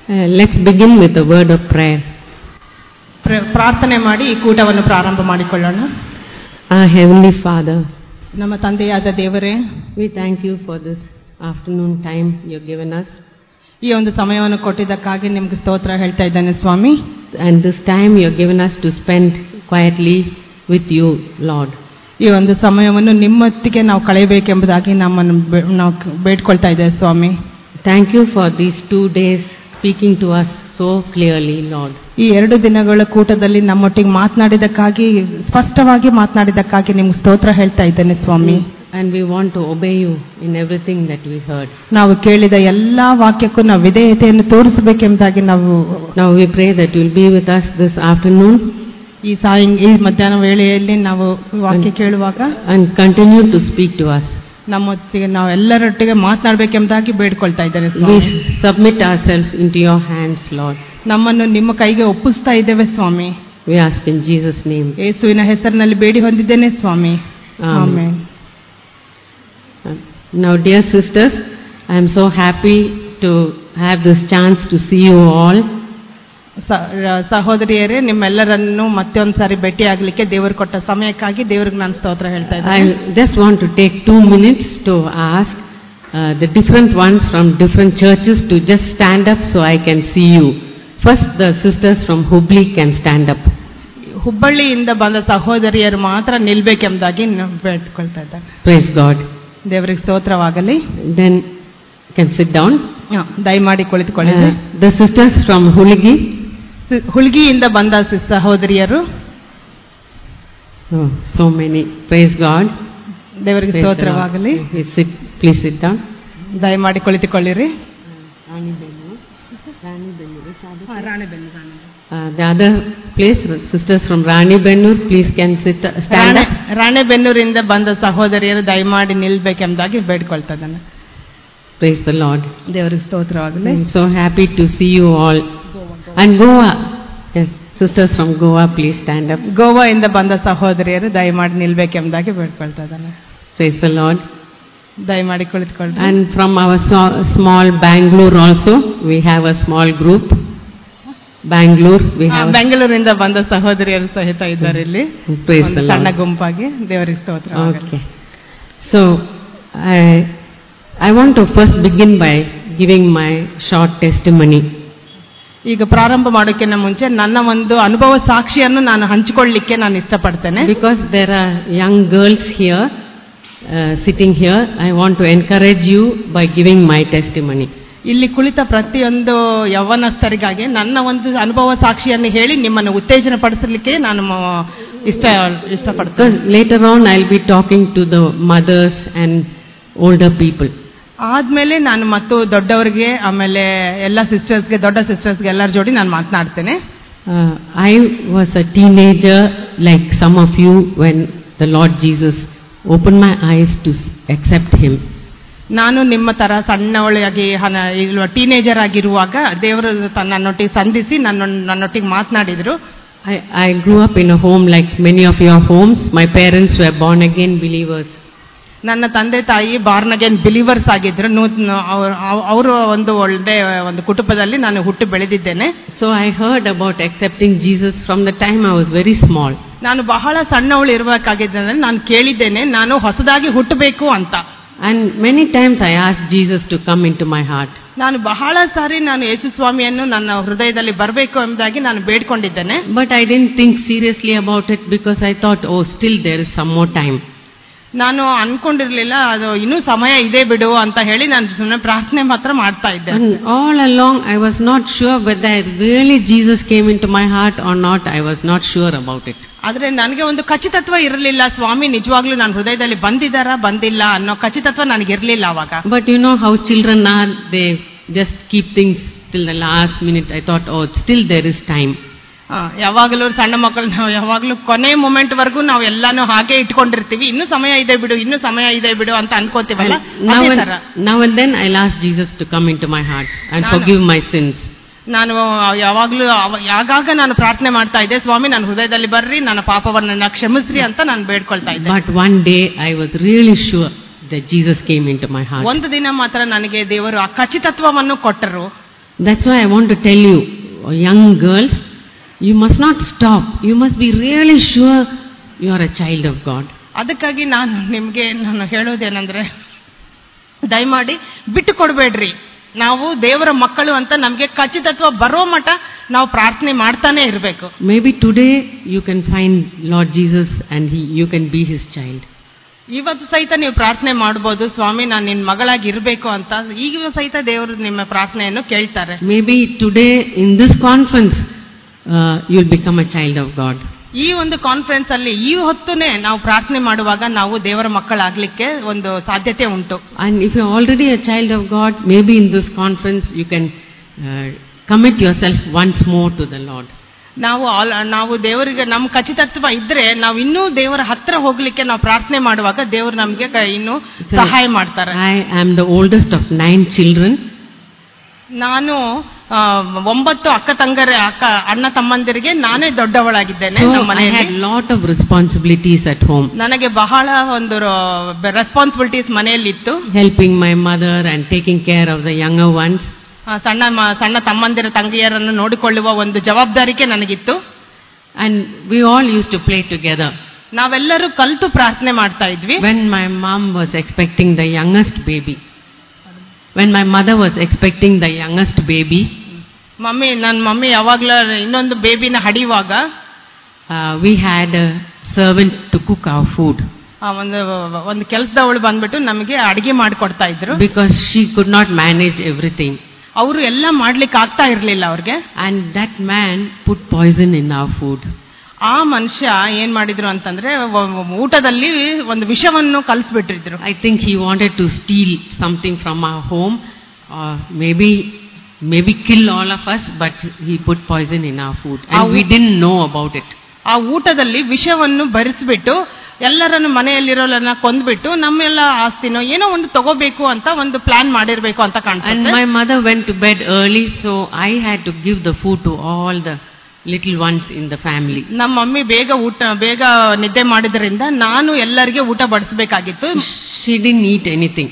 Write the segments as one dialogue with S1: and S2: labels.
S1: Uh, let's begin with a word of prayer.
S2: ಪ್ರ- ಪ್ರಾರ್ಥನೆ ಮಾಡಿ ಈ ಕೂಟವನ್ನು ಪ್ರಾರಂಭ ಮಾಡಿಕೊಳ್ಳೋಣ
S1: Our Heavenly Father,
S2: ನಮ್ಮ ತಂದೆಯಾದ ದೇವರೇ
S1: we thank you for this afternoon time you've given us.
S2: ಈ ಒಂದು ಸಮಯವನ್ನು ಕೊಟ್ಟಿದ್ದಕ್ಕಾಗಿ ನಿಮ್ಗೆ ಸ್ತೋತ್ರ ಹೇಳ್ತಾ ಇದ್ದೇನೆ ಸ್ವಾಮಿ
S1: And this time you've given us to spend quietly with you, Lord.
S2: ಈ ಒಂದು ಸಮಯವನ್ನು ನಿಮ್ಮೊತ್ತಿಗೆ ನಾವು ಕಳೆಯಬೇಕೆಂಬುದಾಗಿ ನಮ್ಮನ್ನು ಬೆ- ನಾವು ಕ- ಬೇಡ್ಕೊಳ್ತಾ ಇದ್ದೇವೆ ಸ್ವಾಮಿ
S1: Thank you for these two days speaking to us so clearly, Lord.
S2: ಈ ಎರಡು ದಿನಗಳ ಕೂಟದಲ್ಲಿ ನಮ್ಮೊಟ್ಟಿಗೆ ಮಾತನಾಡಿದಕ್ಕಾಗಿ ಸ್ಪಷ್ಟವಾಗಿ ಮಾತನಾಡಿದಕ್ಕಾಗಿ ನಿಮ್ಗೆ ಸ್ತೋತ್ರ ಹೇಳ್ತಾ ಇದ್ದೇನೆ ಸ್ವಾಮಿ
S1: And we want to obey you in everything that we heard.
S2: ನಾವು ಕೇಳಿದ ಎಲ್ಲಾ ವಾಕ್ಯಕ್ಕೂ ನಾವು ವಿಧೇಯತೆಯನ್ನು ತೋರಿಸಬೇಕೆಂಬುದಾಗಿ ನಾವು
S1: Now we pray that you'll be with us this afternoon
S2: ಈ ಸಾಯಂ ಈ ಮಧ್ಯಾಹ್ನ ವೇಳೆಯಲ್ಲಿ ನಾವು ವಾಕ್ಯ ಕೇಳುವಾಗ
S1: and continue to speak to us.
S2: ನಮ್ಮೊತ್ತಿಗೆ ನಾವು ಎಲ್ಲರೊಟ್ಟಿಗೆ ಮಾತನಾಡಬೇಕೆಂಬುದಾಗಿ ಬೇಡ್ಕೊಳ್ತಾ ಇದ್ದೇನೆ
S1: We
S2: Swami
S1: submit ourselves into your hands, Lord.
S2: ನಮ್ಮನ್ನು ನಿಮ್ಮ ಕೈಗೆ ಒಪ್ಪಿಸ್ತಾ ಇದ್ದೇವೆ ಸ್ವಾಮಿ
S1: We ask in Jesus' name.
S2: ಯೇಸುವಿನ ಹೆಸರಿನಲ್ಲಿ ಬೇಡಿ ಹೊಂದಿದ್ದೇನೆ ಸ್ವಾಮಿ
S1: Amen.
S2: Amen.
S1: Uh, Now, dear sisters, I am so happy to have this chance to see you all.
S2: ಸ- ರ- ಸಹೋದರಿಯರೇ ನಿಮ್ಮೆಲ್ಲರನ್ನು ಮತ್ತೊಂದು ಸಾರಿ ಭೇಟಿ ಆಗ್ಲಿಕ್ಕೆ ದೇವರು ಕೊಟ್ಟ ಸಮಯಕ್ಕಾಗಿ ದೇವರಿಗೆ ನಾನು ಸ್ತೋತ್ರ ಹೇಳ್ತಾ ಇದ್ದೇನೆ
S1: I just want to take two minutes to ask uh, the different ones from different churches to just stand up so I can see you. First, the sisters from Hubli can stand up.
S2: ಹುಬ್ಬಳ್ಳಿಯಿಂದ ಬಂದ ಸಹೋದರಿಯರು ಮಾತ್ರ ನಿಲ್ಬೇಕೆಂಬುದಾಗಿ ನಾನು ಬೇಡ್ಕೊಳ್ತಾ ಇದ್ದೇನೆ
S1: Praise God.
S2: ದೇವರಿಗೆ ಸ್ತೋತ್ರವಾಗಲಿ
S1: Then, can sit down.
S2: ಹ, ದಯಮಾಡಿ ಕುಳಿತುಕೊಳ್ಳಿ
S1: Uh, the sisters from Hulgi.
S2: ಸಿ- ಹುಲ್ಗಿಯಿಂದ ಬಂದ ಸಿ- ಸಹೋದರಿಯರು
S1: Oh, so many. Praise God.
S2: ದೇವರಿಗೆ
S1: Praise the Lord.
S2: ಸ್ತೋತ್ರವಾಗಲಿ
S1: Please sit, please sit down.
S2: ದಯಮಾಡಿ ಕುಳಿತುಕೊಳ್ಳಿರಿ
S1: Uh, the other place, sisters from Rani Bennur, please can sit, stand
S2: Rane
S1: up.
S2: ರಾಣೆಬೆನ್ನೂರಿಂದ ಬಂದ ಸಹೋದರಿಯರು ದಯಮಾಡಿ ನಿಲ್ಬೇಕೆಂಬುದಾಗಿ ಬೇಡ್ಕೊಳ್ತಾ ಇದ್ದಾನೆ
S1: Praise the Lord.
S2: ದೇವರಿಗೆ ಸ್ತೋತ್ರವಾಗಲಿ
S1: I'm so happy to see you all. And Goa, yes, sisters from Goa, please stand up.
S2: ಗೋವಾದಿಂದ ಬಂದ ಸಹೋದರಿಯರು ದಯಮಾಡಿ ನಿಲ್ಬೇಕೆಂಬುದಾಗಿ ಬೇಡ್ಕೊಳ್ತಾ ಇದ್ದಾನೆ
S1: Praise the Lord.
S2: ದಯಮಾಡಿ ಕುಳಿತುಕೊಳ್ಳಿ
S1: And from our so- small Bangalore also, we have a small group. Bangalore, we
S2: ಆ,
S1: have.
S2: ಬೆಂಗಳೂರಿಂದ ಬಂದ ಸಹೋದರಿಯರು ಸಹಿತ ಇದ್ದಾರೆ ಇಲ್ಲಿ
S1: Praise
S2: ಒಂದು
S1: the
S2: ಸಣ್ಣ
S1: Lord.
S2: ಗುಂಪಾಗಿ ದೇವರಿಗೆ ಸ್ತೋತ್ರ
S1: Okay. So, I, I want to first begin by giving my short testimony.
S2: ಈಗ ಪ್ರಾರಂಭ ಮಾಡೋಕ್ಕಿಂತ ಮುಂಚೆ ನನ್ನ ಒಂದು ಅನುಭವ ಸಾಕ್ಷಿಯನ್ನು ನಾನು ಹಂಚಿಕೊಳ್ಳಿಕ್ಕೆ ನಾನು ಇಷ್ಟಪಡ್ತೇನೆ
S1: Because there are young girls here, uh, sitting here, I want to encourage you by giving my testimony.
S2: ಇಲ್ಲಿ ಕುಳಿತ ಪ್ರತಿಯೊಂದು ಯೌವನಸ್ಥರಿಗಾಗಿ ನನ್ನ ಒಂದು ಅನುಭವ ಸಾಕ್ಷಿಯನ್ನು ಹೇಳಿ ನಿಮ್ಮನ್ನು ಉತ್ತೇಜನ ಪಡಿಸಲಿಕ್ಕೆ ನಾನು ಮ- ಇಷ್ಟ ಇಷ್ಟಪಡ್ತೇನೆ
S1: Because later on I'll be talking to the mothers and older people.
S2: ಆದ್ಮೇಲೆ ನಾನು ಮತ್ತು ದೊಡ್ಡವರಿಗೆ ಆಮೇಲೆ ಎಲ್ಲ ಸಿಸ್ಟರ್ಸ್ಗೆ ದೊಡ್ಡ ಸಿಸ್ಟರ್ಸ್ಗೆ ಎಲ್ಲರ ಜೋಡಿ ನಾನು ಮಾತನಾಡ್ತೇನೆ
S1: Uh, I was a teenager like some of you when the Lord Jesus opened my eyes to s- accept Him.
S2: ನಾನು ನಿಮ್ಮ ತರ ಸಣ್ಣವಳಿಯಾಗಿ ಹನ ಇಲ್ವ ಟೀನೇಜರ್ ಆಗಿರುವಾಗ ದೇವರು ತ- ನನ್ನೊಟ್ಟಿಗೆ ಸಂಧಿಸಿ ನನ್ನ ನನ್ನೊಟ್ಟಿಗೆ ಮಾತನಾಡಿದ್ರು
S1: I, I grew up in a home like many of your homes. My parents were born again believers.
S2: ನನ್ನ ತಂದೆ ತಾಯಿ ಬಾರ್ನ್ ಅಗೇನ್ ಬಿಲೀವರ್ಸ್ ಆಗಿದ್ರು ನೂತನ ಅವರು ಒಂದು ಒಳ್ಳೆ ಒಂದು ಕುಟುಂಬದಲ್ಲಿ ನಾನು ಹುಟ್ಟು ಬೆಳೆದಿದ್ದೇನೆ
S1: So I heard about accepting Jesus from the time I was very small.
S2: ನಾನು ಬಹಳ ಸಣ್ಣವಳು ಇರಬೇಕಾಗಿದ್ದರೆ ನಾನು ಕೇಳಿದ್ದೇನೆ ನಾನು ಹೊಸದಾಗಿ ಹುಟ್ಟಬೇಕು ಅಂತ
S1: And many times I asked Jesus to come into my heart.
S2: ನಾನು ಬಹಳ ಸಾರಿ ನಾನು ಯೇಸು ಸ್ವಾಮಿಯನ್ನು ನನ್ನ ಹೃದಯದಲ್ಲಿ ಬರಬೇಕು ಎಂಬುದಾಗಿ ನಾನು ಬೇಡ್ಕೊಂಡಿದ್ದೇನೆ
S1: But I didn't think seriously about it because I thought, oh, still there is some more time.
S2: ನಾನು ಅನ್ಕೊಂಡಿರ್ಲಿಲ್ಲ ಅದು ಇನ್ನೂ ಸಮಯ ಇದೆ ಬಿಡು ಅಂತ ಹೇಳಿ ನಾನು ಸುಮ್ಮನೆ ಪ್ರಾರ್ಥನೆ ಮಾತ್ರ ಮಾಡ್ತಾ ಇದ್ದೆ
S1: And all along I was not sure whether really Jesus came into my heart or not. I was not sure about it.
S2: ಆದ್ರೆ ನನಗೆ ಒಂದು ಖಚಿತತ್ವ ಇರಲಿಲ್ಲ ಸ್ವಾಮಿ ನಿಜವಾಗ್ಲೂ ನನ್ನ ಹೃದಯದಲ್ಲಿ ಬಂದಿದಾರಾ ಬಂದಿಲ್ಲ ಅನ್ನೋ ಖಚಿತತ್ವ ನನಗೆ ಇರಲಿಲ್ಲ ಅವಾಗ
S1: But you know how children are, they just keep things till the last minute. I thought, oh, still there is time.
S2: ಆ, ಯಾವಾಗಲೂ ಸಣ್ಣ ಮಕ್ಕಳು ನಾವು ಯಾವಾಗಲೂ ಕೊನೆ ಮೂಮೆಂಟ್ ವರ್ಗೂ ನಾವು ಎಲ್ಲಾನು ಹಾಗೆ ಇಟ್ಕೊಂಡಿರ್ತೀವಿ ಇನ್ನು ಸಮಯ ಇದೆ ಬಿಡು ಇನ್ನು ಸಮಯ ಇದೆ ಬಿಡು ಅಂತ ಅನ್ಕೋತೀವಲ್ಲ
S1: And now,
S2: ಅದೇ
S1: and,
S2: ತರ.
S1: now and then I'll ask Jesus to come into my heart and
S2: Nana.
S1: forgive my sins.
S2: ನಾನು ಯಾವಾಗ್ಲೂ ಅವ- ಯಾವಾಗ ನಾನು ಪ್ರಾರ್ಥನೆ ಮಾಡ್ತಾ ಇದ್ದೆ ಸ್ವಾಮಿ ನನ್ನ ಹೃದಯದಲ್ಲಿ ಬರ್ರಿ ನನ್ನ ಪಾಪವನ್ನ ಕ್ಷಮಿಸ್ರಿ ಅಂತ ನಾನು ಬೇಡ್ಕೊಳ್ತಾ ಇದ್ದೆ
S1: But one day I was really sure that Jesus came into my heart.
S2: ಒಂದು ದಿನ ಮಾತ್ರ ನನಗೆ ದೇವರು ಆ ಖಚಿತತ್ವವನ್ನು ಕೊಟ್ಟರು
S1: That's why I want to tell you, young girls, you must not stop. You must be really sure you are a child of God.
S2: ಅದಕ್ಕಾಗಿ ನಾನು ನಿಮಗೆ ನಾನು ಹೇಳೋದೇನೆಂದ್ರೆ ದಯಮಾಡಿ ಬಿಟ್ಟು ಕೊಡಬೇಡ್ರಿ ನಾವು ದೇವರ ಮಕ್ಕಳು ಅಂತ ನಮಗೆ ಖಚಿತತ್ವ ಬರೋ ಮಠ ನಾವು ಪ್ರಾರ್ಥನೆ ಮಾಡ್ತಾನೆ ಇರಬೇಕು
S1: Maybe today you can find Lord Jesus and he, you can be his child.
S2: ಇವತ್ತು ಸಹಿತ ನೀವು ಪ್ರಾರ್ಥನೆ ಮಾಡ್ಬೋದು ಸ್ವಾಮಿ ನಾನು ನಿನ್ ಮಗಳಾಗಿ ಇರಬೇಕು ಅಂತ ಈಗ ಸಹಿತ ದೇವರು ನಿಮ್ಮ ಪ್ರಾರ್ಥನೆಯನ್ನು ಕೇಳ್ತಾರೆ
S1: Maybe today in this conference uh, you'll become a child of God.
S2: ಈ ಒಂದು ಕಾನ್ಫರೆನ್ಸ್ ಅಲ್ಲಿ ಈ ಹೊತ್ತುನೇ ನಾವು ಪ್ರಾರ್ಥನೆ ಮಾಡುವಾಗ ನಾವು ದೇವರ ಮಕ್ಕಳಾಗ್ಲಿಕ್ಕೆ ಒಂದು ಸಾಧ್ಯತೆ ಉಂಟು
S1: And if you're already a child of God, maybe in this conference you can uh, commit yourself once more to the Lord.
S2: ನಾವು ಆಲ್- ನಾವು ದೇವರಿಗೆ ನಮ್ಮ ಖಚಿತತ್ವ ಇದ್ರೆ ನಾವು ಇನ್ನೂ ದೇವರ ಹತ್ರ ಹೋಗ್ಲಿಕ್ಕೆ ನಾವು ಪ್ರಾರ್ಥನೆ ಮಾಡುವಾಗ ದೇವರು ನಮ್ಗೆ ಕ- ಇನ್ನೂ
S1: Sir,
S2: ಸಹಾಯ ಮಾಡ್ತಾರೆ
S1: I am the oldest of nine children.
S2: ನಾನು ಆ, ಒಂಬತ್ತು ಅಕ್ಕ ತಂಗರ ಅಕ್ಕ ಅಣ್ಣ ತಮ್ಮಂದಿರಿಗೆ ನಾನೇ ದೊಡ್ಡವಳಾಗಿದ್ದೇನೆ
S1: So
S2: ನಮ್ಮ
S1: I had
S2: ಮನೆಯಲ್ಲಿ
S1: lot of responsibilities at home.
S2: ನನಗೆ ಬಹಳ ಒಂದು ರೆಸ್ಪಾನ್ಸಿಬಿಲಿಟೀಸ್ ಮನೆಯಲ್ಲಿತ್ತು
S1: Helping my mother and taking care of the younger ones.
S2: ಆ, ಸಣ್ಣ ಮ- ಸಣ್ಣ ತಮ್ಮಂದಿರ ತಂಗಿಯರನ್ನು ನೋಡಿಕೊಳ್ಳುವ ಒಂದು ಜವಾಬ್ದಾರಿಕೆ ನನಗಿತ್ತು
S1: And we all used to play together.
S2: ನಾವೆಲ್ಲರೂ ಕಲ್ತು ಪ್ರಾರ್ಥನೆ ಮಾಡ್ತಾ ಇದ್ವಿ
S1: When my mom was expecting the youngest baby, when my mother was expecting the youngest baby,
S2: mummy ನನ್ನ ಮಮ್ಮಿ ಯಾವಾಗ್ಲೂ ಇನ್ನೊಂದು ಬೇಬಿನ ಹಡಿಯುವಾಗ
S1: uh, we had a servant to cook our food
S2: ಆ, ಒಂದು ಒಂದು ಕೆಲಸದವಳು ಬಂದ್ಬಿಟ್ಟು ನಮಗೆ ಅಡಿಗೆ ಮಾಡಿಕೊಡ್ತಾ ಇದ್ರು
S1: because she could not manage everything.
S2: ಅವರು ಎಲ್ಲ ಮಾಡ್ಲಿಕ್ಕೆ ಆಗ್ತಾ ಇರ್ಲಿಲ್ಲ ಅವ್ರಿಗೆ
S1: And that man put poison in our food.
S2: ಆ ಮನುಷ್ಯ ಏನ್ ಮಾಡಿದ್ರು ಅಂತಂದ್ರೆ ವ- ವ- ಊಟದಲ್ಲಿ ಒಂದು ವಿಷವನ್ನು ಕಲ್ಸ್ಬಿಟ್ಟಿದ್ರು
S1: I think he wanted to steal something from our home, or maybe maybe kill all of us, but he put poison in our food, and
S2: Our-
S1: we didn't know about it.
S2: ಆ ಊಟದಲ್ಲಿ ವಿಷವನ್ನು ಭರಿಸ್ಬಿಟ್ಟು ಎಲ್ಲರನ್ನು ಮನೆಯಲ್ಲಿರೋರನ್ನ ಕೊಂದ್ಬಿಟ್ಟು ನಮ್ಮೆಲ್ಲ ಆಸ್ತಿನೋ ಏನೋ ಒಂದು ತಗೋಬೇಕು ಅಂತ ಒಂದು ಪ್ಲಾನ್ ಮಾಡಿರ್ಬೇಕು ಅಂತ
S1: And
S2: ಕಾಣಿಸುತ್ತೆ
S1: my mother went to bed early, so I had to give the food to all the little ones in the family.
S2: ನಮ್ಮ ಮಮ್ಮಿ ಬೇಗ ಊಟ ಬೇಗ ನಿದ್ದೆ ಮಾಡಿದ್ರಿಂದ ನಾನು ಎಲ್ಲರಿಗೆ ಊಟ ಬಡಿಸ್ಬೇಕಾಗಿತ್ತು
S1: She didn't eat anything.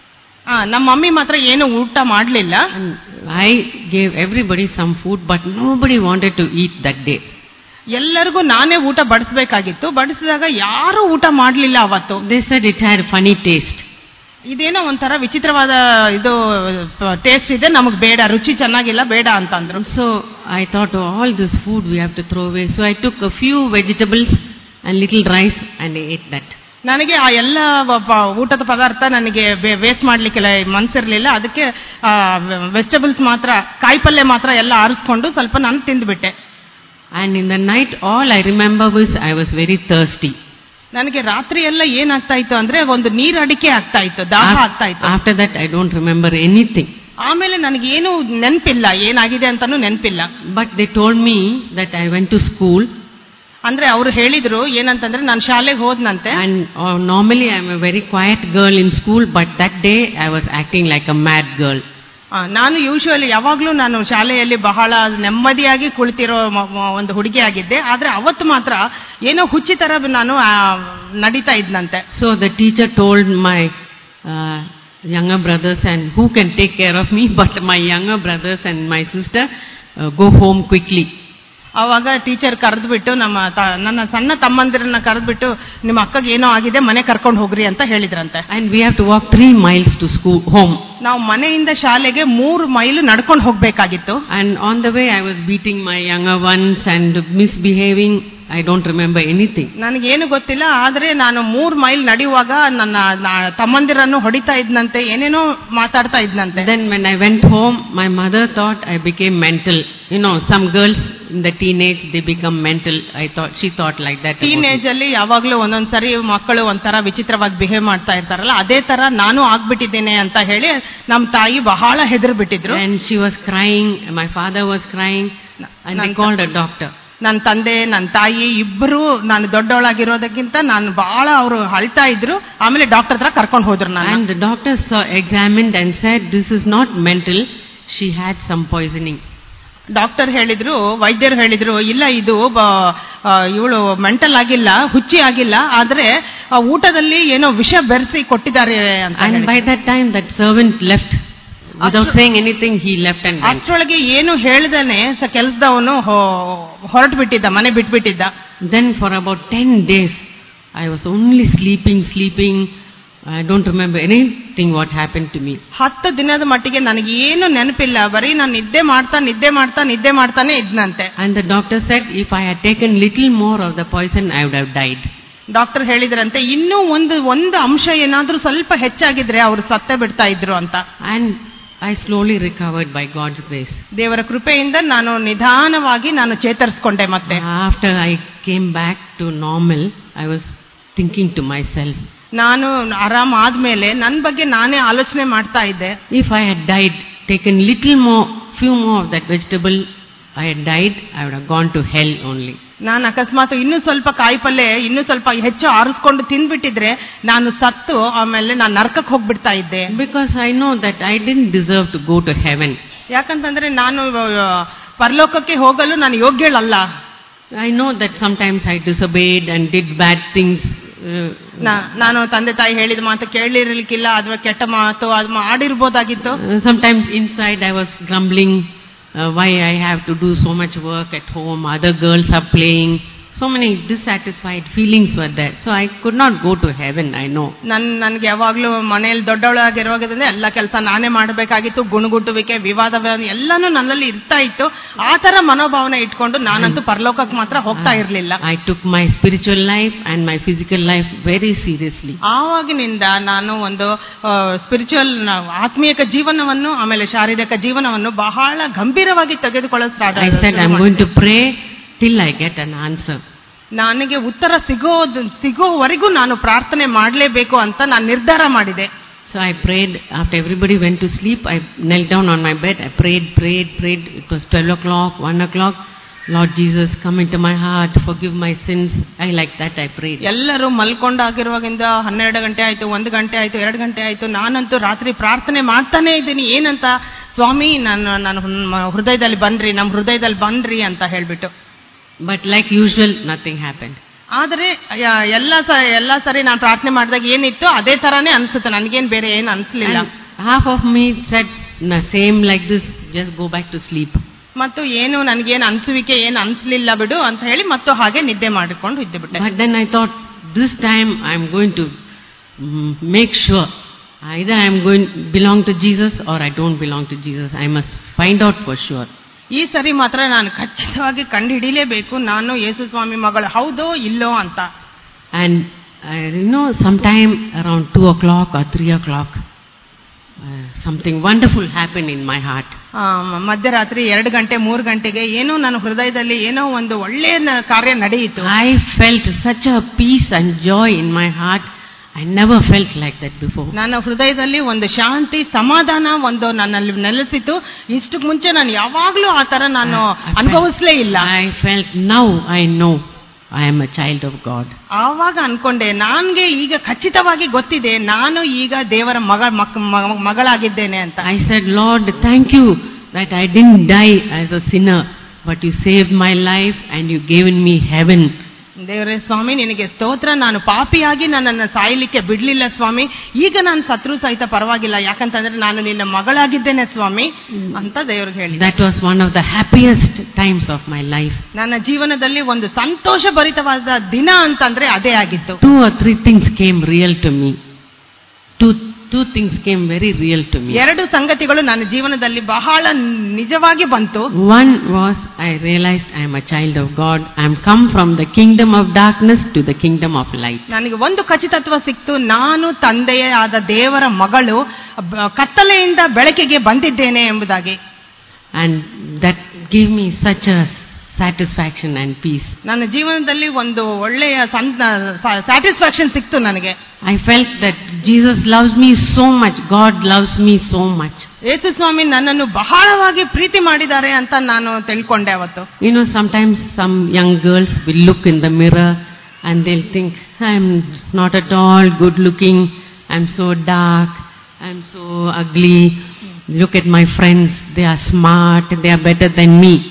S2: ಆ, ನಮ್ಮ ಮಮ್ಮಿ ಮಾತ್ರ ಏನು ಊಟ ಮಾಡ್ಲಿಲ್ಲ
S1: And I gave everybody some food, but nobody wanted to eat that day.
S2: ಎಲ್ಲರಿಗೂ ನಾನೇ ಊಟ ಬಡಿಸ್ಬೇಕಾಗಿತ್ತು ಬಡಿಸಿದಾಗ ಯಾರು ಊಟ ಮಾಡ್ಲಿಲ್ಲ ಅವತ್ತು
S1: They said it had funny taste.
S2: ಇದೇನೋ ಒಂಥರ ವಿಚಿತ್ರವಾದ ಇದು ಟೇಸ್ಟ್ ಇದೆ ನಮಗ್ ಬೇಡ ರುಚಿ ಚೆನ್ನಾಗಿಲ್ಲ ಬೇಡ ಅಂತಂದ್ರು
S1: So I thought, oh, all this food we have to throw away. So I took a few vegetables and little rice and I ate that.
S2: ನನಗೆ ಆ ಎಲ್ಲ ವ- ಪ- ಊಟದ ಪದಾರ್ಥ ನನಗೆ ವೇಸ್ಟ್ ಮಾಡ್ಲಿಕ್ಕೆ ಮನ್ಸಿರ್ಲಿಲ್ಲ ಅದಕ್ಕೆ ವೆಜಿಟೇಬಲ್ಸ್ ಮಾತ್ರ ಕಾಯಿಪಲ್ಯ ಮಾತ್ರ ಎಲ್ಲ ಆರಿಸ್ಕೊಂಡು ಸ್ವಲ್ಪ ನಾನು ತಿಂದ್ಬಿಟ್ಟೆ
S1: And in the night, all I remember was I was very thirsty.
S2: ನನಗೆ ರಾತ್ರಿ ಎಲ್ಲ ಏನಾಗ್ತಾ ಇತ್ತು ಅಂದ್ರೆ ಒಂದು ನೀರ್ ಅಡಿಕೆ ಆಗ್ತಾ ಇತ್ತು ದಾಹ
S1: Af-
S2: ಆಗ್ತಾ ಇತ್ತು
S1: After that, I don't remember anything.
S2: ಆಮೇಲೆ ನನಗೇನು ನೆನಪಿಲ್ಲ ಏನಾಗಿದೆ ಅಂತಾನು ನೆನಪಿಲ್ಲ
S1: But they told me that I went to school
S2: ಅಂದ್ರೆ ಅವ್ರು ಹೇಳಿದ್ರು ಏನಂತಂದ್ರೆ ನಾನು ಶಾಲೆಗೆ ಹೋದ್ನಂತೆ
S1: and uh, normally I'm a very quiet girl in school, but that day I was acting like a mad girl.
S2: ಆ, ನಾನು ಯೂಶುವಲಿ ಯಾವಾಗ್ಲೂ ನಾನು ಶಾಲೆಯಲ್ಲಿ ಬಹಳ ನೆಮ್ಮದಿಯಾಗಿ ಕುಳಿತಿರೋ ಮ- ಮ- ಒಂದು ಹುಡುಗಿ ಆಗಿದ್ದೆ ಆದ್ರೆ ಅವತ್ತು ಮಾತ್ರ ಏನೋ ಹುಚ್ಚಿ ತರ ನಾನು ಆ, ನಡೀತಾ ಇದ್ನಂತೆ
S1: So the teacher told my uh, younger brothers and who can take care of me, but my younger brothers and my sister uh, go home quickly.
S2: ಅವಾಗ ಟೀಚರ್ ಕರೆದ್ಬಿಟ್ಟು ನಮ್ಮ ತ- ನನ್ನ ಸಣ್ಣ ತಮ್ಮಂದಿರನ್ನ ಕರೆದ್ಬಿಟ್ಟು ನಿಮ್ಮ ಅಕ್ಕಗೆ ಏನೋ ಆಗಿದೆ ಮನೆ ಕರ್ಕೊಂಡು ಹೋಗ್ರಿ ಅಂತ ಹೇಳಿದ್ರಂತೆ
S1: And we have to walk three miles to school, home.
S2: ನಾವು ಮನೆಯಿಂದ ಶಾಲೆಗೆ ಮೂರು ಮೈಲು ನಡ್ಕೊಂಡು ಹೋಗ್ಬೇಕಾಗಿತ್ತು
S1: And on the way I was beating my younger ones and misbehaving. I don't remember anything.
S2: ನನಗೇನು ಗೊತ್ತಿಲ್ಲ ಆದ್ರೆ ನಾನು ಮೂರ್ ಮೈಲ್ ನಡೆಯುವಾಗ ನನ್ನ ನ- ತಮ್ಮಂದಿರನ್ನು ಹೊಡಿತಾ ಇದ್ನಂತೆ ಏನೇನೋ ಮಾತಾಡ್ತಾ ಇದ್ನಂತೆ
S1: Then when I went home, my mother thought I became mental. You know, some girls in the teenage, they become mental. I thought, she thought like that. about me.
S2: Teenage ಅಲ್ಲಿ ಯಾವಾಗ್ಲೂ ಒಂದೊಂದ್ಸರಿ ಮಕ್ಕಳು ಒಂಥರ ವಿಚಿತ್ರವಾಗಿ ಬಿಹೇವ್ ಮಾಡ್ತಾ ಇರ್ತಾರಲ್ಲ ಅದೇ ತರ ನಾನು ಆಗ್ಬಿಟ್ಟಿದ್ದೇನೆ ಅಂತ ಹೇಳಿ ನಮ್ಮ ತಾಯಿ ಬಹಳ ಹೆದರ್ ಬಿಟ್ಟಿದ್ರು
S1: And she was crying, my father was crying, and they
S2: Nanta-
S1: called a doctor.
S2: ನನ್ನ ತಂದೆ ನನ್ನ ತಾಯಿ ಇಬ್ಬರು ನಾನು ದೊಡ್ಡವಳಾಗಿರೋದಕ್ಕಿಂತ ನಾನು ಬಹಳ ಅವರು ಅಳ್ತಾ ಇದ್ರು ಆಮೇಲೆ ಡಾಕ್ಟರ್ ಹತ್ರ ಕರ್ಕೊಂಡು ಹೋದ್ರು ನಾನು
S1: And the doctor saw, examined and said, this is not mental, she had some poisoning.
S2: Doctor ಹೇಳಿದ್ರು ವೈದ್ಯರು ಹೇಳಿದ್ರು ಇಲ್ಲ ಇದು ಇವಳು ಮೆಂಟಲ್ ಆಗಿಲ್ಲ ಹುಚ್ಚಿ ಆಗಿಲ್ಲ ಆದ್ರೆ ಆ ಊಟದಲ್ಲಿ ಏನೋ ವಿಷ ಬೆರೆಸಿ ಕೊಟ್ಟಿದ್ದಾರೆ ಅಂತ
S1: And
S2: ಹೇಳಿದ್ರು.
S1: by that time, that servant left Without
S2: Astro-
S1: saying anything, he left and went.
S2: ಅಷ್ಟರೊಳಗೆ ಏನು ಹೇಳ್ದೇನೆ ಸ ಕೆಲಸದವನು ಹೊರಟು ಬಿಟ್ಟಿದ್ದ ಮನೆ ಬಿಟ್ಬಿಟ್ಟಿದ್ದ
S1: Then for about 10 days, I was only sleeping, sleeping. I don't remember anything what happened to me.
S2: ಹತ್ತು ದಿನದ ಮಟ್ಟಿಗೆ ನನಗೆ ಏನು ನೆನಪಿಲ್ಲ ಬರೀ ನಾನು ನಿದ್ದೆ ಮಾಡ್ತಾ ನಿದ್ದೆ ಮಾಡ್ತಾ ನಿದ್ದೆ ಮಾಡ್ತಾನೆ ಇದ್ನಂತೆ
S1: And the doctor said if I had taken little more of the poison, I would have died.
S2: Doctor ಹೇಳಿದ್ರಂತೆ ಇನ್ನೂ ಒಂದು ಒಂದು ಅಂಶ ಏನಾದ್ರೂ ಸ್ವಲ್ಪ ಹೆಚ್ಚಾಗಿದ್ರೆ ಅವ್ರು ಸತ್ತೇ ಬಿಡ್ತಾ ಇದ್ರು ಅಂತ
S1: And I slowly recovered by God's grace.
S2: ದೇವರ ಕೃಪೆಯಿಂದ ನಾನು ನಿಧಾನವಾಗಿ ನಾನು ಚೇತರಿಸ್ಕೊಂಡೆ ಮತ್ತೆ
S1: After I came back to normal, I was thinking to myself,
S2: ನಾನು ಆರಾಮ್ ಆದ್ಮೇಲೆ ನನ್ನ ಬಗ್ಗೆ ನಾನೇ ಆಲೋಚನೆ ಮಾಡ್ತಾ ಇದ್ದೆ
S1: if I had died, taken little more, few more of that vegetable, I had died, I would have gone to hell only.
S2: ನಾನು ಅಕಸ್ಮಾತ್ ಇನ್ನೂ ಸ್ವಲ್ಪ ಕಾಯಿಪಲ್ಲೆ ಇನ್ನೂ ಸ್ವಲ್ಪ ಹೆಚ್ಚು ಆರಿಸ್ಕೊಂಡು ತಿಂದ್ಬಿಟ್ಟಿದ್ರೆ ನಾನು ಸತ್ತು ಆಮೇಲೆ ನಾನು ನರ್ಕಕ್ಕೆ ಹೋಗ್ಬಿಡ್ತಾ ಇದ್ದೆ
S1: Because I know that I didn't deserve to go to heaven.
S2: ಯಾಕಂತಂದ್ರೆ ನಾನು ಆ, ಪರಲೋಕಕ್ಕೆ ಹೋಗಲು ನಾನು ಯೋಗ್ಯಳಲ್ಲ
S1: I know that sometimes I disobeyed and did bad things. Uh,
S2: ನಾ- ನಾನು ತಂದೆ ತಾಯಿ ಹೇಳಿದ ಮಾತು ಕೇಳಿರ್ಲಿಕ್ಕಿಲ್ಲ ಅಥವಾ ಕೆಟ್ಟ ಮಾತು ಅದು ಮಾಡಿರ್ಬೋದಾಗಿತ್ತು
S1: uh, sometimes inside I was grumbling uh, why I have to do so much work at home. Other girls are playing. So many dissatisfied feelings were there. So I could not go to heaven, I know.
S2: ನನ್ ನನ್ಗೆ ಯಾವಾಗ್ಲೂ ಮನೆಯಲ್ಲಿ ದೊಡ್ಡವಳಾಗಿರುವಾಗದಿಂದ ಎಲ್ಲ ಕೆಲಸ ನಾನೇ ಮಾಡಬೇಕಾಗಿತ್ತು ಗುಣಗುಟ್ಟುವಿಕೆ ವಿವಾದ ವ್ಯ- ಎಲ್ಲಾನು ನನ್ನಲ್ಲಿ ಇರ್ತಾ ಇತ್ತು ಆ ತರ ಮನೋಭಾವನೆ ಇಟ್ಕೊಂಡು ನಾನಂತೂ ಪರಲೋಕಕ್ಕೆ ಮಾತ್ರ ಹೋಗ್ತಾ ಇರ್ಲಿಲ್ಲ
S1: I took my spiritual life and my physical life very seriously.
S2: ಆವಾಗಿನಿಂದ ನಾನು ಒಂದು ಸ್ಪಿರಿಚುವಲ್ ಆತ್ಮೀಯಕ ಜೀವನವನ್ನು ಆಮೇಲೆ ಶಾರೀರಿಕ ಜೀವನವನ್ನು ಬಹಳ ಗಂಭೀರವಾಗಿ ತೆಗೆದುಕೊಳ್ಳಲು start
S1: I said I'm going to pray till I get an answer.
S2: ನನಗೆ ಉತ್ತರ ಸಿಗೋದು ಸಿಗೋವರೆಗೂ ನಾನು ಪ್ರಾರ್ಥನೆ ಮಾಡಲೇಬೇಕು ಅಂತ ನಾನು ನಿರ್ಧಾರ ಮಾಡಿದೆ
S1: So I prayed after everybody went to sleep. I knelt down on my bed. I prayed, prayed, prayed. It was 12 o'clock, 1 o'clock. Lord Jesus, come into my heart, forgive my sins. I like that I prayed.
S2: ಎಲ್ಲರೂ ಮಲ್ಕೊಂಡಾಗಿರುವಾಗಿಂದ ಹನ್ನೆರಡು ಗಂಟೆ ಆಯ್ತು ಒಂದು ಗಂಟೆ ಆಯ್ತು ಎರಡು ಗಂಟೆ ಆಯ್ತು ನಾನಂತೂ ರಾತ್ರಿ ಪ್ರಾರ್ಥನೆ ಮಾಡ್ತಾನೆ ಇದ್ದೀನಿ ಏನಂತ ಸ್ವಾಮಿ ನಾನು ನಾನು ಹೃ- ಹೃದಯದಲ್ಲಿ ಬನ್ರಿ ನಮ್ಮ ಹೃದಯದಲ್ಲಿ ಬನ್ರಿ ಅಂತ ಹೇಳ್ಬಿಟ್ಟು
S1: But like usual, nothing happened.
S2: ಆದರೆ ಯ- ಎಲ್ಲ ಸ ಎಲ್ಲ ಸರಿ ನಾನು ಪ್ರಾರ್ಥನೆ ಮಾಡಿದಾಗ ಏನಿತ್ತು ಅದೇ ತರಾನೇ ಅನ್ಸುತ್ತೆ ನನಗೇನ್ ಬೇರೆ ಏನು ಅನ್ಸ್ಲಿಲ್ಲ
S1: And half of me said, "Na, same like this, just go back to sleep.
S2: ಮತ್ತು ಏನು ನನಗೇನು ಅನ್ಸುವಿಕೆ ಏನು ಅನ್ಸ್ಲಿಲ್ಲ ಬಿಡು ಅಂತ ಹೇಳಿ ಮತ್ತು ಹಾಗೆ ನಿದ್ದೆ ಮಾಡಿಕೊಂಡು ಇದ್ದು ಬಿಟ್ಟೆ
S1: But then I thought, this time I'm going to mm, make sure. Either I'm going belong to Jesus or I don't belong to Jesus. I must find out for sure.
S2: ಈ ಸರಿ ಮಾತ್ರ ನಾನು ಖಚಿತವಾಗಿ ಕಂಡು ಹಿಡಿಲೇಬೇಕು ನಾನು ಯೇಸು ಸ್ವಾಮಿ ಮಗಳು ಹೌದೋ ಇಲ್ಲೋ ಅಂತ
S1: And uh, you know, sometime around 2 o'clock or 3 o'clock, uh, something wonderful happened in my heart.
S2: ಆ, ಮ- ಮಧ್ಯರಾತ್ರಿ ಎರಡು ಗಂಟೆ ಮೂರು ಗಂಟೆಗೆ ಏನೋ ನನ್ನ ಹೃದಯದಲ್ಲಿ ಏನೋ ಒಂದು ಒಳ್ಳೆಯ ನ- ಕಾರ್ಯ ನಡೆಯಿತು
S1: I felt such a peace and joy in my heart. I never felt like that before.
S2: ನನ್ನ ಹೃದಯದಲ್ಲಿ ಒಂದು ಶಾಂತಿ ಸಮಾಧಾನ ಒಂದು ನನ್ನಲ್ಲಿ ನೆಲೆಸಿತು ಇಷ್ಟಕ್ಕೆ ಮುಂಚೆ ನಾನು ಯಾವಾಗ್ಲೂ ಆ ತರ ನಾನು
S1: I- I felt-
S2: ಅನುಭವಿಸ್ಲೇ ಇಲ್ಲ
S1: I felt now I know I am a child of God.
S2: ಆವಾಗ ಅನ್ಕೊಂಡೆ ನನ್ಗೆ ಈಗ ಖಚಿತವಾಗಿ ಗೊತ್ತಿದೆ ನಾನು ಈಗ ದೇವರ ಮಗ ಮಕ್- ಮ- ಮಗಳಾಗಿದ್ದೇನೆ ಅಂತ
S1: I said, Lord, thank you that I didn't die as a sinner, but you saved my life and you given me heaven.
S2: ದೇವರೇ ಸ್ವಾಮಿ ನಿನಗೆ ಸ್ತೋತ್ರ ನಾನು ಪಾಪಿಯಾಗಿ ನನ್ನನ್ನು ಸಾಯಲಿಕ್ಕೆ ಬಿಡ್ಲಿಲ್ಲ ಸ್ವಾಮಿ ಈಗ ನಾನು ಸತ್ರು ಸಹಿತ ಪರವಾಗಿಲ್ಲ ಯಾಕಂತಂದ್ರೆ ನಾನು ನಿನ್ನ ಮಗಳಾಗಿದ್ದೇನೆ ಸ್ವಾಮಿ ಅಂತ ದೇವ್ರಿಗೆ ಹೇಳಿ
S1: That was one of the happiest times of my life.
S2: ನನ್ನ ಜೀವನದಲ್ಲಿ ಒಂದು ಸಂತೋಷ ಭರಿತವಾದ ದಿನ ಅಂತಂದ್ರೆ ಅದೇ ಆಗಿತ್ತು
S1: Two or three things came real to me. Two, two things came very real to me.
S2: ಎರಡು ಸಂಗತಿಗಳು ನನ್ನ ಜೀವನದಲ್ಲಿ ಬಹಳ ನಿಜವಾಗಿ ಬಂತು
S1: One was I realized I am a child of God. I am come from the kingdom of darkness to the kingdom of light.
S2: ನನಗೆ ಒಂದು ಖಚಿತತ್ವ ಸಿಕ್ತು ನಾನು ತಂದೆಯೇ ಆದ ದೇವರ ಮಗಳು ಬ- ಕತ್ತಲೆಯಿಂದ ಬೆಳಕಿಗೆ ಬಂದಿದ್ದೇನೆ ಎಂಬುದಾಗಿ
S1: And that gave me such a satisfaction and peace.
S2: ನನ್ನ ಜೀವನದಲ್ಲಿ ಒಂದು ಒಳ್ಳೆಯ ಸ್ಯಾಟಿಸ್ಫ್ಯಾಕ್ಷನ್ ಸಿಕ್ತು ನನಗೆ
S1: I felt that Jesus loves me so much. God loves me so much.
S2: ಯೇಸು ಸ್ವಾಮಿ ನನ್ನನ್ನು ಬಹಳವಾಗಿ ಪ್ರೀತಿ ಮಾಡಿದ್ದಾರೆ ಅಂತ ನಾನು ತಿಳ್ಕೊಂಡೆ ಅವತ್ತು
S1: You know, sometimes some young girls will look in the mirror and they'll think, I'm not at all good looking. I'm so dark. I'm so ugly. Look at my friends. They are smart. They are better than me.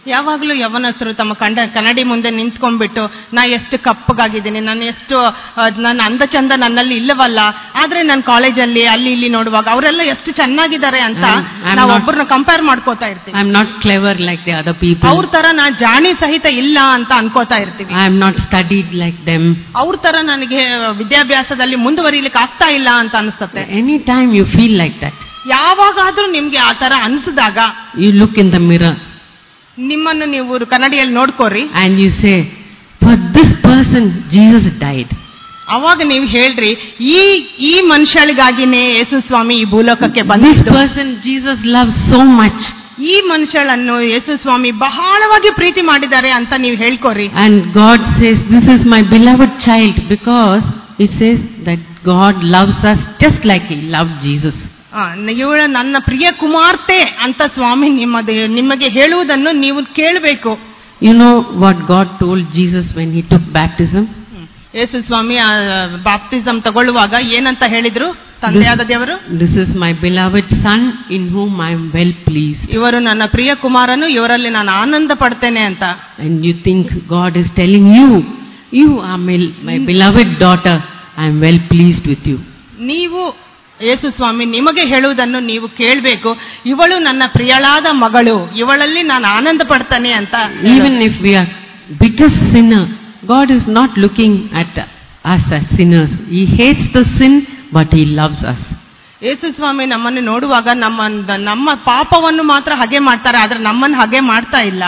S2: ಯಾವಾಗ್ಲೂ ಯವನಸ್ಥರು ತಮ್ಮ ಕಂಡ ಕನ್ನಡಿ ಮುಂದೆ ನಿಂತ್ಕೊಂಡ್ಬಿಟ್ಟು ನಾ ಎಷ್ಟು ಕಪ್ಪಗಾಗಿದ್ದೀನಿ ನಾನು ಎಷ್ಟು ಆ, ನನ್ನ ಅಂದ ಚಂದ ನನ್ನಲ್ಲಿ ಇಲ್ಲವಲ್ಲ ಆದ್ರೆ ನನ್ನ ಕಾಲೇಜಲ್ಲಿ ಅಲ್ಲಿ ಇಲ್ಲಿ ನೋಡುವಾಗ ಅವರೆಲ್ಲ ಎಷ್ಟು ಚೆನ್ನಾಗಿದ್ದಾರೆ ಅಂತ
S1: I'm- I'm
S2: ನಾವು
S1: not-
S2: ಒಬ್ಬರನ್ನ ಕಂಪೇರ್ ಮಾಡ್ಕೋತಾ ಇರ್ತೀವಿ
S1: I'm not clever like the other people.
S2: ಅವ್ರ ತರ ನಾ ಜಾಣಿ ಸಹಿತ ಇಲ್ಲ ಅಂತ ಅನ್ಕೋತಾ ಇರ್ತೀವಿ
S1: I am not studied like them.
S2: ಅವ್ರ ತರ ನನಗೆ ವಿದ್ಯಾಭ್ಯಾಸದಲ್ಲಿ ಮುಂದುವರಿಲಿಕ್ಕೆ ಆಗ್ತಾ ಇಲ್ಲ ಅಂತ ಅನಿಸ್ತತೆ
S1: Anytime you feel like that,
S2: ಯಾವಾಗಾದ್ರೂ ನಿಮ್ಗೆ ಆ ತರ ಅನ್ಸಿದಾಗ
S1: you look in the mirror
S2: ನಿಮ್ಮನ್ನು ನೀವು ಕನ್ನಡಿಯಲ್ಲಿ ನೋಡ್ಕೋರಿ
S1: and you say, for this person, Jesus died.
S2: ಅವಾಗ ನೀವು ಹೇಳ್ರಿ ಈ ಈ ಮನುಷ್ಯಳಿಗಾಗಿನೇ ಯೇಸು ಸ್ವಾಮಿ ಈ ಭೂಲೋಕಕ್ಕೆ
S1: This
S2: ಬಂದಿದ್ದು
S1: person Jesus loves so much.
S2: ಈ ಮನುಷ್ಯಳನ್ನು ಯೇಸು ಸ್ವಾಮಿ ಬಹಳವಾಗಿ ಪ್ರೀತಿ ಮಾಡಿದ್ದಾರೆ ಅಂತ ನೀವು ಹೇಳ್ಕೊರಿ
S1: And God says, this is my beloved child because it says that God loves us just like He loved Jesus.
S2: ಆ, ಇವಳ ನನ್ನ ಪ್ರಿಯ ಕುಮಾರ್ತೆ ಅಂತ ಸ್ವಾಮಿ ನಿಮ್ಮದು ನಿಮಗೆ ಹೇಳುವುದನ್ನು ನೀವು ಕೇಳಬೇಕು
S1: You know what God told Jesus when He took baptism?
S2: ಯೇಸು ಸ್ವಾಮಿ ಬಾಪ್ತಿಸಮ್ ತಗೊಳ್ಳುವಾಗ ಏನಂತ ಹೇಳಿದ್ರು ತಂದೆಯಾದ ದೇವರು
S1: This is my beloved son in whom I am well pleased.
S2: ಇವರು ನನ್ನ ಪ್ರಿಯ ಕುಮಾರನು ಇವರಲ್ಲಿ ನಾನು ಆನಂದ ಪಡ್ತೇನೆ ಅಂತ
S1: And you think God is telling you, you are my, my beloved daughter, I am well pleased with you.
S2: ನೀವು ಯೇಸು ಸ್ವಾಮಿ ನಿಮಗೆ ಹೇಳುವುದನ್ನು ನೀವು ಕೇಳಬೇಕು ಇವಳು ನನ್ನ ಪ್ರಿಯಳಾದ ಮಗಳು ಇವಳಲ್ಲಿ ನಾನು ಆನಂದ ಪಡ್ತಾನೆ ಅಂತ
S1: Even if we are biggest sinner, God is not looking at us as sinners. He hates the sin, but He loves us.
S2: ಯೇಸು ಸ್ವಾಮಿ ನಮ್ಮನ್ನು ನೋಡುವಾಗ ನಮ್ಮ ನಮ್ಮ ಪಾಪವನ್ನು ಮಾತ್ರ ಹಾಗೆ ಮಾಡ್ತಾರೆ ಆದ್ರೆ ನಮ್ಮನ್ನು ಹಾಗೆ ಮಾಡ್ತಾ ಇಲ್ಲ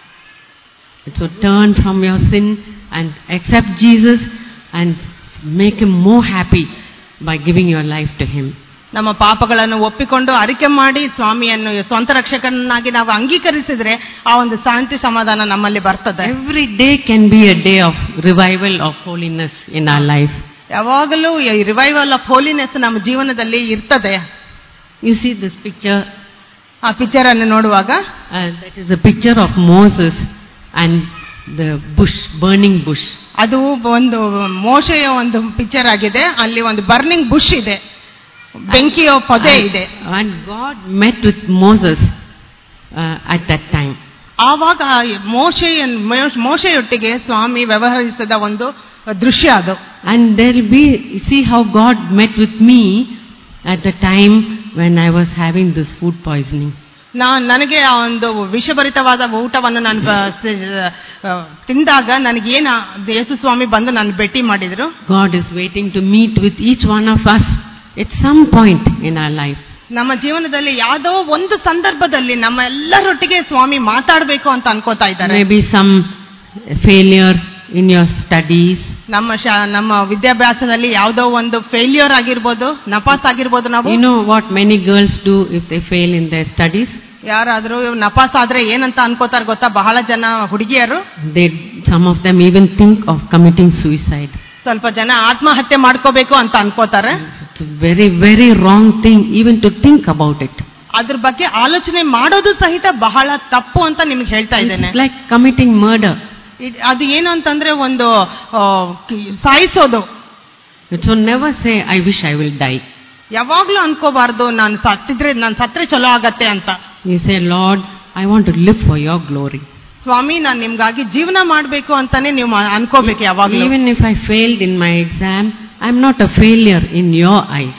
S1: So turn from your sin and accept Jesus and make Him more happy by giving your life to Him.
S2: ನಮ್ಮ ಪಾಪಗಳನ್ನು ಒಪ್ಪಿಕೊಂಡು ಅರಿಕೆ ಮಾಡಿ ಸ್ವಾಮಿಯನ್ನು ಸ್ವಂತ ರಕ್ಷಕನಾಗಿ ನಾವು ಅಂಗೀಕರಿಸಿದ್ರೆ ಆ ಒಂದು ಶಾಂತಿ ಸಮಾಧಾನ ನಮ್ಮಲ್ಲಿ ಬರ್ತದೆ
S1: Every day can be a day of revival of holiness in our life.
S2: ಯಾವಾಗಲೂ ರಿವೈವಲ್ ಆಫ್ ಹೋಲಿನೆಸ್ ನಮ್ಮ ಜೀವನದಲ್ಲಿ ಇರ್ತದೆ
S1: You see this picture,
S2: ಆ ಪಿಕ್ಚರ್ ಅನ್ನು ನೋಡುವಾಗ
S1: uh, that is a picture of Moses and the bush, burning bush.
S2: ಅದು ಒಂದು ಮೋಶೆಯ ಒಂದು ಪಿಕ್ಚರ್ ಆಗಿದೆ ಅಲ್ಲಿ ಒಂದು ಬರ್ನಿಂಗ್ ಬುಷ್ ಇದೆ ಬೆಂಕಿಯ ಪೊದೆ ಇದೆ
S1: And God met with Moses uh, at that time.
S2: ಆವಾಗ ಮೋಶೆಯ ಮೋಶೆಯೊಟ್ಟಿಗೆ ಸ್ವಾಮಿ ವ್ಯವಹರಿಸಿದ ಒಂದು ದೃಶ್ಯ ಅದು
S1: And there will be, see how God met with me at the time when I was having this food poisoning.
S2: ನಾ ನನಗೆ ಆ ಒಂದು ವಿಷಭರಿತವಾದ ಊಟವನ್ನು ನಾನು ಬ- ಸ- ಆ, ತಿಂದಾಗ ನನಗೇನ ಯೇಸು ಸ್ವಾಮಿ ಬಂದು ನಾನು ಭೇಟಿ ಮಾಡಿದ್ರು
S1: God is waiting to meet with each one of us at some point in our life.
S2: ನಮ್ಮ ಜೀವನದಲ್ಲಿ ಯಾವುದೋ ಒಂದು ಸಂದರ್ಭದಲ್ಲಿ ನಮ್ಮ ಎಲ್ಲರೊಟ್ಟಿಗೆ ಸ್ವಾಮಿ ಮಾತಾಡಬೇಕು ಅಂತ ಅನ್ಕೋತಾ ಇದ್ದಾರೆ
S1: Maybe some failure in your studies,
S2: ನಮ್ಮ ಶಾ- ನಮ್ಮ ವಿದ್ಯಾಭ್ಯಾಸದಲ್ಲಿ ಯಾವುದೋ ಒಂದು ಫೇಲ್ಯೂರ್ ಆಗಿರ್ಬೋದು ನಪಾಸ್ ಆಗಿರ್ಬೋದು ನಾವು
S1: You know what many girls do if they fail in their studies?
S2: ಯಾರಾದ್ರೂ ನಪಾಸ್ ಆದ್ರೆ ಏನಂತ ಅನ್ಕೋತಾರ ಗೊತ್ತಾ ಬಹಳ ಜನ ಹುಡುಗಿಯರು
S1: They, some of them even think of committing suicide.
S2: ಸ್ವಲ್ಪ ಜನ ಆತ್ಮಹತ್ಯೆ ಮಾಡ್ಕೋಬೇಕು ಅಂತ ಅನ್ಕೋತಾರೆ
S1: It's a very, very wrong thing even to think about it.
S2: ಅದ್ರ ಬಗ್ಗೆ ಆಲೋಚನೆ ಮಾಡೋದು ಸಹಿತ ಬಹಳ ತಪ್ಪು ಅಂತ ನಿಮ್ಗೆ ಹೇಳ್ತಾ ಇದ್ದೇನೆ
S1: It's like committing murder.
S2: ಇದ್- ಅದು ಏನು ಅಂತಂದ್ರೆ ಒಂದು ಆ, ಕಿ- ಸಾಯಿಸೋದು
S1: So never say, I wish I will die.
S2: ಯಾವಾಗ್ಲೂ ಅನ್ಕೋಬಾರ್ದು ನಾನು ಸತ್ತಿದ್ರೆ ನಾನು ಸತ್ರೆ ಚಲೋ ಆಗತ್ತೆ ಅಂತ
S1: You say, Lord, I want to live for your glory.
S2: ಸ್ವಾಮಿ ನಾನು ನಿಮ್ಗಾಗಿ ಜೀವನ ಮಾಡ್ಬೇಕು ಅಂತಾನೆ ನೀವು ಮಾ- ಅನ್ಕೋಬೇಕು ಯಾವಾಗ್ಲೂ
S1: Even if I failed in my exam, I'm not a failure in your eyes.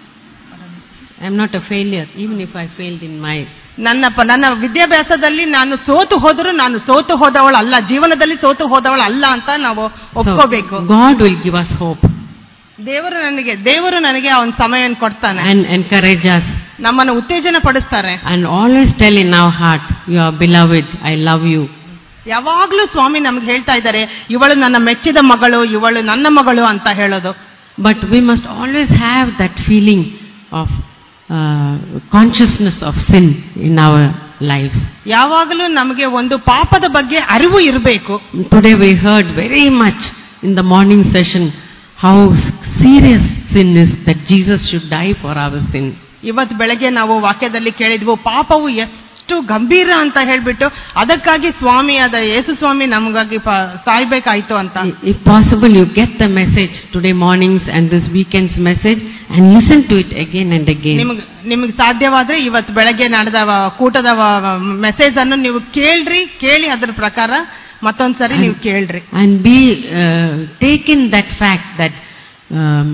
S1: I'm not a failure, even if I failed in my.
S2: ನನ್ನ ಪ- ನನ್ನ ವಿದ್ಯಾಭ್ಯಾಸದಲ್ಲಿ ನಾನು ಸೋತು ಹೋದರೂ ನಾನು ಸೋತು ಹೋದವಳು ಅಲ್ಲ ಜೀವನದಲ್ಲಿ ಸೋತು ಹೋದವಳು ಅಲ್ಲ ಅಂತ ನಾವು ಒಪ್ಕೋಬೇಕು
S1: So God will give us hope
S2: ದೇವರು ನನಗೆ ದೇವರು ನನಗೆ ಅವನ ಸಮಯವನ್ನು ಕೊಡ್ತಾನೆ
S1: and encourage us
S2: ನಮ್ಮನ್ನು ಉತ್ತೇಜನ ಪಡಿಸ್ತಾರೆ
S1: and always tell in our heart, You are beloved, I love you.
S2: ಯಾವಾಗ್ಲೂ ಸ್ವಾಮಿ ನಮ್ಗೆ ಹೇಳ್ತಾ ಇದ್ದಾರೆ ಇವಳು ನನ್ನ ಮೆಚ್ಚಿದ ಮಗಳು ಇವಳು ನನ್ನ ಮಗಳು ಅಂತ ಹೇಳೋದು
S1: But we must always have that feeling of uh, consciousness of sin in our lives.
S2: ಯಾವಾಗಲೂ ನಮಗೆ ಒಂದು ಪಾಪದ ಬಗ್ಗೆ ಅರಿವು ಇರಬೇಕು
S1: Today we heard very much in the morning session how serious sin is that Jesus should die for our sin.
S2: ಇವತ್ತು ಬೆಳಗ್ಗೆ ನಾವು ವಾಕ್ಯದಲ್ಲಿ ಕೇಳಿದ್ವು ಪಾಪವು ಎಷ್ಟು ಗಂಭೀರ ಅಂತ ಹೇಳ್ಬಿಟ್ಟು ಅದಕ್ಕಾಗಿ ಸ್ವಾಮಿ ಅದ ಯೇಸು ಸ್ವಾಮಿ ನಮಗಾಗಿ ಪ- ಸಾಯ್ಬೇಕಾಯ್ತು ಅಂತ
S1: If possible, you get the message today morning's and this weekend's message and listen to it again and again.
S2: ನಿಮ್ಗ್ ನಿಮಗೆ ಸಾಧ್ಯವಾದ್ರೆ ಇವತ್ತು ಬೆಳಗ್ಗೆ ನಡೆದ ವ- ಕೂಟದ ಮೆಸೇಜ್ ಅನ್ನು ನೀವು ಕೇಳ್ರಿ ಕೇಳಿ ಅದ್ರ ಪ್ರಕಾರ ಮತ್ತೊಂದ್ಸರಿ ನೀವು ಕೇಳ್ರಿ
S1: And be, uh, take in that fact that um,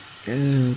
S1: uh,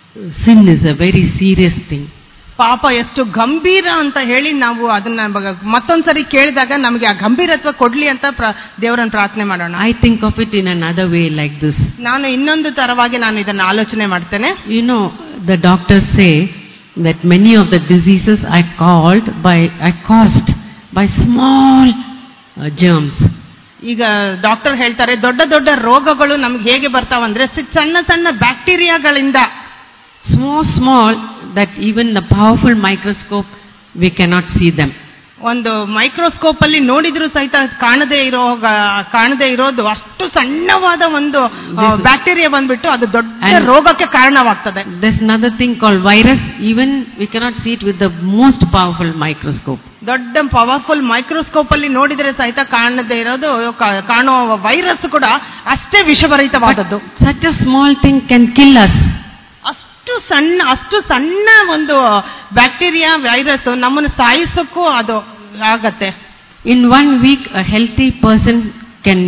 S1: sin is a very serious thing.
S2: ಪಾಪ ಎಷ್ಟು ಗಂಭೀರ ಅಂತ ಹೇಳಿ ನಾವು ಅದನ್ನ ಬಗ- ಮತ್ತೊಂದ್ಸರಿ ಕೇಳಿದಾಗ ನಮಗೆ ಆ ಗಂಭೀರತ್ವ ಕೊಡ್ಲಿ ಅಂತ ಪ್ರ- ದೇವರನ್ನ ಪ್ರಾರ್ಥನೆ ಮಾಡೋಣ
S1: I think of it in another way like this.
S2: ನಾನು ಇನ್ನೊಂದು ತರವಾಗಿ ನಾನು ಇದನ್ನ ಆಲೋಚನೆ ಮಾಡ್ತೇನೆ
S1: You know, the doctors say that many of the diseases are called by, are caused by small uh, germs.
S2: ಈಗ ಡಾಕ್ಟರ್ ಹೇಳ್ತಾರೆ ದೊಡ್ಡ ದೊಡ್ಡ ರೋಗಗಳು ನಮ್ಗೆ ಹೇಗೆ ಬರ್ತಾವಂದ್ರೆ ಸಿ- ಸಣ್ಣ ಸಣ್ಣ ಬ್ಯಾಕ್ಟೀರಿಯಾಗಳಿಂದ
S1: Small, small, that even the powerful microscope, we cannot see them.
S2: ಒಂದು ಮೈಕ್ರೋಸ್ಕೋಪ್ ಅಲ್ಲಿ ನೋಡಿದ್ರು ಸಹಿತ ಕಾಣದೇ ಇರೋ ಗ- ಕಾಣದೇ ಇರೋದು ಅಷ್ಟು ಸಣ್ಣವಾದ ಒಂದು
S1: This-
S2: ಬ್ಯಾಕ್ಟೀರಿಯಾ ಬಂದ್ಬಿಟ್ಟು ಅದು ದೊಡ್ಡ
S1: And-
S2: ರೋಗಕ್ಕೆ ಕಾರಣವಾಗ್ತದೆ
S1: There's another thing called virus, even we cannot see it with the most powerful microscope.
S2: ದೊಡ್ಡ ಪವರ್ಫುಲ್ ಮೈಕ್ರೋಸ್ಕೋಪ್ ಅಲ್ಲಿ ನೋಡಿದ್ರೆ ಸಹಿತ ಕಾಣದೇ ಇರೋದು ಕಾ- ಕಾಣುವ ವೈರಸ್ ಕೂಡ ಅಷ್ಟೇ ವಿಷಭರಿತವಾದದ್ದು
S1: Such a small thing can kill us.
S2: ಅಷ್ಟು ಸಣ್ಣ ಅಷ್ಟು ಸಣ್ಣ ಒಂದು ಬ್ಯಾಕ್ಟೀರಿಯಾ ವೈರಸ್ ನಮ್ಮನ್ನು ಸಾಯಿಸಕ್ಕೂ ಅದು ಆಗತ್ತೆ
S1: In one week, a healthy person can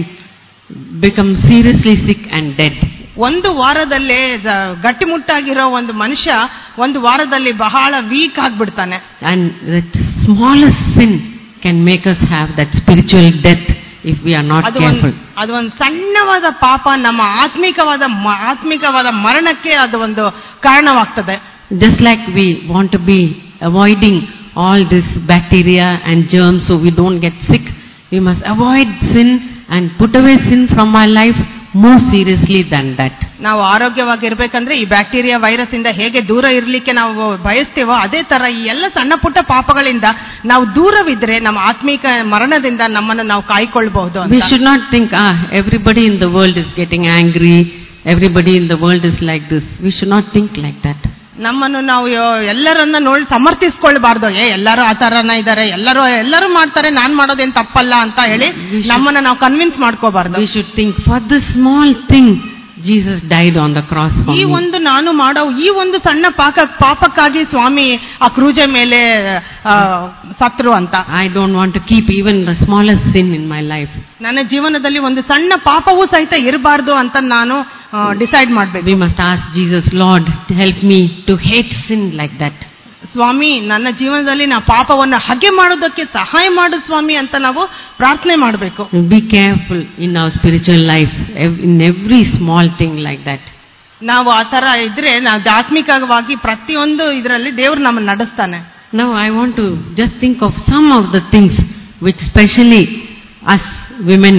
S1: become seriously sick and dead.
S2: ಒಂದು ವಾರದಲ್ಲೇ ದ- ಗಟ್ಟಿಮುಟ್ಟಾಗಿರೋ ಒಂದು ಮನುಷ್ಯ ಒಂದು ವಾರದಲ್ಲಿ ಬಹಳ ವೀಕ್ ಆಗ್ಬಿಡ್ತಾನೆ
S1: And that smallest sin can make us have that spiritual death if we are not
S2: ಅದು ಒಂದು
S1: careful.
S2: ಅದು ಒಂದು ಸಣ್ಣವಾದ ಪಾಪ ನಮ್ಮ ಆತ್ಮಿಕವಾದ ಮ- ಆತ್ಮಿಕವಾದ ಮರಣಕ್ಕೆ ಅದು ಒಂದು ಕಾರಣವಾಗ್ತದೆ
S1: Just like we want to be avoiding all this bacteria and germs so we don't get sick, we must avoid sin and put away sin from our life more seriously than that.
S2: ನಾವು ಆರೋಗ್ಯವಾಗಿರ್ಬೇಕಂದ್ರೆ ಈ bacteria virus ಇಂದ ಹೇಗೆ ದೂರ ಇರ್ಲಿಕ್ಕೆ ನಾವು ಬಯಸ್ತೀವೋ ಅದೇ ತರ ಈ ಎಲ್ಲ ಸಣ್ಣ ಪುಟ್ಟ ಪಾಪಗಳಿಂದ ನಾವು ದೂರವಿದ್ರೆ ನಮ್ಮ ಆತ್ಮಿಕ ಮರಣದಿಂದ ನಮ್ಮನ್ನು ನಾವು ಕಾಯ್ಕೊಳ್ಬಹುದು
S1: We
S2: ಅಂತ
S1: should not think, ah, everybody in the world is getting angry, everybody in the world is like this. We should not think like that.
S2: ನಮ್ಮನ್ನು ನಾವು ಯೋ- ಎಲ್ಲರನ್ನ ನೋಡಿ ಸಮರ್ಥಿಸ್ಕೊಳ್ಬಾರ್ದು ಏ ಎಲ್ಲರೂ ಆ ತರನ ಇದ್ದಾರೆ ಎಲ್ಲರೂ ಎಲ್ಲರೂ ಮಾಡ್ತಾರೆ ನಾನ್ ಮಾಡೋದೇನ್ ತಪ್ಪಲ್ಲ ಅಂತ ಹೇಳಿ
S1: We should-
S2: ನಮ್ಮನ್ನ ನಾವು ಕನ್ವಿನ್ಸ್ ಮಾಡ್ಕೋಬಾರ್ದು
S1: We should think, for this small thing, Jesus died on the cross for
S2: ಈ
S1: me.
S2: ಒಂದು ನಾನು ಮಾಡೋ ಈ ಒಂದು ಸಣ್ಣ ಪಾಕ ಪಾಪಕ್ಕಾಗಿ ಸ್ವಾಮಿ ಆ ಕ್ರೂಜೆ ಮೇಲೆ ಆ, ಸತ್ರು ಅಂತ
S1: I don't want to keep even the smallest sin in my life.
S2: ನನ್ನ ಜೀವನದಲ್ಲಿ ಒಂದು ಸಣ್ಣ ಪಾಪವೂ ಸಹಿತ ಇರಬಾರ್ದು ಅಂತ ನಾನು ಡಿಸೈಡ್ ಮಾಡ್ಬೇಕು
S1: We must ask Jesus, Lord, to help me to hate sin like that.
S2: ಸ್ವಾಮಿ ನನ್ನ ಜೀವನದಲ್ಲಿ ನಾ ಪಾಪವನ್ನು ಹಗೆ ಮಾಡೋದಕ್ಕೆ ಸಹಾಯ ಮಾಡು ಸ್ವಾಮಿ ಅಂತ ನಾವು ಪ್ರಾರ್ಥನೆ ಮಾಡಬೇಕು
S1: Be careful in our spiritual life, ev- in every small thing like that.
S2: ನಾವು ಆ ತರ ಇದ್ರೆ ನಾವು ಆತ್ಮಿಕವಾಗಿ ಪ್ರತಿಯೊಂದು ಇದರಲ್ಲಿ ದೇವ್ರು ನಮ್ಮನ್ನು ನಡೆಸ್ತಾನೆ
S1: Now I want to just think of some of the things which especially us women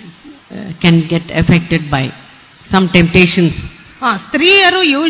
S1: uh, can get affected by. Some temptations.
S2: ಹಾ, ಸ್ತ್ರೀಯರು ಯೂಸ್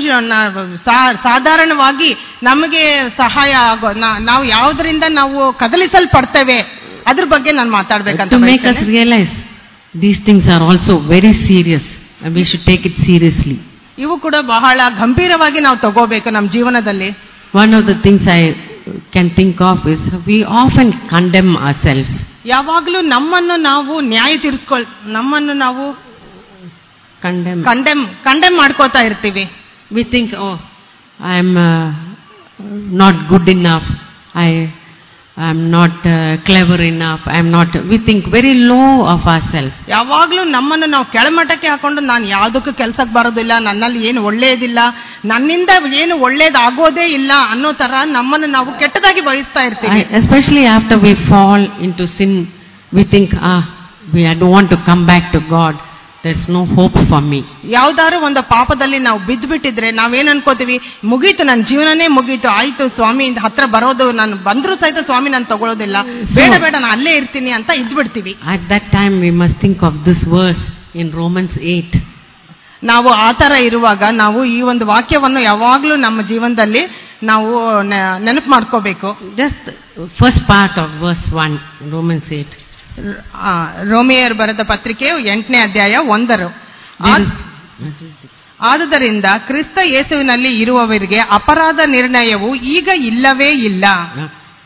S2: ಸಾಧಾರಣವಾಗಿ ನಮಗೆ ಸಹಾಯ ಆಗೋ ನಾ- ನಾವು ಯಾವುದರಿಂದ ನಾವು ಕದಲಿಸಲ್ಪಡ್ತೇವೆ ಅದ್ರ ಬಗ್ಗೆ ನಾನು ಮಾತಾಡ್ಬೇಕಂತ
S1: to make us
S2: ಬಯಸ್ತೇನೆ.
S1: realize these things are also very serious and we should take it seriously.
S2: ಇವು ಕೂಡ ಬಹಳ ಗಂಭೀರವಾಗಿ ನಾವು ತಗೋಬೇಕು ನಮ್ಮ ಜೀವನದಲ್ಲಿ
S1: One of the things I can think of is we often condemn ourselves.
S2: ಯಾವಾಗ್ಲೂ ನಮ್ಮನ್ನು ನಾವು ನ್ಯಾಯ ತೀರಿಸ್ಕೊಳ್ ನಮ್ಮನ್ನು ನಾವು
S1: Condemn.
S2: ಕಂಡೆಮ್ ಕಂಡೆಮ್ ಮಾಡ್ಕೋತಾ ಇರ್ತೀವಿ
S1: we think, oh, I'm uh, not good enough. I am not uh, clever enough. I'm not. We think very low of ourselves.
S2: ಯಾವಾಗ್ಲೂ ನಮ್ಮನ್ನು ನಾವು ಕೆಳಮಟ್ಟಕ್ಕೆ ಹಾಕೊಂಡು ನಾನು ಯಾವುದಕ್ಕೂ ಕೆಲ್ಸಕ್ಕೆ ಬರೋದಿಲ್ಲ ನನ್ನಲ್ಲಿ ಏನು ಒಳ್ಳೇದಿಲ್ಲ ನನ್ನಿಂದ ಏನು ಒಳ್ಳೇದಾಗೋದೇ ಇಲ್ಲ ಅನ್ನೋ ತರ ನಮ್ಮನ್ನು ನಾವು ಕೆಟ್ಟದಾಗಿ ಬಯಸ್ತಾ ಇರ್ತೀವಿ
S1: I, especially after we fall into sin, we think, ah, we, I don't want to come back to God. There's no hope for me.
S2: ಯಾವ್ದಾದ್ರು ಒಂದು ಪಾಪದಲ್ಲಿ ನಾವು ಬಿದ್ದು ಬಿಟ್ಟಿದ್ರೆ ನಾವೇನ್ ಅನ್ಕೋತೀವಿ ಮುಗೀತು ನನ್ನ ಜೀವನನೇ ಮುಗೀತು ಆಯ್ತು ಸ್ವಾಮಿ ಇಂದ ಹತ್ರ ಬರೋದು ನಾನು ಬಂದ್ರು ಸಹಿತ ಸ್ವಾಮಿ ನಾನು ತಗೊಳ್ಳೋದಿಲ್ಲ ಬೇಡ ಬೇಡ ನಾನು ಅಲ್ಲೇ ಇರ್ತೀನಿ ಅಂತ ಇದ್ಬಿಡ್ತೀವಿ
S1: At that time, we must think of this verse in Romans 8.
S2: ನಾವು ಆ ತರ ಇರುವಾಗ ನಾವು ಈ ಒಂದು ವಾಕ್ಯವನ್ನು ಯಾವಾಗ್ಲೂ ನಮ್ಮ ಜೀವನದಲ್ಲಿ ನಾವು ನೆ- ನೆನಪು ಮಾಡ್ಕೋಬೇಕು
S1: Just the first part of verse 1, Romans 8.
S2: ಆ, ರೋಮಿಯರ್ ಬರೆದ ಪತ್ರಿಕೆ ಎಂಟನೇ ಅಧ್ಯಾಯ ಒಂದರು
S1: There
S2: ಆದ್-
S1: is-
S2: ಆದುದರಿಂದ ಕ್ರಿಸ್ತ ಯೇಸುವಿನಲ್ಲಿ ಇರುವವರಿಗೆ ಅಪರಾಧ ನಿರ್ಣಯವು ಈಗ ಇಲ್ಲವೇ ಇಲ್ಲ
S1: Yeah.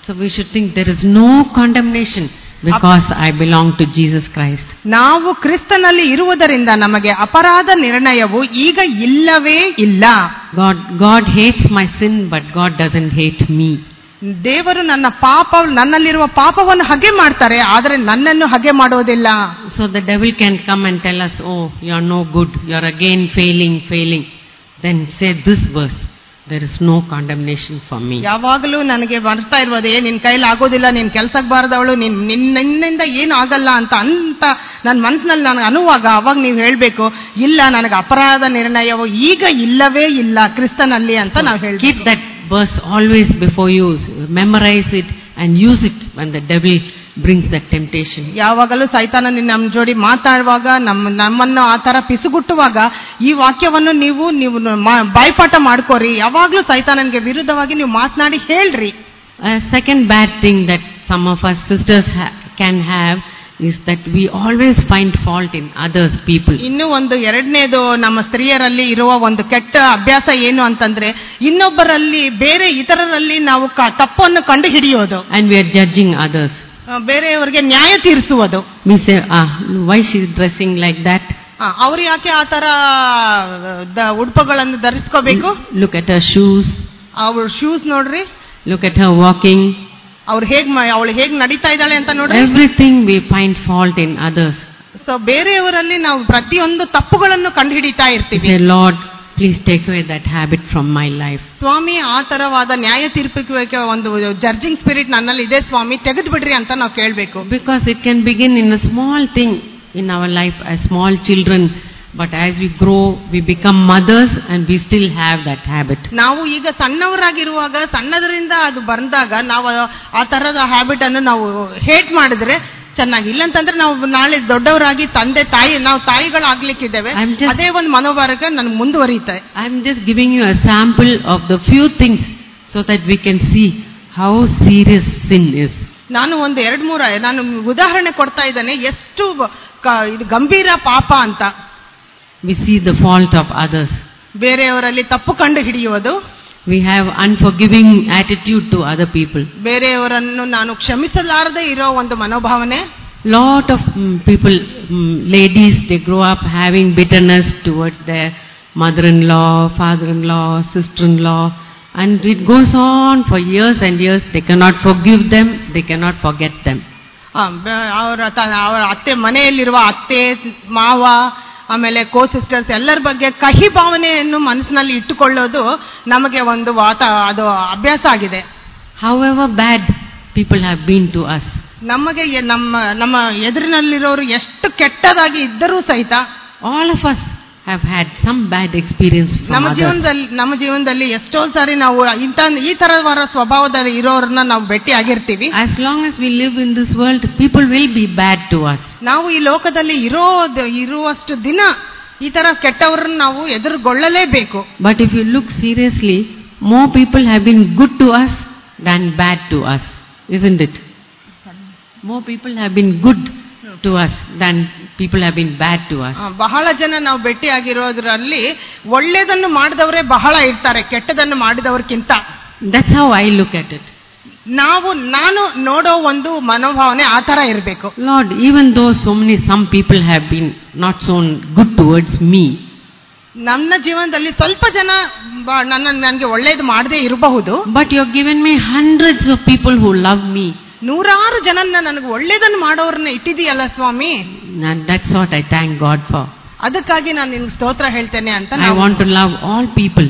S1: So we should think there is no condemnation because I belong to Jesus Christ.
S2: ನಾವು ಕ್ರಿಸ್ತನಲ್ಲಿ ಇರುವುದರಿಂದ ನಮಗೆ ಅಪರಾಧ ನಿರ್ಣಯವು ಈಗ ಇಲ್ಲವೇ ಇಲ್ಲ
S1: God, God hates my sin, but God doesn't hate me.
S2: ದೇವರು ನನ್ನ ಪಾಪ ನನ್ನಲ್ಲಿರುವ ಪಾಪವನ್ನು ಹಗೆ ಮಾಡ್ತಾರೆ ಆದರೆ ನನ್ನನ್ನು ಹಗೆ ಮಾಡೋದಿಲ್ಲ
S1: So the devil can come and tell us, oh, you're no good, you're again failing, failing. Then say this verse, there is no condemnation for me.
S2: ಯಾವಾಗಲೂ ನನಗೆ ಬರ್ತಾ ಇರೋದೇ ನಿನ್ ಕೈಲಿ ಆಗೋದಿಲ್ಲ ನೀನ್ ಕೆಲ್ಸಕ್ಕೆ ಬಾರದವಳು ನಿನ್ ನಿನ್- ನಿನ್ನಿಂದ ಏನು ಆಗಲ್ಲ ಅಂತ ಅಂತ ನನ್ನ ಮನಸ್ಸಿನಲ್ಲಿ ನನಗೆ ಅನ್ನುವಾಗ ಅವಾಗ ನೀವು ಹೇಳ್ಬೇಕು ಇಲ್ಲ ನನಗೆ ಅಪರಾಧ ನಿರ್ಣಯವು ಈಗ ಇಲ್ಲವೇ ಇಲ್ಲ ಕ್ರಿಸ್ತನಲ್ಲಿ ಅಂತ ನಾವು ಹೇಳ್ತೀವಿ
S1: Keep that verse always before you, memorize it and use it when the devil brings that temptation.
S2: ಯಾವಾಗಲೂ ಸೈತಾನ ನಮ್ಮ ಜೋಡಿ ಮಾತಾಡುವಾಗ ನಮ್ಮ ನಮ್ಮನ್ನು ಆ ತರ ಪಿಸುಗುಟ್ಟುವಾಗ ಈ ವಾಕ್ಯವನ್ನು ನೀವು ನೀವು ಮಾ- ಬಾಯ್ಪಾಠ ಮಾಡ್ಕೋರಿ ಯಾವಾಗ್ಲೂ ಸೈತಾನನಿಗೆ ವಿರುದ್ಧವಾಗಿ ನೀವು ಮಾತನಾಡಿ ಹೇಳ್ರಿ
S1: A second bad thing that some of us sisters ha- can have is that we always find fault in others people.
S2: ಇನ್ನು ಒಂದು ಎರಡನೇದು ನಮ್ಮ ಸ್ತ್ರೀಯರಲ್ಲಿ ಇರುವ ಒಂದು ಕೆಟ್ಟ ಅಭ್ಯಾಸ ಏನು ಅಂತಂದ್ರೆ ಇನ್ನೊಬ್ಬರಲ್ಲಿ ಬೇರೆ ಇತರರಲ್ಲಿ ನಾವು ಕ- ತಪ್ಪನ್ನು ಕಂಡು ಹಿಡಿಯೋದು
S1: And we are judging others.
S2: ಆ, ಬೇರೆಯವರಿಗೆ ನ್ಯಾಯ ತೀರಿಸುವುದು
S1: We say, ah, why she is dressing like that?
S2: ಅವ್ರು ಯಾಕೆ ಆ ತರ ದ- ಉಡುಪುಗಳನ್ನು ಧರಿಸ್ಕೋಬೇಕು
S1: Look at her shoes.
S2: ಅವ್ರ ಶೂಸ್ ನೋಡ್ರಿ
S1: Look at her walking.
S2: ಅವ್ರು ಹೇಗ್ ಅವಳು ಹೇಗ್ ನಡೀತಾ ಇದ್ದಾಳೆ ಅಂತ ನೋಡ್ರಿ
S1: Everything we find fault in others.
S2: So ಬೇರೆಯವರಲ್ಲಿ ನಾವು ಪ್ರತಿಯೊಂದು ತಪ್ಪುಗಳನ್ನು ಕಂಡುಹಿಡಿತಾ
S1: We
S2: ಇರ್ತೀವಿ
S1: say, Lord, please take away that habit from my life.
S2: ಸ್ವಾಮಿ ಆ ತರವಾದ ನ್ಯಾಯ ತೀರ್ಪಿಕೆ ಒಂದು ಜಡ್ಜಿಂಗ್ ಸ್ಪಿರಿಟ್ ನನ್ನಲ್ಲಿ ಇದೆ ಸ್ವಾಮಿ ತೆಗೆದು ಬಿಡ್ರಿ ಅಂತ ನಾವು ಕೇಳ್ಬೇಕು
S1: Because it can begin in a small thing in our life as small children, but as we grow, we become mothers and we still have that habit.
S2: ನಾವು ಈಗ ಸಣ್ಣವರಾಗಿರುವಾಗ ಸಣ್ಣದರಿಂದ ಅದು ಬಂದಾಗ ನಾವು ಆ ತರದ ಹ್ಯಾಬಿಟ್ ಅನ್ನು ನಾವು ಹೇಟ್ ಮಾಡಿದ್ರೆ ಚೆನ್ನಾಗಿ ಇಲ್ಲಂತಂದ್ರೆ ನಾವು ನಾಳೆ ದೊಡ್ಡವರಾಗಿ ತಂದೆ ತಾಯಿ ನಾವು ತಾಯಿಗಳಾಗ್ಲಿಕ್ಕಿದ್ದೇವೆ
S1: I'm just-
S2: ಅದೇ ಒಂದು ಮನೋಭಾವಕ್ಕೆ ನನ್ಗೆ ಮುಂದುವರಿಯುತ್ತೆ
S1: I'm just giving you a sample of the few things so that we can see how serious sin is.
S2: ನಾನು ಒಂದು ಎರಡ್ ಮೂರ ನಾನು ಉದಾಹರಣೆ ಕೊಡ್ತಾ ಇದ್ದೇನೆ ಎಷ್ಟು ಕ- ಇದು ಗಂಭೀರ ಪಾಪ ಅಂತ
S1: We see the fault of others.
S2: ಬೇರೆಯವರಲ್ಲಿ ತಪ್ಪು ಕಂಡು ಹಿಡಿಯುವುದು
S1: We have unforgiving attitude to other people.
S2: ಬೇರೆಯವರನ್ನು ನಾನು ಕ್ಷಮಿಸಲಾರದೆ ಇರೋ ಒಂದು ಮನೋಭಾವನೆ
S1: Lot of mm, people, mm, ladies, they grow up having bitterness towards their mother-in-law, father-in-law, sister-in-law, and it goes on for years and years. They cannot forgive them, they cannot forget them.
S2: ಆ, ಬ- ಅವರ ತ- ಅವರ ಅತ್ತೆ ಮನೆಯಲ್ಲಿರುವ ಅತ್ತೆ ಮಾವ ಆಮೇಲೆ ಕೋ ಸಿಸ್ಟರ್ಸ್ ಎಲ್ಲರ ಬಗ್ಗೆ ಕಹಿ ಭಾವನೆಯನ್ನು ಮನಸ್ಸಿನಲ್ಲಿ ಇಟ್ಟುಕೊಳ್ಳೋದು ನಮಗೆ ಒಂದು ವಾತ ಅದು ಅಭ್ಯಾಸ ಆಗಿದೆ
S1: However bad people have been to us,
S2: ನಮಗೆ ಎ- ನಮ್ಮ ನಮ್ಮ ಎದುರಿನಲ್ಲಿರೋರು ಎಷ್ಟು ಕೆಟ್ಟದಾಗಿ ಇದ್ದರೂ ಸಹಿತ
S1: all of us have had some bad experience from
S2: ನಮ್ಮ
S1: others.
S2: ಜೀವನದಲ್ಲಿ ನಮ್ಮ ಜೀವನದಲ್ಲಿ ಎಷ್ಟೋ ಸಾರಿ ನಾವು ಇಂಥ ಈ ತರವಾದ ಸ್ವಭಾವದಲ್ಲಿ ಇರೋರನ್ನ ನಾವು ಭೇಟಿ ಆಗಿರ್ತೀವಿ
S1: As long as we live in this world, people will be bad to us.
S2: ನಾವು ಈ ಲೋಕದಲ್ಲಿ ಇರೋದು ಇರುವಷ್ಟು ದಿನ ಈ ತರ ಕೆಟ್ಟವರನ್ನ ನಾವು ಎದುರುಗೊಳ್ಳಲೇಬೇಕು
S1: But if you look seriously, more people have been good to us than bad to us, isn't it? More people have been good to us than people have been bad to us.
S2: ಆ, ಬಹಳ ಜನ ನಾವು ಭೇಟಿ ಆಗಿರೋದ್ರಲ್ಲಿ ಒಳ್ಳೇದನ್ನು ಮಾಡಿದವರೇ ಬಹಳ ಇರ್ತಾರೆ ಕೆಟ್ಟದನ್ನು ಮಾಡಿದವ್ರಕ್ಕಿಂತ
S1: That's how I look at it.
S2: ನಾವು ನಾನು ನೋಡೋ ಒಂದು ಮನೋಭಾವನೆ ಆ ತರ ಇರಬೇಕು
S1: Lord, even though so many, some people have been not so good towards me,
S2: ನನ್ನ ಜೀವನದಲ್ಲಿ ಸ್ವಲ್ಪ ಜನ ಬ- ನನ್ನ ನನಗೆ ಒಳ್ಳೇದು ಮಾಡದೇ ಇರಬಹುದು
S1: but you have given me hundreds of people who love me.
S2: ನೂರಾರು ಜನನ್ನ ನನಗೆ ಒಳ್ಳೇದನ್ನು ಮಾಡೋರನ್ನ ಇಟ್ಟಿದೀಯಲ್ಲ ಸ್ವಾಮಿ
S1: And that's what I thank God for.
S2: ಅದಕ್ಕಾಗಿ ನಾನು ನಿನ್ಗೆ ಸ್ತೋತ್ರ ಹೇಳ್ತೇನೆ ಅಂತ
S1: I
S2: ನಾವು-
S1: want to love all people.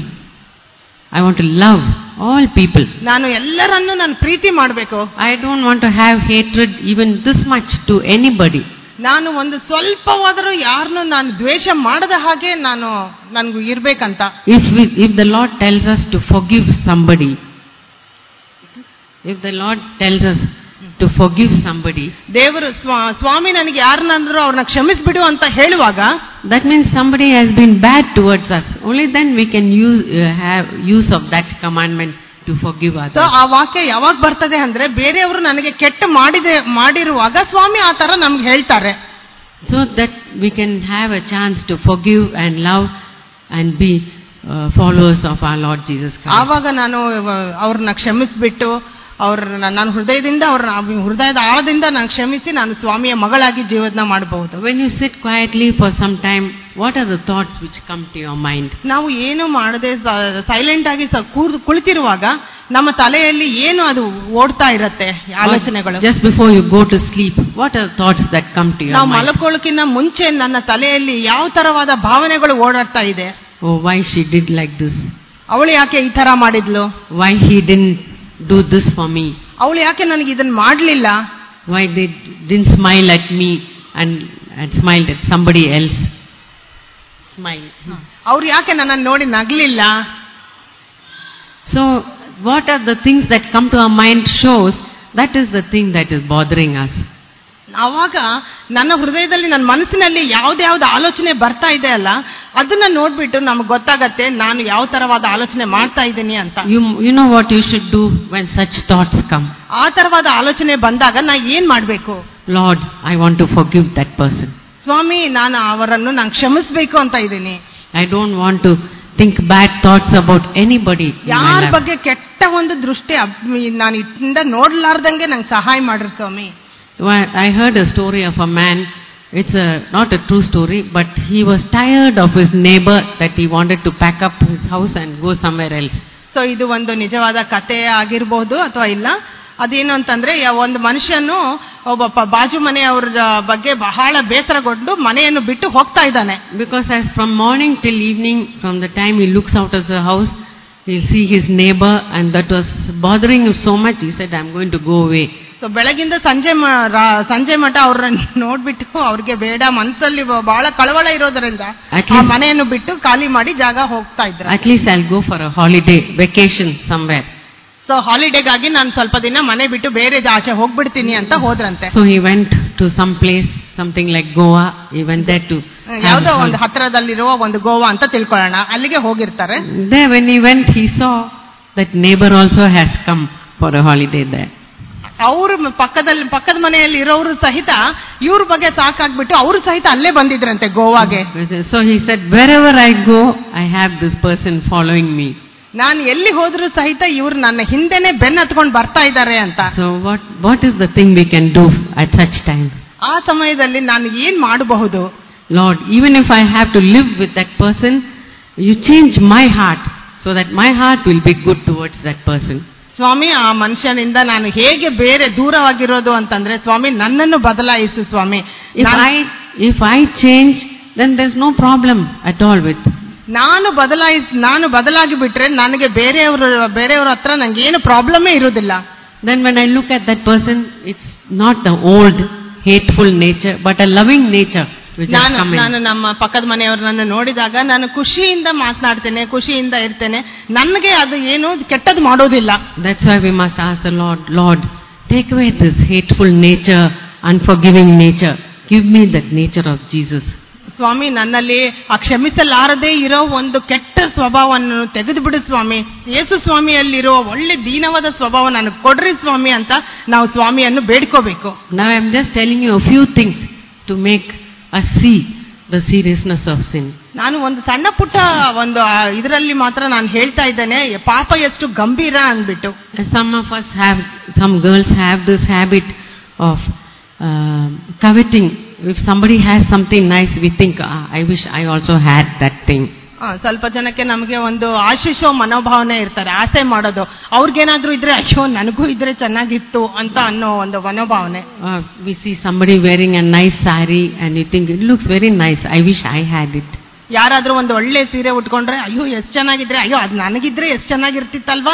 S1: I want to love all people.
S2: ನಾನು ಎಲ್ಲರನ್ನೂ ನಾನು ಪ್ರೀತಿ ಮಾಡಬೇಕು
S1: I don't want to have hatred even this much to anybody.
S2: ನಾನು ಒಂದು ಸ್ವಲ್ಪವಾದರೂ ಯಾರನ್ನು ನಾನು ದ್ವೇಷ ಮಾಡದ ಹಾಗೆ ನಾನು ನನ್ಗೂ ಇರ್ಬೇಕಂತ
S1: If we, if the Lord tells us to forgive somebody, if the Lord tells us to forgive somebody,
S2: ದೇವರು ಸ್ವಾ- ಸ್ವಾಮಿ ನನಗೆ ಯಾರನ್ನಾದ್ರೂ ಅವ್ರನ್ನ ಕ್ಷಮಿಸ್ಬಿಡು ಅಂತ ಹೇಳುವಾಗ
S1: that means somebody has been bad towards us. Only then we can use uh, have use of that commandment to forgive
S2: so
S1: others.
S2: ಆ ವಾಕ್ಯ ಯಾವಾಗ ಬರ್ತದೆ ಅಂದ್ರೆ ಬೇರೆಯವರು ನನಗೆ ಕೆಟ್ಟ ಮಾಡಿದೆ ಮಾಡಿರುವಾಗ ಸ್ವಾಮಿ ಆ ತರ ನಮ್ಗೆ ಹೇಳ್ತಾರೆ
S1: So that we can have a chance to forgive and love and be uh, followers of our Lord Jesus Christ.
S2: ಆವಾಗ ನಾನು ಅಹ್, ಅವ್ರನ್ನ ಕ್ಷಮಿಸ್ಬಿಟ್ಟು ಅವ್ರ ನನ್ನ ಹೃದಯದಿಂದ ಅವ್ರ ಹೃದಯದ ಆಳದಿಂದ ನಾನು ಕ್ಷಮಿಸಿ ನಾನು ಸ್ವಾಮಿಯ ಮಗಳಾಗಿ ಜೀವನ ಮಾಡಬಹುದು
S1: When you sit quietly for some time, what are the thoughts which come to your mind?
S2: ನಾವು ಏನು ಮಾಡದೆ ಸೈಲೆಂಟ್ ಆಗಿ ಸ- ಕೂರ್ದು ಕುಳಿತಿರುವಾಗ ನಮ್ಮ ತಲೆಯಲ್ಲಿ ಏನು ಅದು ಓಡ್ತಾ ಇರತ್ತೆ ಆಲೋಚನೆಗಳು
S1: Just before you go to sleep, what are the thoughts that come to your
S2: ನಾವು
S1: mind?
S2: ಮಲಕೊಳ್ಳೋಕ್ಕಿಂತ ಮುಂಚೆ ನನ್ನ ತಲೆಯಲ್ಲಿ ಯಾವ ತರವಾದ ಭಾವನೆಗಳು ಓಡಾಡ್ತಾ ಇದೆ
S1: Oh, why she did like this?
S2: ಅವಳು ಯಾಕೆ ಈ ತರ ಮಾಡಿದ್ಲು
S1: Why he didn't do this for me?
S2: ಅವಳು ಯಾಕೆ ನನಗೆ ಇದನ್ನ ಮಾಡ್ಲಿಲ್ಲ
S1: Why they didn't smile at me and, and smiled at somebody else? Smile.
S2: ಅವ್ರು ಯಾಕೆ ನನ್ನ ನೋಡಿ ನಗ್ಲಿಲ್ಲ
S1: So, what are the things that come to our mind shows that is the thing that is bothering us.
S2: ಆವಾಗ ನನ್ನ ಹೃದಯದಲ್ಲಿ ನನ್ನ ಮನಸ್ಸಿನಲ್ಲಿ ಯಾವ್ದ್ಯಾವ್ದು ಆಲೋಚನೆ ಬರ್ತಾ ಇದೆ ಅಲ್ಲ ಅದನ್ನ ನೋಡ್ಬಿಟ್ಟು ನಮ್ಗೆ ಗೊತ್ತಾಗತ್ತೆ ನಾನು ಯಾವ ತರವಾದ ಆಲೋಚನೆ ಮಾಡ್ತಾ ಇದ್ದೀನಿ ಅಂತ
S1: You, you know what you should do when such thoughts come.
S2: ಆ ತರವಾದ ಆಲೋಚನೆ ಬಂದಾಗ ನಾ ಏನ್ ಮಾಡ್ಬೇಕು
S1: Lord, I want to forgive that person.
S2: ಸ್ವಾಮಿ ನಾನು ಅವರನ್ನು ನಾನು ಕ್ಷಮಿಸ್ಬೇಕು ಅಂತ ಇದ್ದೀನಿ
S1: I don't want to think bad thoughts about anybody. in my
S2: ಯಾರ
S1: life.
S2: ಬಗ್ಗೆ ಕೆಟ್ಟ ಒಂದು ದೃಷ್ಟಿ ಅಬ್- ನಾನು ಇಟ್ಟಿಂದ ನೋಡ್ಲಾರ್ದಂಗೆ ನಂಗೆ ಸಹಾಯ ಮಾಡ್ರಿ ಸ್ವಾಮಿ
S1: Well, I heard a story of a man. It's a, not a true story, but he was tired of his neighbor that he wanted to pack up his house and go somewhere else.
S2: So ಇದು ಒಂದು ನಿಜವಾದ ಕತೆ ಆಗಿರ್ಬೋದು ಅಥವಾ ಇಲ್ಲ ಅದೇನು ಅಂತಂದ್ರೆ ಯ- ಒಂದು ಮನುಷ್ಯನು ಒಬ್ಬ ಪ- ಬಾಜು ಮನೆಯವ್ರ ಬಗ್ಗೆ ಬಹಳ ಬೇಸರಗೊಂಡು ಮನೆಯನ್ನು ಬಿಟ್ಟು ಹೋಗ್ತಾ ಇದ್ದಾನೆ
S1: Because as from morning till evening, from the time he looks out of the house, he'll see his neighbor and that was bothering him so much, he said, I'm going to go away.
S2: So ಬೆಳಗಿಂದ ಸಂಜೆ ಮ- ರಾ- ಸಂಜೆ ಮಠ ಅವ್ರನ್ನ ನೋಡ್ಬಿಟ್ಟು ಅವ್ರಿಗೆ ಬೇಡ ಮನಸ್ಸಲ್ಲಿ ಬ- ಬಹಳ ಕಳವಳ ಇರೋದ್ರಿಂದ
S1: At
S2: ಆ
S1: least-
S2: ಮನೆಯನ್ನು ಬಿಟ್ಟು ಖಾಲಿ ಮಾಡಿ ಜಾಗ ಹೋಗ್ತಾ ಇದ್ರ
S1: At least I'll go for a holiday, vacation somewhere.
S2: So ಹಾಲಿಡೇಗಾಗಿ ನಾನು ಸ್ವಲ್ಪ ದಿನ ಮನೆ ಬಿಟ್ಟು ಬೇರೆ ಆಚೆ ಹೋಗ್ಬಿಡ್ತೀನಿ ಅಂತ ಹೋದ್ರಂತೆ
S1: So he went to some place, something like Goa. He went there to have
S2: ಯಾವ್ದೋ
S1: hol-
S2: ಒಂದು ಹತ್ರದಲ್ಲಿರುವ ಒಂದು ಗೋವಾ ಅಂತ ತಿಳ್ಕೊಳ್ಳೋಣ ಅಲ್ಲಿಗೆ ಹೋಗಿರ್ತಾರೆ
S1: There when he went, he saw that neighbor also has come for a holiday there.
S2: ಅವ್ರ ಪಕ್ಕದಲ್ಲಿ ಪಕ್ಕದ ಮನೆಯಲ್ಲಿ ಇರೋರು ಸಹಿತ ಇವ್ರ ಬಗ್ಗೆ ಸಾಕಾಗ್ಬಿಟ್ಟು ಅವರು ಸಹಿತ ಅಲ್ಲೇ ಬಂದಿದ್ರಂತೆ ಗೋವಾಗೆ
S1: So he said, wherever I go, I have this person following me.
S2: ನಾನು ಎಲ್ಲಿ ಹೋದ್ರು ಸಹಿತ ಇವ್ರು ನನ್ನ ಹಿಂದೆನೆ ಬೆನ್ನ ಹತ್ಕೊಂಡು ಬರ್ತಾ ಇದ್ದಾರೆ ಅಂತ
S1: So what, what is the thing we can do at such times?
S2: ಆ ಸಮಯದಲ್ಲಿ ನಾನು ಏನ್ ಮಾಡಬಹುದು
S1: Lord, even if I have to live with that person, you change my heart so that my heart will be good towards that person.
S2: ಸ್ವಾಮಿ ಆ ಮನುಷ್ಯನಿಂದ ನಾನು ಹೇಗೆ ಬೇರೆ ದೂರವಾಗಿರೋದು ಅಂತಂದ್ರೆ ಸ್ವಾಮಿ ನನ್ನನ್ನು ಬದಲಾಯಿಸು ಸ್ವಾಮಿ
S1: If
S2: non-
S1: I, if I change, then there's no problem at all with.
S2: ನಾನು ಬದಲಾಯಿಸ್ ನಾನು ಬದಲಾಗಿ ಬಿಟ್ರೆ ನನಗೆ ಬೇರೆಯವರು ಬೇರೆಯವ್ರ ಹತ್ರ ನಂಗೆ ಏನು ಪ್ರಾಬ್ಲಮೇ ಇರುವುದಿಲ್ಲ
S1: Then when I look at that person, it's not the old hateful nature, but a loving nature which has
S2: ನಾನು
S1: come
S2: ನಾನು
S1: in.
S2: ನಮ್ಮ ಪಕ್ಕದ ಮನೆಯವ್ರನ್ನ ನೋಡಿದಾಗ ನಾನು ಖುಷಿಯಿಂದ ಮಾತನಾಡ್ತೇನೆ ಖುಷಿಯಿಂದ ಇರ್ತೇನೆ ನನಗೆ ಅದು ಏನು ಕೆಟ್ಟದ್ದು ಮಾಡೋದಿಲ್ಲ
S1: That's why we must ask the Lord, Lord, take away this hateful nature, unforgiving nature. Give me that nature of Jesus.
S2: ಸ್ವಾಮಿ ನನ್ನಲ್ಲಿ ಆ ಕ್ಷಮಿಸಲಾರದೆ ಇರೋ ಒಂದು ಕೆಟ್ಟ ಸ್ವಭಾವವನ್ನು ತೆಗೆದು ಬಿಡು ಸ್ವಾಮಿ ಯೇಸು ಸ್ವಾಮಿಯಲ್ಲಿರೋ ಒಳ್ಳೆ ದೀನವಾದ ಸ್ವಭಾವ ನನಗೆ ಕೊಡ್ರಿ ಸ್ವಾಮಿ ಅಂತ ನಾವು ಸ್ವಾಮಿಯನ್ನು ಬೇಡ್ಕೋಬೇಕು
S1: Now I'm just telling you a few things to make us see the seriousness of sin.
S2: ನಾನು ಒಂದು ಸಣ್ಣ ಪುಟ್ಟ ಒಂದು ಇದರಲ್ಲಿ ಮಾತ್ರ ನಾನು ಹೇಳ್ತಾ ಇದ್ದೇನೆ ಪಾಪ ಎಷ್ಟು ಗಂಭೀರ ಅಂದ್ಬಿಟ್ಟು
S1: And Some of us have, some girls have this habit of uh, coveting. If somebody has something nice, we think, ah, I wish I also had that thing.
S2: ಆ, ಸ್ವಲ್ಪ ಜನಕ್ಕೆ ನಮಗೆ ಒಂದು ಆಶಿಸೋ ಮನೋಭಾವನೆ ಇರ್ತಾರೆ ಆಸೆ ಮಾಡೋದು ಅವ್ರಿಗೇನಾದ್ರೂ ಇದ್ರೆ ಅಯ್ಯೋ ನನಗೂ ಇದ್ರೆ ಚೆನ್ನಾಗಿತ್ತು ಅಂತ ಅನ್ನೋ ಒಂದು ಮನೋಭಾವನೆ
S1: Uh, we see somebody wearing a nice sari and you think, it looks very nice. I wish I had it.
S2: ಯಾರಾದ್ರೂ ಒಂದು ಒಳ್ಳೆ ಸೀರೆ ಉಟ್ಕೊಂಡ್ರೆ ಅಯ್ಯೋ ಎಷ್ಟ್ ಚೆನ್ನಾಗಿದ್ರೆ ಅಯ್ಯೋ ಅದ್ ನನಗಿದ್ರೆ ಎಷ್ಟ್ ಚೆನ್ನಾಗಿರ್ತಿತ್ತಲ್ವಾ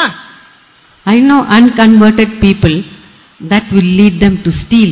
S1: I know unconverted people that will lead them to steal.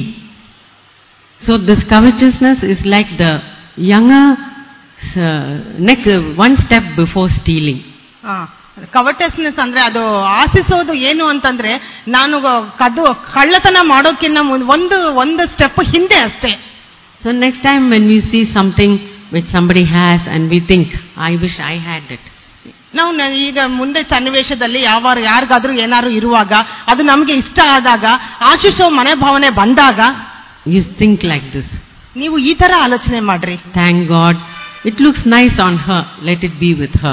S1: So this covetousness is like the younger, uh, next, uh, one step before stealing.
S2: ಕವಟಸ್ನೆಸ್ ಅಂದ್ರೆ ಅದು ಆಶಿಸೋದು ಏನು ಅಂತಂದ್ರೆ ನಾನು ಕದು ಕಳ್ಳತನ ಮಾಡೋಕ್ಕಿಂತ ಮುಂದ್- ಒಂದು ಒಂದು ಸ್ಟೆಪ್ ಹಿಂದೆ ಅಷ್ಟೇ
S1: So next time when we see something which somebody has and we think, I wish I had it.
S2: ನಾವು ನ- ಈಗ ಮುಂದೆ ಸನ್ನಿವೇಶದಲ್ಲಿ ಯಾವ ಯಾರಿಗಾದ್ರೂ ಏನಾದ್ರು ಇರುವಾಗ ಅದು ನಮಗೆ ಇಷ್ಟ ಆದಾಗ ಆಶಿಸೋ ಮನೆ ಭಾವನೆ ಬಂದಾಗ
S1: You think like this.
S2: ನೀವು ಈ ತರ ಆಲೋಚನೆ ಮಾಡ್ರಿ
S1: Thank God. It looks nice on her. Let it be with her.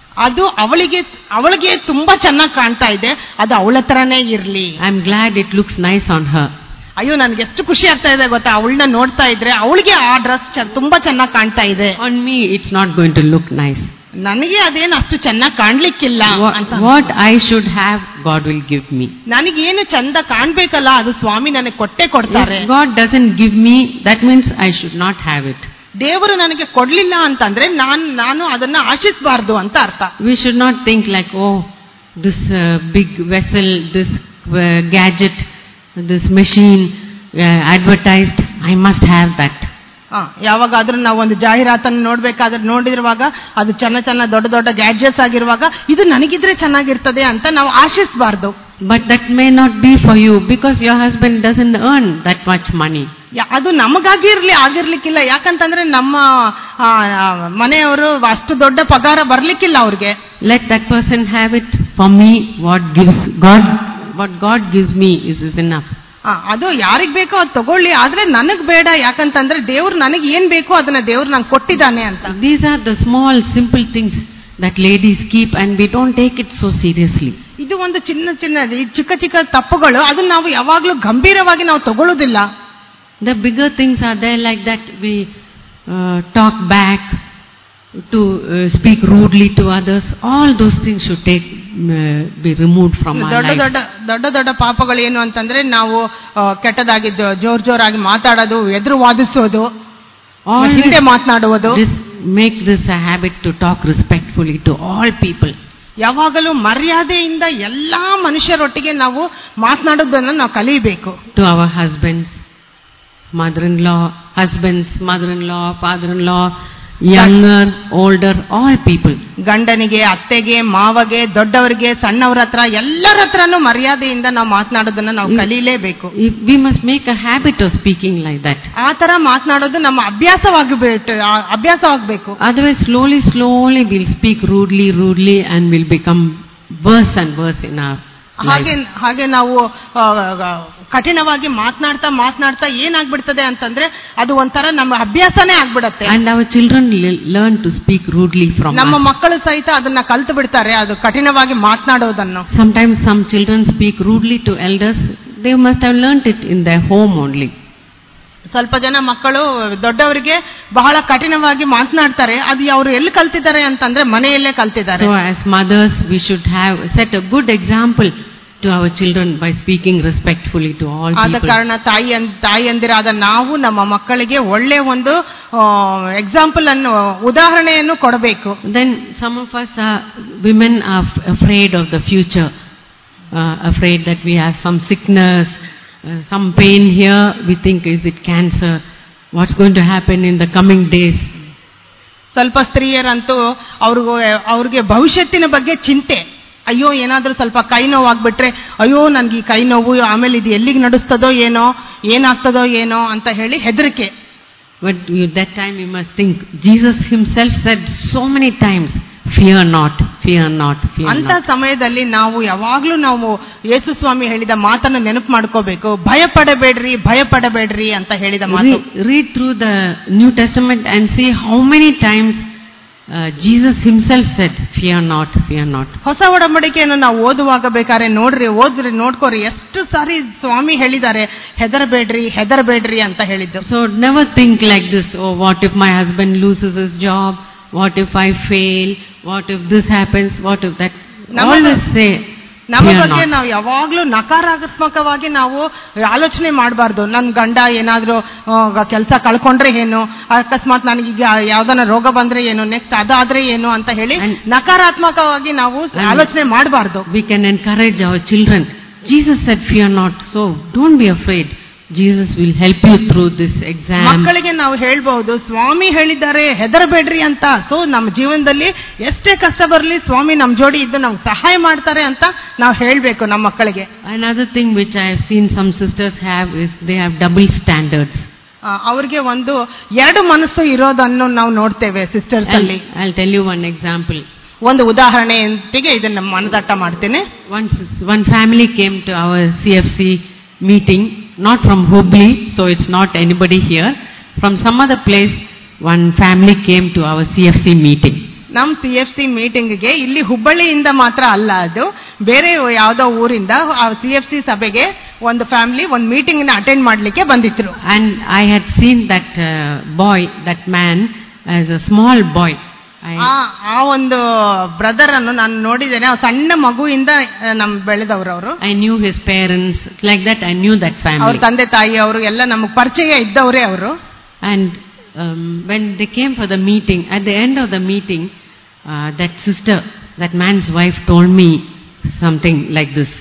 S2: ಅದು ಅವಳಿಗೆ ಅವಳಿಗೆ ತುಂಬಾ ಚೆನ್ನಾಗಿ ಕಾಣ್ತಾ ಇದೆ ಅದು ಅವಳ ಹತ್ರನೇ ಇರ್ಲಿ
S1: I'm glad it looks nice on her.
S2: ಅಯ್ಯೋ ನನ್ಗೆ ಎಷ್ಟು ಖುಷಿ ಆಗ್ತಾ ಇದೆ ಗೊತ್ತಾ ಅವಳನ್ನ ನೋಡ್ತಾ ಇದ್ರೆ ಅವಳಿಗೆ ಆ ಡ್ರೆಸ್ ತುಂಬಾ ಚೆನ್ನಾಗಿ ಕಾಣ್ತಾ ಇದೆ
S1: On me, it's not going to look nice.
S2: ನನಗೆ ಅದೇನು ಅಷ್ಟು ಚೆನ್ನಾಗಿ ಕಾಣ್ಲಿಕ್ಕಿಲ್ಲ
S1: What,
S2: ಅಂತ
S1: what I should have, God will give me.
S2: ನನಗೇನು ಚಂದ ಕಾಣ್ಬೇಕಲ್ಲ ಅದು ಸ್ವಾಮಿ ನನಗೆ ಕೊಟ್ಟೆ ಕೊಡ್ತಾರೆ
S1: If God doesn't give me, that means I should not have it.
S2: ದೇವರು ನನಗೆ ಕೊಡ್ಲಿಲ್ಲ ಅಂತಂದ್ರೆ ನಾನು ನಾನು ಅದನ್ನ ಆಶಿಸಬಾರ್ದು ಅಂತ ಅರ್ಥ
S1: We should not think like, oh, this uh, big vessel, this uh, gadget, this machine uh, advertised, I must have that.
S2: ಆ, ಯಾವಾಗಾದ್ರೂ ನಾವು ಒಂದು ಜಾಹೀರಾತನ್ನು ನೋಡ್ಬೇಕಾದ್ರೆ ನೋಡಿರುವಾಗ ಅದು ಚೆನ್ನ ಚೆನ್ನ ದೊಡ್ಡ ದೊಡ್ಡ ಗ್ಯಾಡ್ಜೆಟ್ಸ್ ಆಗಿರುವಾಗ ಇದು ನನಗಿದ್ರೆ ಚೆನ್ನಾಗಿರ್ತದೆ ಅಂತ ನಾವು ಆಶಿಸಬಾರ್ದು
S1: But that may not be for you because your husband doesn't earn that much money.
S2: ಅದು ನಮಗಾಗಿರ್ಲಿ ಆಗಿರ್ಲಿಕ್ಕಿಲ್ಲ ಯಾಕಂತಂದ್ರೆ ನಮ್ಮ ಆ, ಆ, ಮನೆಯವರು ಅಷ್ಟು ದೊಡ್ಡ ಪಗಾರ ಬರ್ಲಿಕ್ಕಿಲ್ಲ ಅವ್ರಿಗೆ
S1: Let that person have it. For me, what gives God, what God gives me is, is enough.
S2: ಆ, ಅದು ಯಾರಿಗ್ ಬೇಕೋ ಅದು ತಗೊಳ್ಳಿ ಆದ್ರೆ ನನಗ್ ಬೇಡ ಯಾಕಂತಂದ್ರೆ ದೇವ್ರು ನನಗೆ ಏನ್ ಬೇಕೋ ಅದನ್ನ ದೇವ್ರು ನಂಗೆ ಕೊಟ್ಟಿದ್ದಾನೆ ಅಂತ
S1: These are the small, simple things that ladies keep and we don't take it so seriously.
S2: ಇದು ಒಂದು ಚಿನ್ನ ಚಿನ್ನ ಈ ಚಿಕ್ಕ ಚಿಕ್ಕ ತಪ್ಪುಗಳು ಅದನ್ನ ನಾವು ಯಾವಾಗ್ಲೂ ಗಂಭೀರವಾಗಿ ನಾವು ತಗೊಳ್ಳೋದಿಲ್ಲ
S1: The bigger things are there like that we uh, talk back to uh, speak rudely to others. All those things should take uh, be removed from our
S2: ದೊಡ್ಡ
S1: life.
S2: ದೊಡ್ಡ ದೊಡ್ಡ ದೊಡ್ಡ ಪಾಪಗಳು ಏನು ಅಂತಂದ್ರೆ ನಾವು ಆ, ಕೆಟ್ಟದಾಗಿ ಜೋ- ಜೋರ್ ಜೋರಾಗಿ ಮಾತಾಡೋದು ಎದುರು ವಾದಿಸೋದು
S1: Always
S2: ಹಿಂದೆ ಮಾತನಾಡುವುದು
S1: this, make this a habit to talk respectfully to all people.
S2: ಯಾವಾಗಲೂ ಮರ್ಯಾದೆಯಿಂದ ಎಲ್ಲಾ ಮನುಷ್ಯರೊಟ್ಟಿಗೆ ನಾವು ಮಾತನಾಡೋದನ್ನ ನಾವು ಕಲಿಬೇಕು
S1: To our husbands, mother-in-law, husbands, mother-in-law, father-in-law, younger, older, all people.
S2: ಗಂಡನಿಗೆ ಅತ್ತೆಗೆ ಮಾವಗೆ ದೊಡ್ಡವರಿಗೆ ಸಣ್ಣವ್ರ ಹತ್ರ ಎಲ್ಲರ ಹತ್ರನೂ ಮರ್ಯಾದೆಯಿಂದ ನಾವು ಮಾತನಾಡೋದನ್ನ ನಾವು ಕಲೀಲೇಬೇಕು
S1: If we must make a habit of speaking like that.
S2: ಆ ತರ ಮಾತನಾಡೋದು ನಮ್ಮ ಅಭ್ಯಾಸವಾಗಬೇಕು ಅಭ್ಯಾಸವಾಗಬೇಕು
S1: Otherwise, slowly, slowly we'll speak rudely, rudely and we'll become worse and worse in our
S2: ಹಾಗೆ
S1: life.
S2: ಹಾಗೆ ನಾವು ಆ, ಆ, ಕಠಿಣವಾಗಿ ಮಾತನಾಡ್ತಾ ಮಾತನಾಡ್ತಾ ಏನಾಗ್ಬಿಡ್ತದೆ ಅಂತಂದ್ರೆ ಅದು ಒಂಥರ ನಮ್ಮ ಅಭ್ಯಾಸನೇ ಆಗ್ಬಿಡತ್ತೆ
S1: And our children will learn to speak rudely from
S2: ನಮ್ಮ
S1: us.
S2: ಮಕ್ಕಳು ಸಹಿತ ಅದನ್ನ ಕಲ್ತು ಬಿಡ್ತಾರೆ ಅದು ಕಠಿಣವಾಗಿ ಮಾತನಾಡೋದನ್ನು
S1: Sometimes some children speak rudely to elders. They must have learnt it in their home only.
S2: ಸ್ವಲ್ಪ ಜನ ಮಕ್ಕಳು ದೊಡ್ಡವರಿಗೆ ಬಹಳ ಕಠಿಣವಾಗಿ ಮಾತನಾಡ್ತಾರೆ ಅದು ಅವರು ಎಲ್ಲಿ ಕಲ್ತಿದ್ದಾರೆ ಅಂತಂದ್ರೆ ಮನೆಯಲ್ಲೇ ಕಲ್ತಿದ್ದಾರೆ
S1: So as mothers, we should have set a good example to our children by speaking respectfully to all
S2: ಆದ
S1: people.
S2: ಕಾರಣ ತಾಯಿ ತಾಯಿಯಂದಿರಾದ ನಾವು ನಮ್ಮ ಮಕ್ಕಳಿಗೆ ಒಳ್ಳೆ ಒಂದು ಎಕ್ಸಾಂಪಲ್ ಅನ್ನು ಉದಾಹರಣೆಯನ್ನು ಕೊಡಬೇಕು
S1: Then some of us are, women are f- afraid of the future, uh, afraid that we have some sickness, uh, some pain here, we think is it cancer, what's going to happen in the coming days.
S2: ಸ್ವಲ್ಪ ಸ್ತ್ರೀಯರಂತೂ ಅವ್ರಿಗೂ ಅವ್ರಿಗೆ ಭವಿಷ್ಯತ್ತಿನ ಬಗ್ಗೆ ಚಿಂತೆ ಅಯ್ಯೋ ಏನಾದ್ರೂ ಸ್ವಲ್ಪ ಕೈ ನೋವು ಆಗ್ಬಿಟ್ರೆ ಅಯ್ಯೋ ನನ್ಗೆ ಈ ಕೈ ನೋವು ಆಮೇಲೆ ಇದು ಎಲ್ಲಿಗೆ ನಡೆಸ್ತದೋ ಏನೋ ಏನಾಗ್ತದೋ ಏನೋ ಅಂತ ಹೇಳಿ ಹೆದರಿಕೆ
S1: But you, that time you must think, Jesus himself said so many times, fear not, fear not, fear
S2: ಅಂತ
S1: not.
S2: ಸಮಯದಲ್ಲಿ ನಾವು ಯಾವಾಗ್ಲೂ ನಾವು ಯೇಸು ಸ್ವಾಮಿ ಹೇಳಿದ ಮಾತನ್ನ ನೆನಪು ಮಾಡ್ಕೋಬೇಕು ಭಯ ಪಡಬೇಡ್ರಿ ಭಯ ಪಡಬೇಡ್ರಿ ಅಂತ ಹೇಳಿದ ಮಾತು
S1: Read, read through the New Testament and see how many times uh, Jesus himself said, fear not, fear not.
S2: ಹೊಸ ಒಡಂಬಡಿಕೆಯನ್ನು ನಾವು ಓದುವಾಗ ಬೇಕಾದ್ರೆ ನೋಡ್ರಿ ಓದ್ರಿ ನೋಡ್ಕೋರಿ ಎಷ್ಟು ಸಾರಿ ಸ್ವಾಮಿ ಹೇಳಿದ್ದಾರೆ ಹೆದರಬೇಡ್ರಿ ಹೆದರಬೇಡ್ರಿ ಅಂತ ಹೇಳಿದ್ದು
S1: So never think like this, oh, what if my husband loses his job? What if I fail? What if this happens? What if that?
S2: Namaga-
S1: Always say,
S2: ನಮ್ಮ
S1: fear
S2: ಬಗ್ಗೆ
S1: not.
S2: ನಾವು ಯಾವಾಗ್ಲೂ ನಕಾರಾತ್ಮಕವಾಗಿ ನಾವು ಆಲೋಚನೆ ಮಾಡಬಾರ್ದು ನನ್ ಗಂಡ ಏನಾದ್ರೂ ಕೆಲಸ ಕಳ್ಕೊಂಡ್ರೆ ಏನು ಅಕಸ್ಮಾತ್ ನನಗೀಗ ಯಾವ್ದಾನ ರೋಗ ಬಂದ್ರೆ ಏನು ನೆಕ್ಸ್ಟ್ ಅದಾದ್ರೆ ಏನು ಅಂತ ಹೇಳಿ
S1: And-
S2: ನಕಾರಾತ್ಮಕವಾಗಿ ನಾವು
S1: And-
S2: ಆಲೋಚನೆ ಮಾಡಬಾರ್ದು
S1: We can encourage our children. Jesus said, fear not. So don't be afraid. Jesus will help you through this exam.
S2: ಮಕ್ಕಳಿಗೆ ನಾವು ಹೇಳ್ಬಹುದು ಸ್ವಾಮಿ ಹೇಳಿದ್ದಾರೆ ಹೆದರಬೇಡ್ರಿ ಅಂತ ಸೊ ನಮ್ಮ ಜೀವನದಲ್ಲಿ ಎಷ್ಟೇ ಕಷ್ಟ ಬರಲಿ ಸ್ವಾಮಿ ನಮ್ ಜೋಡಿ ಇದ್ದು ನಮ್ಗೆ ಸಹಾಯ ಮಾಡ್ತಾರೆ ಅಂತ ನಾವು ಹೇಳ್ಬೇಕು ನಮ್ಮ ಮಕ್ಕಳಿಗೆ
S1: Another thing which I have seen some sisters have is they have double standards.
S2: ಆ, ಅವ್ರಿಗೆ ಒಂದು ಎರಡು ಮನಸ್ಸು ಇರೋದನ್ನು ನಾವು ನೋಡ್ತೇವೆ ಸಿಸ್ಟರ್ಸ್
S1: I'll,
S2: ಅಲ್ಲಿ
S1: I'll tell you one example.
S2: ಒಂದು ಉದಾಹರಣೆಯೊಂದಿಗೆ ಇದನ್ನ ಮನದಟ್ಟ ಮಾಡ್ತೇನೆ
S1: Once one family came to our CFC meeting, not from Hubli, so it's not anybody here. From some other place, one family came to our CFC meeting.
S2: ನಮ್ C F C ಮೀಟಿಂಗ್ಗೆ ಇಲ್ಲಿ ಹುಬ್ಬಳ್ಳಿಯಿಂದ ಮಾತ್ರ ಅಲ್ಲ ಅದು ಬೇರೆ ಯಾವ್ದೋ ಊರಿಂದ ಸಿ ಎಫ್ ಸಿ ಸಭೆಗೆ ಒಂದು ಫ್ಯಾಮಿಲಿ ಒಂದು ಮೀಟಿಂಗ್ ನ ಅಟೆಂಡ್ ಮಾಡ್ಲಿಕ್ಕೆ ಬಂದಿದ್ರು
S1: And I had seen that uh, boy, that man, as a small boy. I,
S2: ಆ ಆ ಒಂದು ಬ್ರದರ್ ಅನ್ನು ನಾನು ನೋಡಿದ್ದೇನೆ ಅವ್ರು ಸಣ್ಣ ಮಗುವಿಂದ ಆ, ನಮ್ ಬೆಳೆದವ್ರು ಅವರು
S1: I knew his parents, like that I knew that
S2: ಅವ್ರ
S1: family.
S2: ತಂದೆ ತಾಯಿ ಅವರು ಎಲ್ಲ ನಮಗ್ ಪರಿಚಯ ಇದ್ದವರೇ ಅವರು
S1: And um, when they came for the meeting, at the end of the meeting, uh, that sister, that man's wife told me something like this.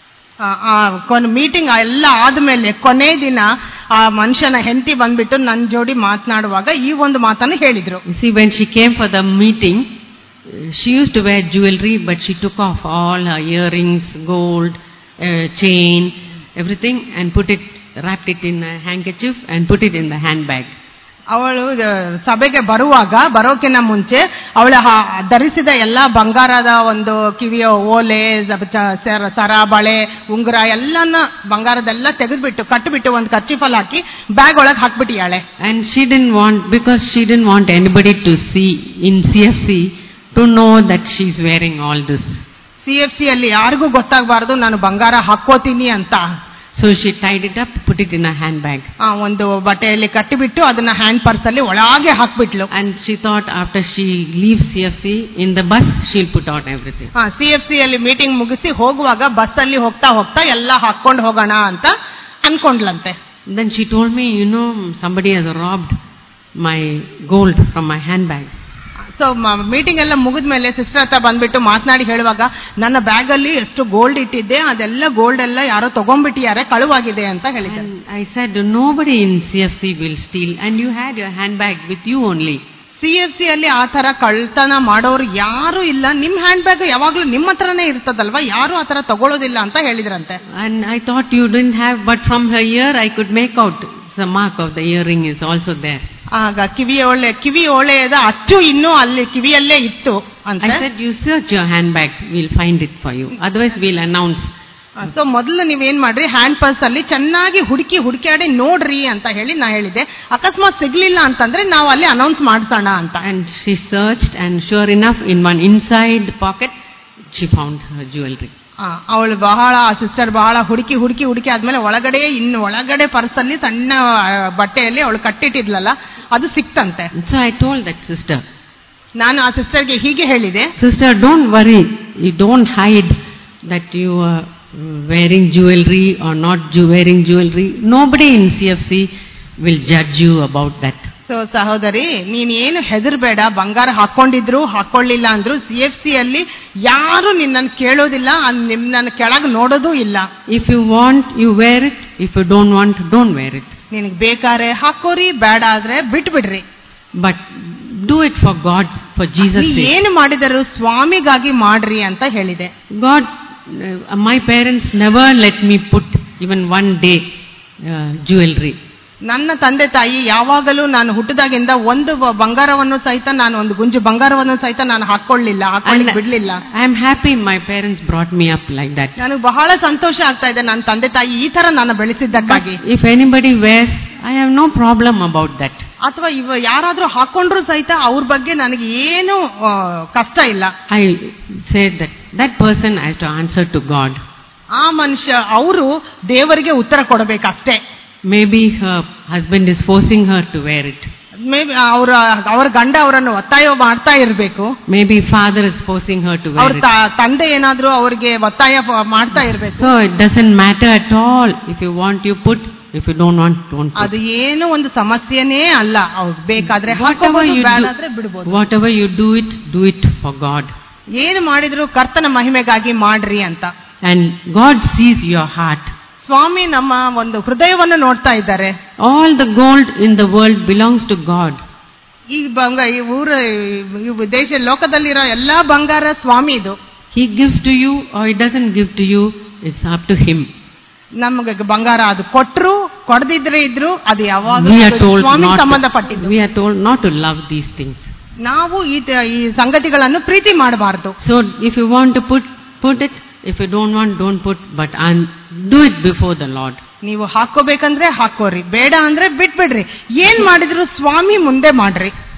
S2: Meeting ಎಲ್ಲ ಆದ್ಮೇಲೆ ಕೊನೆ ದಿನ ಆ ಮನುಷ್ಯನ ಹೆಂಡತಿ ಬಂದ್ಬಿಟ್ಟು ನನ್ ಜೋಡಿ ಮಾತನಾಡುವಾಗ ಈ ಒಂದು ಮಾತನ್ನು ಹೇಳಿದ್ರು
S1: You see, when she came for the meeting, uh, she used to wear jewelry, but she took off all her earrings, gold, uh, chain, everything, and put it, wrapped it in a handkerchief, and put it in the handbag.
S2: ಅವಳು ಆ, ಸಭೆಗೆ ಬರುವಾಗ ಬರೋಕಿನ ಮುಂಚೆ ಅವಳ ಹ- ಧರಿಸಿದ ಎಲ್ಲಾ ಬಂಗಾರದ ಒಂದು ಕಿವಿಯ ಓಲೆ ಜ- ಚ- ಸರ ಸರ ಬಳೆ ಉಂಗುರ ಎಲ್ಲನ ಬಂಗಾರದೆಲ್ಲ ತೆಗೆದ್ಬಿಟ್ಟು ಕಟ್ಟಿಬಿಟ್ಟು ಒಂದು ಕಚ್ಚಿಫಲ್ ಹಾಕಿ ಬ್ಯಾಗ್ ಒಳಗೆ ಹಾಕ್ಬಿಟ್ಟಿಯಾಳೆ
S1: And she didn't want, because she didn't want anybody to see in CFC to know that she's wearing all this.
S2: C F C ಅಲ್ಲಿ ಯಾರಿಗೂ ಗೊತ್ತಾಗಬಾರ್ದು ನಾನು ಬಂಗಾರ ಹಾಕೋತೀನಿ ಅಂತ
S1: So she tied it up, put it in a handbag.
S2: ಆ, ಒಂದು ಬಟ್ಟೆಯಲ್ಲಿ ಕಟ್ಟಿಬಿಟ್ಟು ಅದನ್ನ ಹ್ಯಾಂಡ್ ಪರ್ಸ್ ಅಲ್ಲಿ ಒಳಗೆ ಹಾಕ್ಬಿಟ್ಲು
S1: And she thought after she leaves CFC, in the bus, she'll put out everything.
S2: C F C ಅಲ್ಲಿ ಮೀಟಿಂಗ್ ಮುಗಿಸಿ ಹೋಗುವಾಗ ಬಸ್ ಅಲ್ಲಿ ಹೋಗ್ತಾ ಹೋಗ್ತಾ ಎಲ್ಲ ಹಾಕೊಂಡು ಹೋಗೋಣ ಅಂತ ಅನ್ಕೊಂಡ್ಲಂತೆ
S1: Then she told me, you know, somebody has robbed my gold from my handbag.
S2: So meeting ಎಲ್ಲ ಮುಗಿದ್ಮೇಲೆ ಸಿಸ್ಟರ್ ಹತ್ರ ಬಂದ್ಬಿಟ್ಟು ಮಾತನಾಡಿ ಹೇಳುವಾಗ ನನ್ನ ಬ್ಯಾಗ್ ಅಲ್ಲಿ ಎಷ್ಟು ಗೋಲ್ಡ್ ಇಟ್ಟಿದ್ದೆ ಅದೆಲ್ಲ ಗೋಲ್ಡ್ ಎಲ್ಲ ಯಾರೋ ತಗೊಂಡ್ಬಿಟ್ಟಿದ್ದಾರೆ ಕಳುವಾಗಿದೆ ಅಂತ ಹೇಳಿದ್ದಾರೆ
S1: And I said, nobody in CFC will steal, and you had your handbag with you only.
S2: C F C ಅಲ್ಲಿ ಆ ತರ ಕಳ್ತನ ಮಾಡೋರು ಯಾರು ಇಲ್ಲ ನಿಮ್ ಹ್ಯಾಂಡ್ ಬ್ಯಾಗ್ ಯಾವಾಗ್ಲೂ ನಿಮ್ಮ ಹತ್ರನೇ ಇರ್ತದಲ್ವಾ ಯಾರು ಆ ತರ ತಗೊಳ್ಳೋದಿಲ್ಲ ಅಂತ ಹೇಳಿದ್ರಂತೆ
S1: And I thought you didn't have, but from her ear I could make out the mark of the earring is also there.
S2: ಆಗ ಕಿವಿ ಒಳ್ಳೆ ಕಿವಿ ಒಳ್ಳೆಯದ ಅಚ್ಚು ಇನ್ನೂ ಅಲ್ಲಿ ಕಿವಿಯಲ್ಲೇ ಇತ್ತು ಅಂತ
S1: I said, you search your handbag, we'll find it for you. Otherwise we'll announce.
S2: So ಮೊದಲು ನೀವೇನ್ ಮಾಡ್ರಿ ಹ್ಯಾಂಡ್ ಪರ್ಸ್ ಅಲ್ಲಿ ಚೆನ್ನಾಗಿ ಹುಡುಕಿ ಹುಡುಕಾಡಿ ನೋಡ್ರಿ ಅಂತ ಹೇಳಿ ನಾ ಹೇಳಿದೆ ಅಕಸ್ಮಾತ್ ಸಿಗ್ಲಿಲ್ಲ ಅಂತಂದ್ರೆ ನಾವು ಅಲ್ಲಿ ಅನೌನ್ಸ್ ಮಾಡ್ಸೋಣ ಅಂತ
S1: And she searched and sure enough, in one inside pocket, she found her jewelry.
S2: ಅವಳು ಬಹಳ ಸಿಸ್ಟರ್ ಬಹಳ ಹುಡುಕಿ ಹುಡುಕಿ ಹುಡುಕಿ ಆದ್ಮೇಲೆ ಒಳಗಡೆ ಇನ್ನು ಒಳಗಡೆ ಪರ್ಸ್ ಅಲ್ಲಿ ಸಣ್ಣ ಆ, ಬಟ್ಟೆಯಲ್ಲಿ ಅವಳು ಕಟ್ಟಿಟ್ಟಿದ್ಲಲ್ಲ ಅದು ಸಿಕ್ತಂತೆ
S1: And so I told that sister,
S2: ನಾನು ಆ ಸಿಸ್ಟರ್ಗೆ ಹೀಗೆ ಹೇಳಿದೆ
S1: Sister, don't worry. You don't hide that you are mm, wearing jewelry or not ju- wearing jewelry. Nobody in CFC will judge you about that.
S2: So ಸಹೋದರಿ ನೀನ್ ಏನು ಹೆದರ್ಬೇಡ ಬಂಗಾರ ಹಾಕೊಂಡಿದ್ರು ಹಾಕೊಳ್ಳಿಲ್ಲ ಅಂದ್ರು C F C ಅಲ್ಲಿ ಯಾರು ನಿನ್ನನ್ನು ಕೇಳೋದಿಲ್ಲ ಅನ್- ನಿನ್ನನ್ನು ಕೆಳಗೆ ನೋಡೋದೂ ಇಲ್ಲ
S1: If you want, you wear it. If you don't want, don't wear it.
S2: ನಿನಗ್ ಬೇಕಾರೆ ಹಾಕೋರಿ ಬೇಡ ಆದ್ರೆ ಬಿಟ್ಬಿಡ್ರಿ
S1: But do it for God, for Jesus'
S2: ನೀ
S1: sake.
S2: ಏನು ಮಾಡಿದರು ಸ್ವಾಮಿಗಾಗಿ ಮಾಡ್ರಿ ಅಂತ ಹೇಳಿದೆ
S1: God, uh, my parents never let me put even one day uh, jewelry.
S2: ನನ್ನ ತಂದೆ ತಾಯಿ ಯಾವಾಗಲೂ ನಾನು ಹುಟ್ಟಿದಾಗಿಂದ ಒಂದು ಬ- ಬಂಗಾರವನ್ನು ಸಹಿತ ನಾನು ಒಂದು ಗುಂಜು ಬಂಗಾರವನ್ನು ಸಹಿತ ನಾನು ಹಾಕೊಳ್ಳಿಲ್ಲ ಹಾಕೊಳ್ಳಿ
S1: And
S2: ಬಿಡ್ಲಿಲ್ಲ
S1: I am happy my parents brought me up like that.
S2: ನನಗೆ ಬಹಳ ಸಂತೋಷ ಆಗ್ತಾ ಇದೆ ನನ್ನ ತಂದೆ ತಾಯಿ ಈ ತರ ನಾನು ಬೆಳೆಸಿದ್ದಕ್ಕಾಗಿ
S1: If anybody wears, I have no problem about that.
S2: ಅಥವಾ ಇವ ಯಾರಾದ್ರೂ ಹಾಕೊಂಡ್ರು ಸಹಿತ ಅವ್ರ ಬಗ್ಗೆ ನನಗೆ ಏನು ಆ, ಕಷ್ಟ ಇಲ್ಲ
S1: I said that that person has to answer to God.
S2: ಆ ಮನುಷ್ಯ ಅವರು ದೇವರಿಗೆ ಉತ್ತರ ಕೊಡಬೇಕಷ್ಟೇ
S1: Maybe her husband is forcing her to wear it.
S2: May ಅವರ ಅವರ ಗಂಡ ಅವರನ್ನು ಒತ್ತಾಯ ಮಾಡ್ತಾ ಇರಬೇಕು
S1: Maybe father is forcing her to
S2: ಅವ್ರ
S1: wear it.
S2: ತ- ತಂದೆ ಏನಾದ್ರೂ ಅವ್ರಿಗೆ ಒತ್ತಾಯ ಪ- ಮಾಡ್ತಾ ಇರಬೇಕು
S1: So it doesn't matter at all. If you want, you put. If you don't want, don't put.
S2: ಅದು ಏನು ಒಂದು ಸಮಸ್ಯೆನೇ ಅಲ್ಲ ಅವ್ರು ಬೇಕಾದ್ರೆ
S1: Whatever
S2: ಹಾಕೋಬಹುದು
S1: you
S2: ಬೇಡಾದ್ರೆ
S1: do,
S2: ಬಿಡ್ಬೋದು
S1: whatever you do it, do it for God.
S2: ಏನು ಮಾಡಿದ್ರು ಕರ್ತನ ಮಹಿಮೆಗಾಗಿ ಮಾಡ್ರಿ ಅಂತ
S1: And God sees your heart.
S2: ಸ್ವಾಮಿ ನಮ್ಮ ಒಂದು ಹೃದಯವನ್ನು ನೋಡ್ತಾ ಇದ್ದಾರೆ
S1: All the gold in the world belongs to God.
S2: ಈ ಬಂಗ ಈ ಊರ ಈ ದೇಶ ಲೋಕದಲ್ಲಿರೋ ಎಲ್ಲಾ ಬಂಗಾರ ಸ್ವಾಮಿ ಇದು
S1: He gives to you or he doesn't give to you, it's up to him.
S2: ನಮ್ಗೆ ಬಂಗಾರ ಅದು ಕೊಟ್ರು ಕೊಡದಿದ್ರೆ ಇದ್ರು ಅದು ಯಾವಾಗ
S1: We are told
S2: Swami
S1: not to,
S2: ಸಂಬಂಧಪಟ್ಟಿದ್ದು
S1: we are told not to love these things.
S2: ನಾವು ಈ ತ- ಈ ಸಂಗತಿಗಳನ್ನು ಪ್ರೀತಿ ಮಾಡಬಾರ್ದು
S1: So if you want to put, put it. If you don't want, don't put. But un- do it before the Lord.
S2: ನೀವು ಹಾಕೋಬೇಕಂದ್ರೆ ಹಾಕೋರಿ ಬೇಡ ಅಂದ್ರೆ ಬಿಟ್ಬಿಡ್ರಿ ಏನ್ ಮಾಡಿದ್ರು ಸ್ವಾಮಿ ಮುಂದೆ ಮಾಡ್ರಿ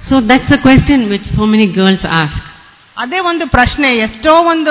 S1: So that's the question which so many girls ask.
S2: ಅದೇ ಒಂದು ಪ್ರಶ್ನೆ ಎಷ್ಟೋ ಒಂದು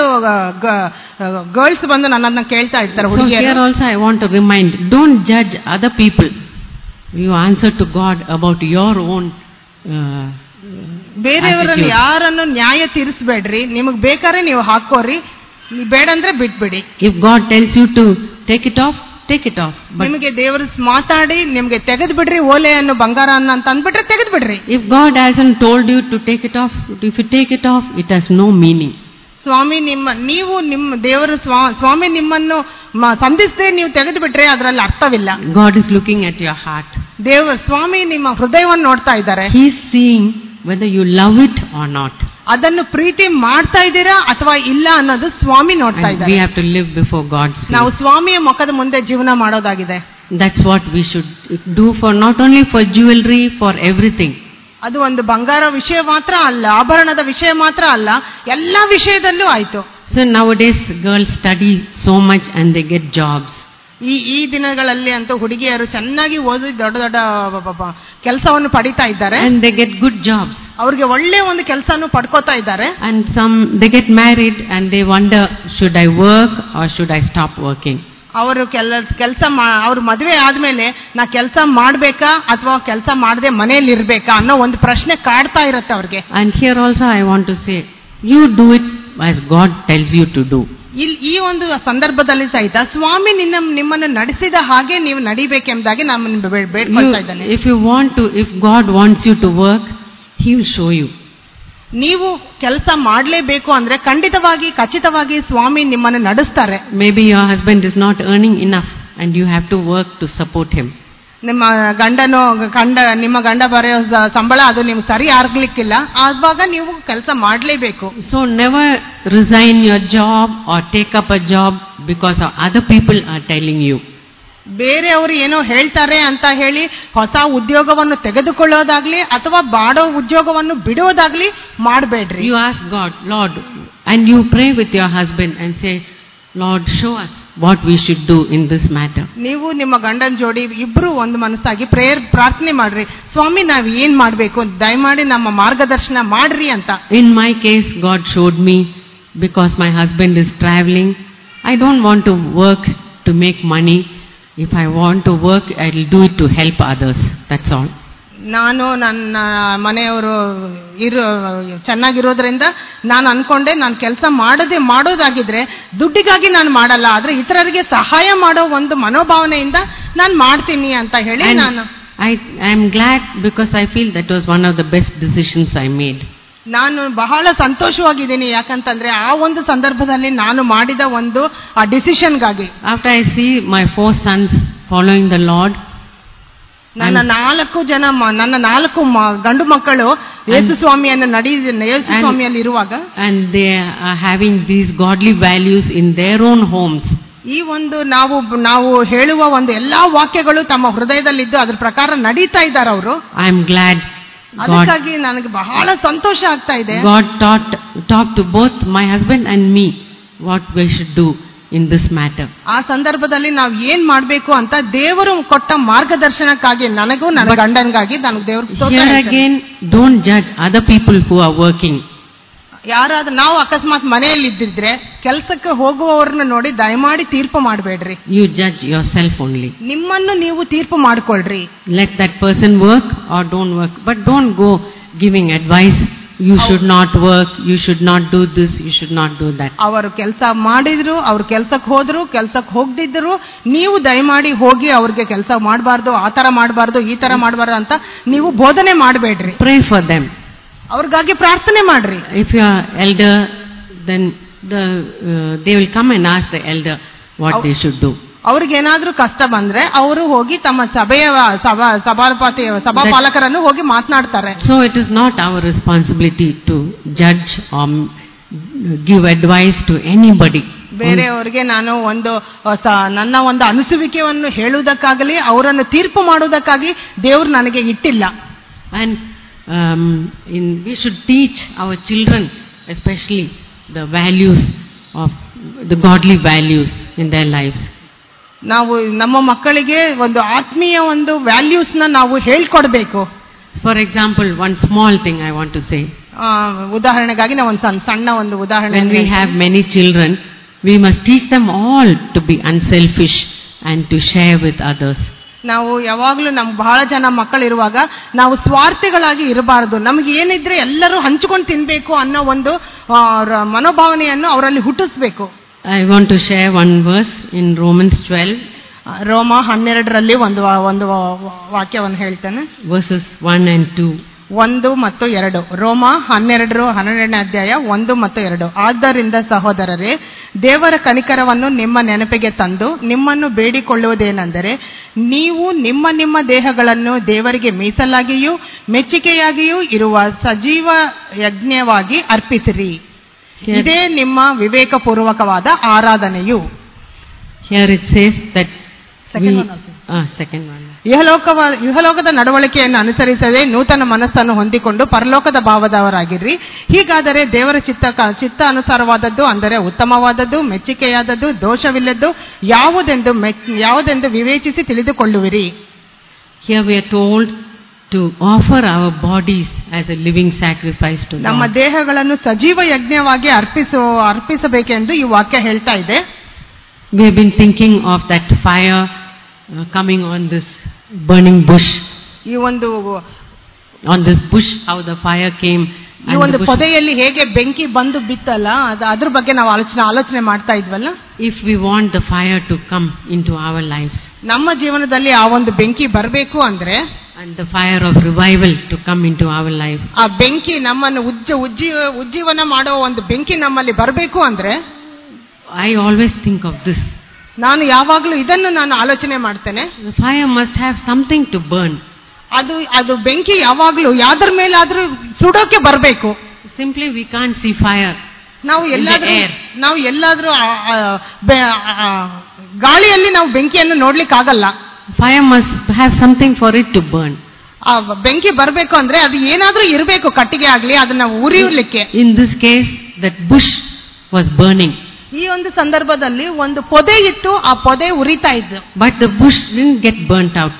S2: ಗರ್ಲ್ಸ್ ಬಂದು ನನ್ನನ್ನ ಕೇಳ್ತಾ ಇರ್ತಾರೆ
S1: So here
S2: ಹುಡುಗಿಯರು
S1: also I want to remind, don't judge other people. You answer to God about your own uh,
S2: ಬೇರೆಯವರನ್ನು
S1: attitude.
S2: ಯಾರನ್ನು ನ್ಯಾಯ ತೀರಿಸಬೇಡ್ರಿ ನಿಮಗ್ ಬೇಕಾದ್ರೆ ನೀವು ಹಾಕೋರಿ ನೀವ್ ಬೇಡಂದ್ರೆ ಬಿಟ್ಬಿಡಿ
S1: If God tells you to take it off, take it off. But
S2: ನಿಮಗೆ ದೇವರು ಮಾತಾಡಿ ನಿಮ್ಗೆ ತೆಗೆದು ಬಿಡ್ರಿ ಓಲೆಯನ್ನು ಬಂಗಾರ ಅನ್ನ ಅಂತ ಅಂದ್ಬಿಟ್ರೆ ತೆಗೆದು ಬಿಡ್ರಿ
S1: if God hasn't told you to take it off, if you take it off, it has no meaning.
S2: ಸ್ವಾಮಿ ನಿಮ್ಮ ನೀವು ನಿಮ್ಮ ದೇವರು ಸ್ವಾ- ಸ್ವಾಮಿ ನಿಮ್ಮನ್ನು ಮ- ಸಂಧಿಸದೆ ನೀವು ತೆಗೆದು ಬಿಟ್ರೆ ಅದರಲ್ಲಿ ಅರ್ಥವಿಲ್ಲ
S1: God is looking at your heart.
S2: ದೇವ ಸ್ವಾಮಿ ನಿಮ್ಮ ಹೃದಯವನ್ನು ನೋಡ್ತಾ ಇದ್ದಾರೆ
S1: He is seeing whether you love it or not.
S2: ಅದನ್ನು ಪ್ರೀತಿ ಮಾಡ್ತಾ ಇದ್ದೀರಾ ಅಥವಾ ಇಲ್ಲ ಅನ್ನೋದು ಸ್ವಾಮಿ ನೋಡ್ತಾ
S1: And we
S2: ಇದ್ದಾರೆ
S1: have to live before God's
S2: ನಾವು
S1: face.
S2: ಸ್ವಾಮಿಯ ಮುಖದ ಮುಂದೆ ಜೀವನ ಮಾಡೋದಾಗಿದೆ
S1: That's what we should do for not only for jewelry, for everything.
S2: ಅದು ಒಂದು ಬಂಗಾರ ವಿಷಯ ಮಾತ್ರ ಅಲ್ಲ ಆಭರಣದ ವಿಷಯ ಮಾತ್ರ ಅಲ್ಲ ಎಲ್ಲಾ ವಿಷಯದಲ್ಲೂ ಆಯ್ತು
S1: So nowadays girls study so much and they get jobs.
S2: ಈ ಈ ದಿನಗಳಲ್ಲಿ ಅಂತೂ ಹುಡುಗಿಯರು ಚೆನ್ನಾಗಿ ಓದಿ ದೊಡ್ಡ ದೊಡ್ಡ ಕೆಲಸವನ್ನು ಪಡಿತಾ ಇದ್ದಾರೆ
S1: And they get good jobs.
S2: ಅವ್ರಿಗೆ ಒಳ್ಳೆ ಒಂದು ಕೆಲಸನೂ ಪಡ್ಕೋತಾ ಇದ್ದಾರೆ
S1: And some, they get married and they wonder, should I work or should I stop working?
S2: ಅವರು ಕೆಲ ಕೆಲಸ ಅವ್ರ ಮದುವೆ ಆದ್ಮೇಲೆ ನಾ ಕೆಲಸ ಮಾಡ್ಬೇಕಾ ಅಥವಾ ಕೆಲಸ ಮಾಡದೆ ಮನೆಯಲ್ಲಿ ಇರ್ಬೇಕಾ ಅನ್ನೋ ಒಂದು ಪ್ರಶ್ನೆ ಕಾಡ್ತಾ ಇರುತ್ತೆ ಅವ್ರಿಗೆ
S1: And here also I want to say, you do it as God tells you to do.
S2: ಇಲ್ಲಿ ಈ ಒಂದು ಸಂದರ್ಭದಲ್ಲಿ ಸಹಿತ ಸ್ವಾಮಿ ನಿನ್ನ ನಿಮ್ಮನ್ನು ನಡೆಸಿದ ಹಾಗೆ ನೀವು ನಡಿಬೇಕೆಂಬುದಾಗಿ ನಾನು ನಿಮ್ಗೆ ಬೇಡ್- ಬೇಡ್ಕೊಳ್ತಾ ಇದ್ದೇನೆ
S1: You, if you want to, if God wants you to work, He will show you.
S2: ನೀವು ಕೆಲಸ ಮಾಡಲೇಬೇಕು ಅಂದ್ರೆ ಖಂಡಿತವಾಗಿ ಖಚಿತವಾಗಿ ಸ್ವಾಮಿ ನಿಮ್ಮನ್ನು ನಡೆಸ್ತಾರೆ
S1: Maybe your husband is not earning enough and you have to work to support him.
S2: ನಿಮ್ಮ ಗಂಡನು ಗಂಡ ನಿಮ್ಮ ಗಂಡ ಬರೆಯೋ ಸ- ಸಂಬಳ ಅದು ನಿಮ್ಗೆ ಸರಿ ಆಗ್ಲಿಕ್ಕಿಲ್ಲ ಆವಾಗ ನೀವು ಕೆಲಸ ಮಾಡಲೇಬೇಕು
S1: So never resign your job or take up a job because of other people are telling you.
S2: ಬೇರೆಯವರು ಏನೋ ಹೇಳ್ತಾರೆ ಅಂತ ಹೇಳಿ ಹೊಸ ಉದ್ಯೋಗವನ್ನು ತೆಗೆದುಕೊಳ್ಳೋದಾಗ್ಲಿ ಅಥವಾ ಬಾಡೋ ಉದ್ಯೋಗವನ್ನು ಬಿಡೋದಾಗ್ಲಿ ಮಾಡಬೇಡ್ರಿ
S1: You ask God, Lord, and you pray with your husband and say, Lord, show us what we should do in this matter.
S2: ನೀವು ನಿಮ್ಮ ಗಂಡನ ಜೋಡಿ ಇಬ್ರು ಒಂದು ಮನಸ್ಸಾಗಿ ಪ್ರೇಯರ್ ಪ್ರಾರ್ಥನೆ ಮಾಡ್ರಿ ಸ್ವಾಮಿ ನಾವ್ ಏನ್ ಮಾಡ್ಬೇಕು ದಯಮಾಡಿ ನಮ್ಮ ಮಾರ್ಗದರ್ಶನ ಮಾಡ್ರಿ ಅಂತ
S1: In my case, God showed me because my husband is traveling. I don't want to work to make money. If I want to work, I'll do it to help others. That's all.
S2: ನಾನು ನನ್ನ ಮನೆಯವರು ಇರೋ ಚೆನ್ನಾಗಿರೋದ್ರಿಂದ ನಾನು ಅನ್ಕೊಂಡೆ ನಾನು ಕೆಲಸ ಮಾಡದೆ ಮಾಡೋದಾಗಿದ್ರೆ ದುಡ್ಡಿಗಾಗಿ ನಾನು ಮಾಡಲ್ಲ ಆದ್ರೆ ಇತರರಿಗೆ ಸಹಾಯ ಮಾಡೋ ಒಂದು ಮನೋಭಾವನೆಯಿಂದ ನಾನು ಮಾಡ್ತೀನಿ ಅಂತ ಹೇಳಿ
S1: And
S2: ನಾನು
S1: I am glad because I feel that was one of the best decisions I made.
S2: ನಾನು ಬಹಳ ಸಂತೋಷವಾಗಿದ್ದೀನಿ ಯಾಕಂತಂದ್ರೆ ಆ ಒಂದು ಸಂದರ್ಭದಲ್ಲಿ ನಾನು ಮಾಡಿದ ಒಂದು ಆ ಡಿಸಿಷನ್ಗಾಗಿ
S1: After I see my four sons following the Lord,
S2: ನನ್ನ ನಾಲ್ಕು ಜನ ಮ- ನನ್ನ ನಾಲ್ಕು ಮ- ಗಂಡು ಮಕ್ಕಳು ಯೇಸು ಸ್ವಾಮಿಯನ್ನು ನಡಿ ಯೇಸು
S1: And-
S2: ಸ್ವಾಮಿಯಲ್ಲಿ ಇರುವಾಗ
S1: and they are having these godly values in their own homes,
S2: ಈ ಒಂದು ನಾವು ನಾವು ಹೇಳುವ ಒಂದು ಎಲ್ಲಾ ವಾಕ್ಯಗಳು ತಮ್ಮ ಹೃದಯದಲ್ಲಿದ್ದು ಅದ್ರ ಪ್ರಕಾರ ನಡೀತಾ ಇದ್ದಾರೆ ಅವರು
S1: I am glad God,
S2: ಅದಕ್ಕಾಗಿ ನನಗೆ ಬಹಳ ಸಂತೋಷ ಆಗ್ತಾ ಇದೆ
S1: God taught, talked to both my husband and me what we should do in this matter.
S2: ಆ ಸಂದರ್ಭದಲ್ಲಿ ನಾವು ಏನ್ ಮಾಡ್ಬೇಕು ಅಂತ ದೇವರು ಕೊಟ್ಟ ಮಾರ್ಗದರ್ಶನಕ್ಕಾಗಿ ನನಗೂ ನನ್ನ
S1: But-
S2: ಗಂಡನ್ಗಾಗಿ ನನಗೆ ದೇವರು
S1: Here again, don't judge other people who are working.
S2: ಯಾರಾದ್ರೂ ನಾವು ಅಕಸ್ಮಾತ್ ಮನೆಯಲ್ಲಿ ಇದ್ದಿದ್ರೆ ಕೆಲಸಕ್ಕೆ ಹೋಗುವವ್ರನ್ನ ನೋಡಿ ದಯಮಾಡಿ ತೀರ್ಪು ಮಾಡಬೇಡ್ರಿ
S1: You judge yourself only.
S2: ನಿಮ್ಮನ್ನು ನೀವು ತೀರ್ಪು ಮಾಡ್ಕೊಳ್ರಿ
S1: Let that person work or don't work. But don't go giving advice. You should not work. You should not do this. You should not do that.
S2: ಅವರು ಕೆಲಸ ಮಾಡಿದ್ರು ಅವ್ರು ಕೆಲ್ಸಕ್ಕೆ ಹೋದ್ರು ಕೆಲ್ಸಕ್ಕೆ ಹೋಗದಿದ್ರು ನೀವು ದಯಮಾಡಿ ಹೋಗಿ ಅವ್ರಿಗೆ ಕೆಲಸ ಮಾಡಬಾರ್ದು ಆ ತರ ಮಾಡಬಾರ್ದು ಈ ತರ ಮಾಡಬಾರ್ದು ಅಂತ ನೀವು ಬೋಧನೆ ಮಾಡಬೇಡ್ರಿ
S1: Pray for them.
S2: ಅವ್ರಿಗಾಗಿ ಪ್ರಾರ್ಥನೆ ಮಾಡ್ರಿ
S1: If you are elder, then the, uh, they will come and ask the elder what
S2: How-
S1: they should do.
S2: ಅವ್ರಿಗೇನಾದ್ರೂ ಕಷ್ಟ ಬಂದ್ರೆ ಅವರು ಹೋಗಿ ತಮ್ಮ ಸಭೆಯ ಸಭಾ ಸಭಾಪತಿ ಸಭಾಪಾಲಕರನ್ನು ಹೋಗಿ ಮಾತನಾಡ್ತಾರೆ
S1: So it is not our responsibility to judge or mm, give advice to anybody.
S2: ಬೇರೆಯವರಿಗೆ ನಾನು ಒಂದು ಹೊಸ ನನ್ನ ಒಂದು ಅನಿಸುವಿಕೆಯನ್ನು ಹೇಳುವುದಕ್ಕಾಗಲಿ ಅವರನ್ನು ತೀರ್ಪು ಮಾಡುವುದಕ್ಕಾಗಿ ದೇವರು ನನಗೆ ಇಟ್ಟಿಲ್ಲ
S1: And um, in, we should teach our children, especially the values of the godly values in their lives.
S2: ನಾವು ನಮ್ಮ ಮಕ್ಕಳಿಗೆ ಒಂದು ಆತ್ಮೀಯ ಒಂದು ವ್ಯಾಲ್ಯೂಸ್ ನ ನಾವು ಹೇಳ್ಕೊಡ್ಬೇಕು
S1: For example, one small thing I want to say.
S2: ಆ, ಉದಾಹರಣೆಗಾಗಿ ನಾವು ಒಂದು ಸಣ್ಣ ಸಣ್ಣ ಒಂದು ಉದಾಹರಣೆ
S1: When we have many children, we must teach them all to be unselfish and to share with others.
S2: ನಾವು ಯಾವಾಗ್ಲೂ ನಮ್ಗೆ ಬಹಳ ಜನ ಮಕ್ಕಳಿರುವಾಗ ನಾವು ಸ್ವಾರ್ಥಿಗಳಾಗಿ ಇರಬಾರದು ನಮ್ಗೆ ಏನಿದ್ರೆ ಎಲ್ಲರೂ ಹಂಚ್ಕೊಂಡು ತಿನ್ಬೇಕು ಅನ್ನೋ ಒಂದು ಆ, ರ- ಮನೋಭಾವನೆಯನ್ನು ಅವರಲ್ಲಿ ಹುಟ್ಟಿಸ್ಬೇಕು
S1: I want to share one verse in Romans 12,
S2: ಆ, ರೋಮ ಹನ್ನೆರಡರಲ್ಲಿ ಒಂದು ವಾ- ಒಂದು ವಾ- ವಾಕ್ಯವನ್ನು ಹೇಳ್ತೇನೆ
S1: verses 1 and 2.
S2: ಒಂದು ಮತ್ತು ಎರಡು ರೋಮ ಹನ್ನೆರಡರು ಹನ್ನೆರಡನೇ ಅಧ್ಯಾಯ ಒಂದು ಮತ್ತು ಎರಡು ಆದ್ದರಿಂದ ಸಹೋದರರೇ ದೇವರ ಕನಿಕರವನ್ನು ನಿಮ್ಮ ನೆನಪಿಗೆ ತಂದು ನಿಮ್ಮನ್ನು ಬೇಡಿಕೊಳ್ಳುವುದೇನೆಂದರೆ ನೀವು ನಿಮ್ಮ ನಿಮ್ಮ ದೇಹಗಳನ್ನು ದೇವರಿಗೆ ಮೀಸಲಾಗಿಯೂ ಮೆಚ್ಚುಗೆಯಾಗಿಯೂ ಇರುವ ಸಜೀವ ಯಜ್ಞವಾಗಿ ಅರ್ಪಿಸಿರಿ ಇದೇ ನಿಮ್ಮ ವಿವೇಕಪೂರ್ವಕವಾದ ಆರಾಧನೆಯು
S1: Here it says that
S2: Second
S1: we,
S2: one also.
S1: ah, second one.
S2: ಇಹಲೋಕವ ಇಹಲೋಕದ ನಡವಳಿಕೆಯನ್ನು ಅನುಸರಿಸದೆ ನೂತನ ಮನಸ್ಸನ್ನು ಹೊಂದಿಕೊಂಡು ಪರಲೋಕದ ಭಾವದವರಾಗಿರ್ರಿ ಹೀಗಾದರೆ ದೇವರ ಚಿತ್ತ ಚಿತ್ತ ಅನುಸಾರವಾದದ್ದು ಅಂದರೆ ಉತ್ತಮವಾದದ್ದು ಮೆಚ್ಚುಗೆಯಾದದ್ದು ದೋಷವಿಲ್ಲದ್ದು ಯಾವುದೆಂದು ಮೆಚ್- ಯಾವುದೆಂದು ವಿವೇಚಿಸಿ ತಿಳಿದುಕೊಳ್ಳುವಿರಿ
S1: Here we are told to offer our bodies as a living sacrifice to
S2: ನಮ್ಮ
S1: God.
S2: ದೇಹಗಳನ್ನು ಸಜೀವ ಯಜ್ಞವಾಗಿ ಅರ್ಪಿಸು ಅರ್ಪಿಸಬೇಕೆಂದು ಈ ವಾಕ್ಯ ಹೇಳ್ತಾ ಇದೆ
S1: We have been thinking of that fire uh, coming on this burning bush.
S2: ಈ ಒಂದು
S1: On this bush, how the fire came.
S2: ಈ
S1: And
S2: ಒಂದು
S1: the bush,
S2: ಪೊದೆಯಲ್ಲಿ ಹೇಗೆ ಬೆಂಕಿ ಬಂದು ಬಿತ್ತಲ್ಲ ಅದು ಅದ್ರ ಬಗ್ಗೆ ನಾವು ಆಲೋಚನೆ ಆಲೋಚನೆ ಮಾಡ್ತಾ ಇದ್ವಲ್ಲ
S1: if we want the fire to come into our lives
S2: ನಮ್ಮ ಜೀವನದಲ್ಲಿ ಆ ಒಂದು ಬೆಂಕಿ ಬರಬೇಕು ಅಂದ್ರೆ
S1: and the fire of revival to come into our life,
S2: ಆ ಬೆಂಕಿ ನಮ್ಮನ್ನು ಉಜ್ಜ ಉಜ್ಜಿ ಉಜ್ಜೀವನ ಮಾಡೋ ಒಂದು ಬೆಂಕಿ ನಮ್ಮಲ್ಲಿ ಬರಬೇಕು ಅಂದ್ರೆ
S1: I always think of this.
S2: ನಾನು ಯಾವಾಗಲೂ ಇದನ್ನು ನಾನು ಆಲೋಚನೆ ಮಾಡ್ತೇನೆ
S1: The fire must have something to burn.
S2: ಅದು ಅದು ಬೆಂಕಿ ಯಾವಾಗಲೂ ಯಾವ್ದ್ರ ಮೇಲಾದ್ರೂ ಸುಡೋಕೆ ಬರಬೇಕು
S1: Simply we can't see fire.
S2: ನಾವು
S1: In the
S2: ಎಲ್ಲಾದ್ರೂ
S1: air.
S2: ನಾವು ಎಲ್ಲಾದ್ರೂ ಆ- ಆ- ಬೆ- ಆ- ಗಾಳಿಯಲ್ಲಿ ನಾವು ಬೆಂಕಿಯನ್ನು ನೋಡ್ಲಿಕ್ಕೆ ಆಗಲ್ಲ
S1: Fire must have something for it to burn.
S2: ಆ ಬೆಂಕಿ ಬರಬೇಕು ಅಂದ್ರೆ ಅದು ಏನಾದ್ರೂ ಇರಬೇಕು ಕಟ್ಟಿಗೆ ಆಗ್ಲಿ ಅದನ್ನ ಉರಿಯಲಿಕ್ಕೆ
S1: In this case, that bush was burning.
S2: ಈ ಒಂದು ಸಂದರ್ಭದಲ್ಲಿ ಒಂದು ಪೊದೆ ಇತ್ತು ಆ ಪೊದೆ ಉರಿತಾ ಇದ್ದು
S1: But the bush didn't get burnt out.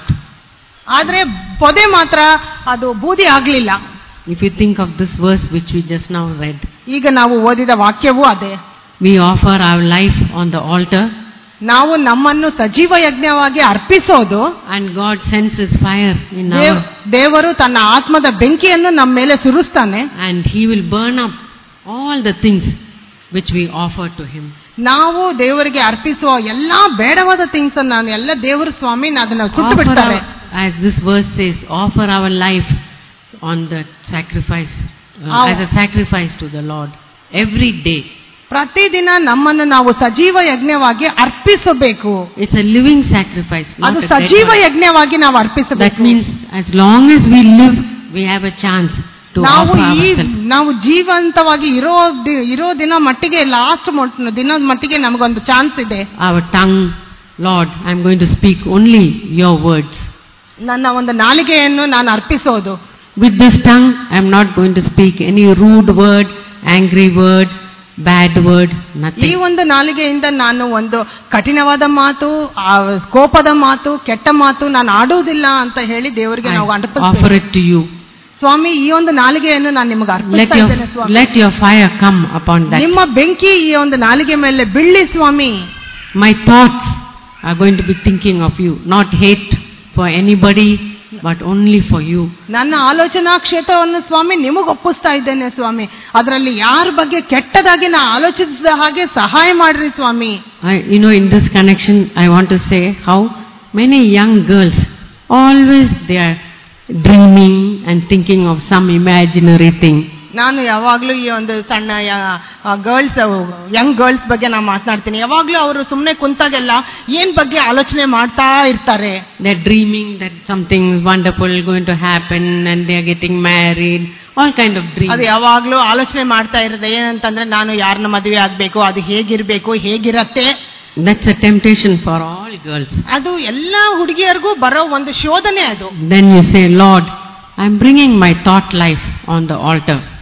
S2: ಆದ್ರೆ ಪೊದೆ ಮಾತ್ರ ಅದು ಬೂದಿ ಆಗ್ಲಿಲ್ಲ
S1: If you think of this verse which we just now read,
S2: ಈಗ ನಾವು ಓದಿದ ವಾಕ್ಯವೂ ಅದೇ
S1: we offer our life on the altar
S2: ನಾವು ನಮ್ಮನ್ನು ಸಜೀವ ಯಜ್ಞವಾಗಿ ಅರ್ಪಿಸೋದು
S1: and God sends His fire in
S2: Dev-
S1: our
S2: ದೇವರು ತನ್ನ ಆತ್ಮದ ಬೆಂಕಿಯನ್ನು ನಮ್ಮ ಮೇಲೆ ಸುರಿಸ್ತಾನೆ
S1: and He will burn up all the things which we offer to Him.
S2: ನಾವು ದೇವರಿಗೆ ಅರ್ಪಿಸುವ ಎಲ್ಲಾ ಬೇಡವಾದ ಥಿಂಗ್ಸ್ ನಾನು ಎಲ್ಲ ದೇವರ ಸ್ವಾಮಿ ಅದನ್ನ ಸುಟ್ಟು
S1: Offer
S2: ಬಿಡ್ತಾರೆ
S1: our, as this verse says, offer our life on the sacrifice, uh,
S2: Our-
S1: as a sacrifice to the Lord every day.
S2: ಪ್ರತಿದಿನ ನಮ್ಮನ್ನು ನಾವು ಸಜೀವ ಯಜ್ಞವಾಗಿ ಅರ್ಪಿಸಬೇಕು
S1: It's a living sacrifice. Not
S2: ಅದು
S1: a dead
S2: ಸಜೀವ
S1: one.
S2: ಯಜ್ಞವಾಗಿ ನಾವು
S1: That
S2: ಅರ್ಪಿಸಬೇಕು
S1: means as long as we live, we have a chance to
S2: ನಾವು
S1: offer
S2: ಈ
S1: ourselves.
S2: ನಾವು ಜೀವಂತವಾಗಿ ಇರೋ ದಿ- ಇರೋ ದಿನ ಮಟ್ಟಿಗೆ ಲಾಸ್ಟ್ ದಿನದ ಮಟ್ಟಿಗೆ ನಮಗೊಂದು ಚಾನ್ಸ್ ಇದೆ
S1: Our tongue, Lord, I'm going to speak only your words.
S2: ನನ್ನ ಒಂದು ನಾಲಿಗೆಯನ್ನು ನಾನು ಅರ್ಪಿಸೋದು
S1: With this tongue, I'm not going to speak any rude word, angry word, bad word,
S2: ಈ
S1: nothing.
S2: ಒಂದು ನಾಲಿಗೆಯಿಂದ ನಾನು ಒಂದು ಕಠಿಣವಾದ ಮಾತು ಆ ಕೋಪದ ಮಾತು ಕೆಟ್ಟ ಮಾತು ನಾನು ಆಡುವುದಿಲ್ಲ ಅಂತ ಹೇಳಿ ದೇವರಿಗೆ ನಾವು
S1: I offer
S2: ಅರ್ಪಿಸ್ಬೇಕು
S1: it to you.
S2: ಸ್ವಾಮಿ ಈ ಒಂದು ನಾಲಿಗೆಯನ್ನು ನಾನು ನಿಮಗೆ
S1: Let
S2: ಅರ್ಪಿಸ್ತಾ
S1: your,
S2: ಇದ್ದೇನೆ ಸ್ವಾಮಿ
S1: let your fire come upon that.
S2: ನಿಮ್ಮ ಬೆಂಕಿ ಈ ಒಂದು ನಾಲಿಗೆ ಮೇಲೆ ಬೀಳ್ಳಿ ಸ್ವಾಮಿ
S1: My thoughts are going to be thinking of you, not hate for anybody, but only for you.
S2: ನನ್ನ ಆಲೋಚನಾ ಕ್ಷೇತ್ರವನ್ನು ಸ್ವಾಮಿ ನಿಮಗೆ ಒಪ್ಪಿಸ್ತಾ ಇದ್ದೇನೆ ಸ್ವಾಮಿ ಅದರಲ್ಲಿ ಯಾರ ಬಗ್ಗೆ ಕೆಟ್ಟದಾಗಿ ನಾ ಆಲೋಚಿಸಿದ ಹಾಗೆ ಸಹಾಯ ಮಾಡ್ರಿ ಸ್ವಾಮಿ
S1: I, you know, in this connection, I want to say how many young girls always they are dreaming and thinking of some imaginary thing.
S2: ನಾನು ಯಾವಾಗ್ಲೂ ಈ ಒಂದು ಸಣ್ಣ ಗರ್ಲ್ಸ್ ಯಂಗ್ ಗರ್ಲ್ಸ್ ಬಗ್ಗೆ ನಾನು ಮಾತನಾಡ್ತೀನಿ ಯಾವಾಗ್ಲೂ ಅವರು ಸುಮ್ಮನೆ ಕುಂತಾಗೆಲ್ಲ ಏನ್ ಬಗ್ಗೆ ಆಲೋಚನೆ ಮಾಡ್ತಾ ಇರ್ತಾರೆ
S1: They're dreaming that something wonderful is going to happen and they're getting married, all kind of dreams.
S2: ಅದು ಯಾವಾಗ್ಲೂ ಆಲೋಚನೆ ಮಾಡ್ತಾ ಇರೋದು ಏನಂತಂದ್ರೆ ನಾನು ಯಾರನ್ನ ಮದುವೆ ಆಗ್ಬೇಕು ಅದು ಹೇಗಿರ್ಬೇಕು ಹೇಗಿರತ್ತೆ
S1: That's a temptation for all girls.
S2: ಅದು ಎಲ್ಲಾ ಹುಡುಗಿಯರಿಗೂ ಬರೋ ಒಂದು ಶೋಧನೆ ಅದು
S1: Then you say, Lord, I'm bringing my thought life on the altar.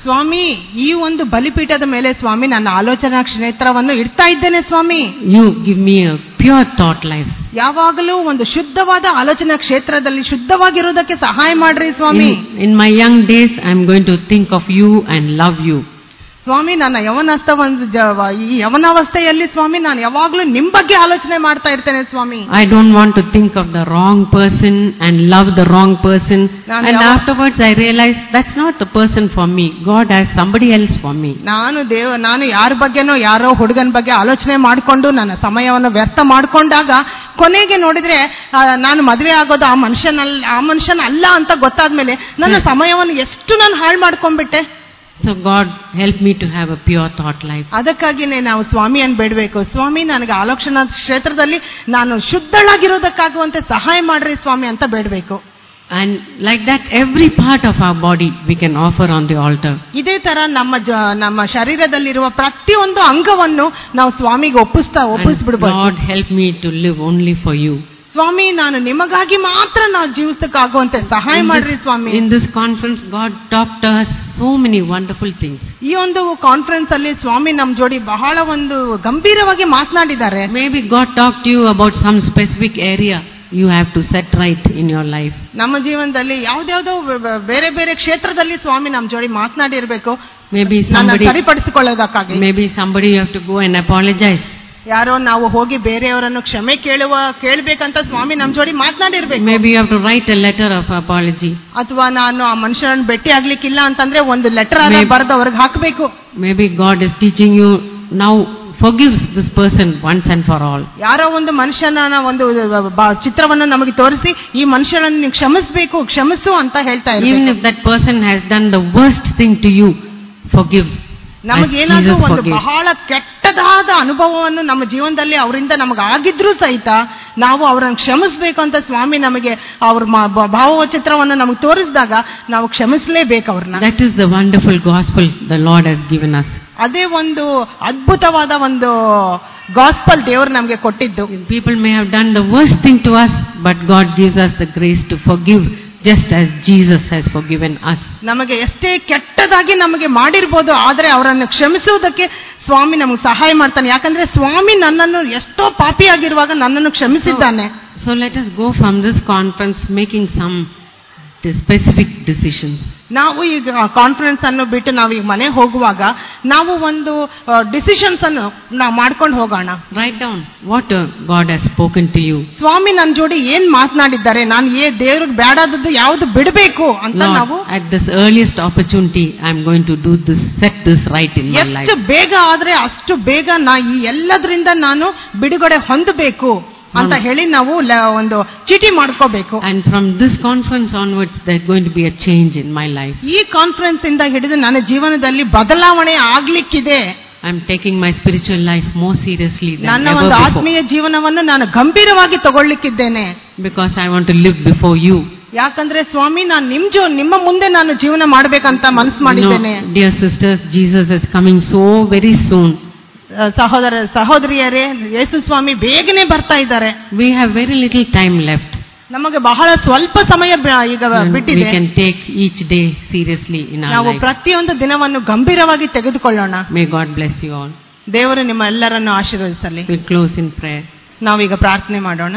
S2: ಸ್ವಾಮಿ ಈ ಒಂದು ಬಲಿಪೀಠದ ಮೇಲೆ ಸ್ವಾಮಿ ನನ್ನ ಆಲೋಚನಾ ಕ್ಷೇತ್ರವನ್ನು ಇಡ್ತಾ ಇದ್ದೇನೆ ಸ್ವಾಮಿ
S1: You give me a pure thought life.
S2: ಯಾವಾಗಲೂ ಒಂದು ಶುದ್ಧವಾದ ಆಲೋಚನಾ ಕ್ಷೇತ್ರದಲ್ಲಿ ಶುದ್ಧವಾಗಿರೋದಕ್ಕೆ ಸಹಾಯ ಮಾಡ್ರಿ ಸ್ವಾಮಿ
S1: In, in my young days, I'm going to think of you and love you.
S2: ಸ್ವಾಮಿ ನನ್ನ ಯವನಸ್ಥ ಒಂದು ಜ- ಈ ಯವನಾವಸ್ಥೆಯಲ್ಲಿ ಸ್ವಾಮಿ ನಾನು ಯಾವಾಗಲೂ ನಿಮ್ ಬಗ್ಗೆ ಆಲೋಚನೆ ಮಾಡ್ತಾ ಇರ್ತೇನೆ ಸ್ವಾಮಿ
S1: I don't want to think of the wrong person and love the wrong person.
S2: ನಾನು
S1: And
S2: ಯಾವ-
S1: afterwards, I realized that's not the person for me. God has somebody else for me.
S2: ನಾನು ದೇವ ನಾನು ಯಾರ ಬಗ್ಗೆನೋ ಯಾರೋ ಹುಡುಗನ ಬಗ್ಗೆ ಆಲೋಚನೆ ಮಾಡಿಕೊಂಡು ನನ್ನ ಸಮಯವನ್ನು ವ್ಯರ್ಥ ಮಾಡಿಕೊಂಡಾಗ ಕೊನೆಗೆ ನೋಡಿದ್ರೆ ಆ, ನಾನು ಮದುವೆ ಆಗೋದು ಆ ಮನುಷ್ಯನಲ್ಲ ಆ ಮನುಷ್ಯನ ಅಲ್ಲ ಅಂತ ಗೊತ್ತಾದ್ಮೇಲೆ ನನ್ನ ಸಮಯವನ್ನು ಎಷ್ಟು ನಾನು ಹಾಳು ಮಾಡ್ಕೊಂಡ್ಬಿಟ್ಟೆ
S1: So God help me to have a pure thought life.
S2: ಅದಕ್ಕಾಗಿನೇ ನಾವು ಸ್ವಾಮಿಯನ್ನು ಬೇಡಬೇಕು ಸ್ವಾಮಿ ನನಗೆ ಆಲೋಚನಾ ಕ್ಷೇತ್ರದಲ್ಲಿ ನಾನು ಶುದ್ಧಳಾಗಿರೋದಕ್ಕಾಗುವಂತೆ ಸಹಾಯ ಮಾಡ್ರಿ ಸ್ವಾಮಿ ಅಂತ ಬೇಡಬೇಕು
S1: And like that, every part of our body we can offer on the altar.
S2: ಇದೇ ತರ ನಮ್ಮ ಜ ನಮ್ಮ ಶರೀರದಲ್ಲಿರುವ ಪ್ರತಿಯೊಂದು ಅಂಗವನ್ನು ನಾವು ಸ್ವಾಮಿಗೆ ಒಪ್ಪಿಸ್ತಾ
S1: And
S2: ಒಪ್ಪಿಸ್ಬಿಡ್ಬೋದು
S1: Lord help me to live only for you.
S2: ಸ್ವಾಮಿ ನಾನು ನಿಮಗಾಗಿ ಮಾತ್ರ ನಾವು ಜೀವಿಸಕ್ಕಾಗುವಂತೆ ಸಹಾಯ
S1: In
S2: ಮಾಡ್ರಿ
S1: this,
S2: Swami
S1: in this conference, God talked to us so many wonderful things.
S2: ಈ ಒಂದು ಕಾನ್ಫರೆನ್ಸ್ ಅಲ್ಲಿ ಸ್ವಾಮಿ ನಮ್ ಜೋಡಿ ಬಹಳ ಒಂದು ಗಂಭೀರವಾಗಿ ಮಾತನಾಡಿದ್ದಾರೆ
S1: Maybe God talked to you about some specific area you have to set right in your life.
S2: ನಮ್ಮ ಜೀವನದಲ್ಲಿ ಯಾವ್ದ್ಯಾವ್ದೋ ಬ- ಬ- ಬೇರೆ ಬೇರೆ ಕ್ಷೇತ್ರದಲ್ಲಿ ಸ್ವಾಮಿ ನಮ್ ಜೋಡಿ ಮಾತನಾಡಿರ್ಬೇಕು
S1: Maybe
S2: ನನ್ನ
S1: somebody,
S2: ಸರಿಪಡಿಸಿಕೊಳ್ಳೋದಕ್ಕಾಗಿ
S1: maybe somebody you have to go and apologize.
S2: ಯಾರೋ ನಾವು ಹೋಗಿ ಬೇರೆಯವರನ್ನು ಕ್ಷಮೆ ಕೇಳುವ ಕೇಳ್ಬೇಕಂತ ಸ್ವಾಮಿ ನಮ್ ಜೋಡಿ ಮಾತನಾಡಿರ್ಬೇಕು
S1: Maybe you have to write a letter of apology.
S2: ಅಥವಾ ನಾನು ಆ ಮನುಷ್ಯರನ್ನು ಭೇಟಿ ಆಗ್ಲಿಕ್ಕಿಲ್ಲ ಅಂತಂದ್ರೆ ಒಂದು ಲೆಟರ್
S1: Maybe-
S2: ಬರೆದು ಅವ್ರಿಗೆ ಹಾಕಬೇಕು
S1: Maybe God is teaching you now forgive this person once and for all.
S2: ಯಾರೋ ಒಂದು ಮನುಷ್ಯನ ಒಂದು ಬ- ಚಿತ್ರವನ್ನು ನಮಗೆ ತೋರಿಸಿ ಈ ಮನುಷ್ಯನನ್ನು ನೀವು ಕ್ಷಮಿಸಬೇಕು ಕ್ಷಮಿಸು ಅಂತ ಹೇಳ್ತಾ
S1: Even
S2: ಇರ್ಬೇಕು
S1: if that person has done the worst thing to you, forgive. As
S2: ನಮಗೇನಾದ್ರೂ
S1: Jesus
S2: ಒಂದು
S1: forgave.
S2: ಬಹಳ ಕೆಟ್ಟದಾದ ಅನುಭವವನ್ನು ನಮ್ಮ ಜೀವನದಲ್ಲಿ ಅವರಿಂದ ನಮಗೆ ಆಗಿದ್ರೂ ಸಹಿತ ನಾವು ಅವರನ್ನು ಕ್ಷಮಿಸಬೇಕು ಅಂತ ಸ್ವಾಮಿ ನಮಗೆ ಅವ್ರ ಮ- ಬ- ಭಾವಚಿತ್ರವನ್ನು ನಮಗೆ ತೋರಿಸಿದಾಗ ನಾವು ಕ್ಷಮಿಸಲೇಬೇಕು ಅವ್ರನ್ನ
S1: That is the wonderful gospel the Lord has given us.
S2: ಅದೇ ಒಂದು ಅದ್ಭುತವಾದ ಒಂದು ಗಾಸ್ಪಲ್ ದೇವರು ನಮಗೆ ಕೊಟ್ಟಿದ್ದು
S1: People may have done the worst thing to us, but God gives us the grace to forgive just as Jesus has forgiven us.
S2: ನಮಗೆ ಎಷ್ಟೇ ಕೆಟ್ಟದಾಗಿ ನಮಗೆ ಮಾಡಿರ್ಬೋದು ಆದರೆ ಅವರನ್ನು ಕ್ಷಮಿಸುವುದಕ್ಕೆ ಸ್ವಾಮಿ ನಮಗೆ ಸಹಾಯ ಮಾಡ್ತಾನೆ ಯಾಕಂದ್ರೆ ಸ್ವಾಮಿ ನನ್ನನ್ನು ಎಷ್ಟೋ ಪಾಪಿಯಾಗಿರುವಾಗ ನನ್ನನ್ನು ಕ್ಷಮಿಸಿದ್ದಾನೆ
S1: So let us go from this conference making some de- specific decisions.
S2: ನಾವು ಈಗ ಕಾನ್ಫರೆನ್ಸ್ ಅನ್ನು ಬಿಟ್ಟು ನಾವು ಈಗ ಮನೆ ಹೋಗುವಾಗ ನಾವು ಒಂದು ಡಿಸಿಷನ್ಸ್ ಅನ್ನು ನಾವು ಮಾಡ್ಕೊಂಡು ಹೋಗೋಣ
S1: Write down what uh, God has spoken to you.
S2: ಸ್ವಾಮಿ ನನ್ನ ಜೋಡಿ ಏನ್ ಮಾತನಾಡಿದ್ದಾರೆ ನಾನು ಏ ದೇವ್ರಿಗೆ ಬೇಡಾದದ್ದು ಯಾವ್ದು ಬಿಡಬೇಕು ಅಂತ ನಾವು
S1: Lord, at this earliest opportunity, I'm going to do this, set this right in my
S2: ಎಷ್ಟು
S1: life.
S2: ಬೇಗ ಆದ್ರೆ ಅಷ್ಟು ಬೇಗ ನಾ ಈ ಎಲ್ಲದರಿಂದ ನಾನು ಬಿಡುಗಡೆ ಹೊಂದಬೇಕು ಅಂತ ಹೇಳಿ ನಾವು ಲ- ಒಂದು ಚೀಟಿ ಮಾಡ್ಕೋಬೇಕು
S1: And from this conference onwards, there's going to be a change in my life.
S2: ಈ ಕಾನ್ಫರೆನ್ಸ್ ಇಂದ ಹಿಡಿದು ನನ್ನ ಜೀವನದಲ್ಲಿ ಬದಲಾವಣೆ ಆಗ್ಲಿಕ್ಕಿದೆ
S1: I'm taking my spiritual life more seriously than
S2: ನನ್ನ
S1: ever
S2: ಒಂದು
S1: before.
S2: ಆತ್ಮೀಯ ಜೀವನವನ್ನು ನಾನು ಗಂಭೀರವಾಗಿ ತಗೊಳ್ಳಿಕ್ಕಿದ್ದೇನೆ
S1: Because I want to live before you.
S2: ಯಾಕಂದ್ರೆ ಸ್ವಾಮಿ ನಾನು ನಿಮ್ ಜೋ ನಿಮ್ಮ ಮುಂದೆ ನಾನು ಜೀವನ ಮಾಡ್ಬೇಕಂತ ಮನಸ್ಸು
S1: You
S2: ಮಾಡಿದ್ದೇನೆ
S1: know, dear sisters, Jesus is coming so very soon.
S2: ಅಹ್, ಸಹೋದರ ಸಹೋದರಿಯರೇ ಯೇಸು ಸ್ವಾಮಿ ಬೇಗನೆ ಬರ್ತಾ ಇದ್ದಾರೆ
S1: We have very little time left.
S2: ನಮಗೆ ಬಹಳ ಸ್ವಲ್ಪ ಸಮಯ ಬ- ಈಗ
S1: And we
S2: ಬಿಟ್ಟಿದೆ
S1: can take each day seriously in our
S2: ನಾವು
S1: life.
S2: ಪ್ರತಿಯೊಂದು ದಿನವನ್ನು ಗಂಭೀರವಾಗಿ ತೆಗೆದುಕೊಳ್ಳೋಣ
S1: May God bless you all.
S2: ದೇವರು ನಿಮ್ಮ ಎಲ್ಲರನ್ನು ಆಶೀರ್ವದಿಸಲಿ
S1: We'll close in prayer.
S2: ನಾವೀಗ ಪ್ರಾರ್ಥನೆ ಮಾಡೋಣ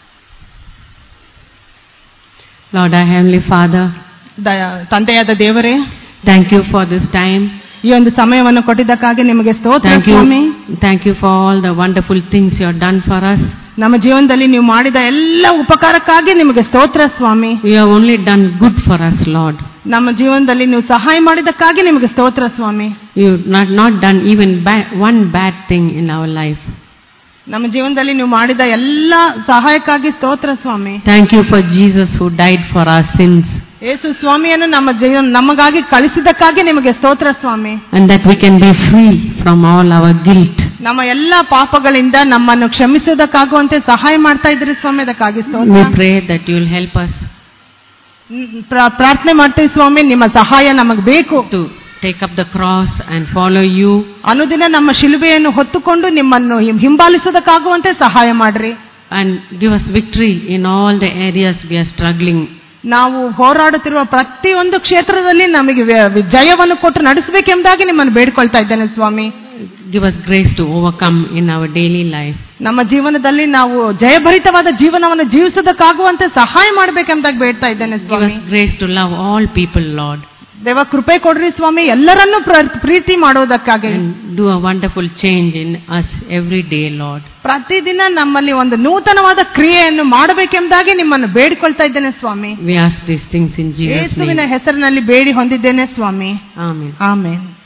S1: Lord, our Heavenly Father,
S2: ದಯ- ತಂದೆಯಾದ ದೇವರೇ
S1: thank you for this time.
S2: ಈ ಒಂದು ಸಮಯವನ್ನು ಕೊಟ್ಟಿದ್ದಕ್ಕಾಗಿ ನಿಮಗೆ ಸ್ತೋತ್ರ
S1: Thank
S2: Swami
S1: you, thank you for all the wonderful things you have done for us.
S2: ನಮ್ಮ ಜೀವನದಲ್ಲಿ ನೀವು ಮಾಡಿದ ಎಲ್ಲ ಉಪಕಾರಕ್ಕಾಗಿ ನಿಮಗೆ ಸ್ತೋತ್ರ ಸ್ವಾಮಿ
S1: You have only done good for us, Lord.
S2: ನಮ್ಮ ಜೀವನದಲ್ಲಿ ನೀವು ಸಹಾಯ ಮಾಡಿದ್ದಕ್ಕಾಗಿ ನಿಮಗೆ ಸ್ತೋತ್ರ ಸ್ವಾಮಿ
S1: You have not, not done even ba- one bad thing in our life.
S2: ನಮ್ಮ ಜೀವನದಲ್ಲಿ ನೀವು ಮಾಡಿದ ಎಲ್ಲ ಸಹಾಯಕ್ಕಾಗಿ ಸ್ತೋತ್ರ ಸ್ವಾಮಿ
S1: Thank you for Jesus who died for our sins
S2: ಯೇಸು ಸ್ವಾಮಿಯನ್ನು ನಮ್ಮ ಜೀವನ ನಮಗಾಗಿ ಕಳಿಸಿದ್ದಕ್ಕಾಗಿ ನಿಮಗೆ ಸ್ತೋತ್ರ ಸ್ವಾಮಿ
S1: and that we can be free from all our guilt.
S2: ನಮ್ಮ ಎಲ್ಲ ಪಾಪಗಳಿಂದ ನಮ್ಮನ್ನು ಕ್ಷಮಿಸುವುದಕ್ಕಾಗುವಂತೆ ಸಹಾಯ ಮಾಡ್ತಾ ಇದ್ರಿ ಸ್ವಾಮಿ ಅದಕ್ಕಾಗಿ
S1: We
S2: ಸ್ತೋತ್ರ
S1: pray that you will help us
S2: ಹ್ಮ್, ಪ್ರ- ಪ್ರಾರ್ಥನೆ ಮಾಡ್ತೀವಿ ಸ್ವಾಮಿ ನಿಮ್ಮ ಸಹಾಯ ನಮಗೆ ಬೇಕು
S1: to take up the cross and follow you
S2: ಅನುದಿನ ನಮ್ಮ ಶಿಲುಬೆಯನ್ನು ಹೊತ್ತುಕೊಂಡು ನಿಮ್ಮನ್ನು ಹಿಂ- ಹಿಂಬಾಲಿಸೋದಕ್ಕಾಗುವಂತೆ ಸಹಾಯ ಮಾಡ್ರಿ
S1: and give us victory in all the areas we are struggling
S2: ನಾವು ಹೋರಾಡುತ್ತಿರುವ ಪ್ರತಿಯೊಂದು ಕ್ಷೇತ್ರದಲ್ಲಿ ನಮಗೆ ವ- ವಿ- ಜಯವನ್ನು ಕೊಟ್ಟು ನಡೆಸಬೇಕೆಂಬುದಾಗಿ ನಿಮ್ಮನ್ನು ಬೇಡ್ಕೊಳ್ತಾ ಇದ್ದೇನೆ ಸ್ವಾಮಿ
S1: Give us grace to overcome in our daily life.
S2: ನಮ್ಮ ಜೀವನದಲ್ಲಿ ನಾವು ಜಯಭರಿತವಾದ ಜೀವನವನ್ನು ಜೀವಿಸೋದಕ್ಕಾಗುವಂತೆ ಸಹಾಯ ಮಾಡಬೇಕೆಂಬುದಾಗಿ ಬೇಡ್ತಾ ಇದ್ದೇನೆ
S1: Give
S2: Swami
S1: us grace to love all people, Lord,
S2: ದೇವ ಕೃಪೆ ಕೊಡ್ರಿ ಸ್ವಾಮಿ ಎಲ್ಲರನ್ನೂ ಪ್ರ- ಪ್ರೀತಿ ಮಾಡೋದಕ್ಕಾಗಿ
S1: and do a wonderful change in us every day, Lord.
S2: ಪ್ರತಿದಿನ ನಮ್ಮಲ್ಲಿ ಒಂದು ನೂತನವಾದ ಕ್ರಿಯೆಯನ್ನು ಮಾಡಬೇಕೆಂಬುದಾಗಿ ನಿಮ್ಮನ್ನು ಬೇಡಿಕೊಳ್ತಾ ಇದ್ದೇನೆ ಸ್ವಾಮಿ
S1: We ask these things in Jesus'
S2: ಯೇಸುವಿನ
S1: name.
S2: ಹೆಸರಿನಲ್ಲಿ ಬೇಡಿ ಹೊಂದಿದ್ದೇನೆ ಸ್ವಾಮಿ
S1: Amen.
S2: ಆಮೇನ್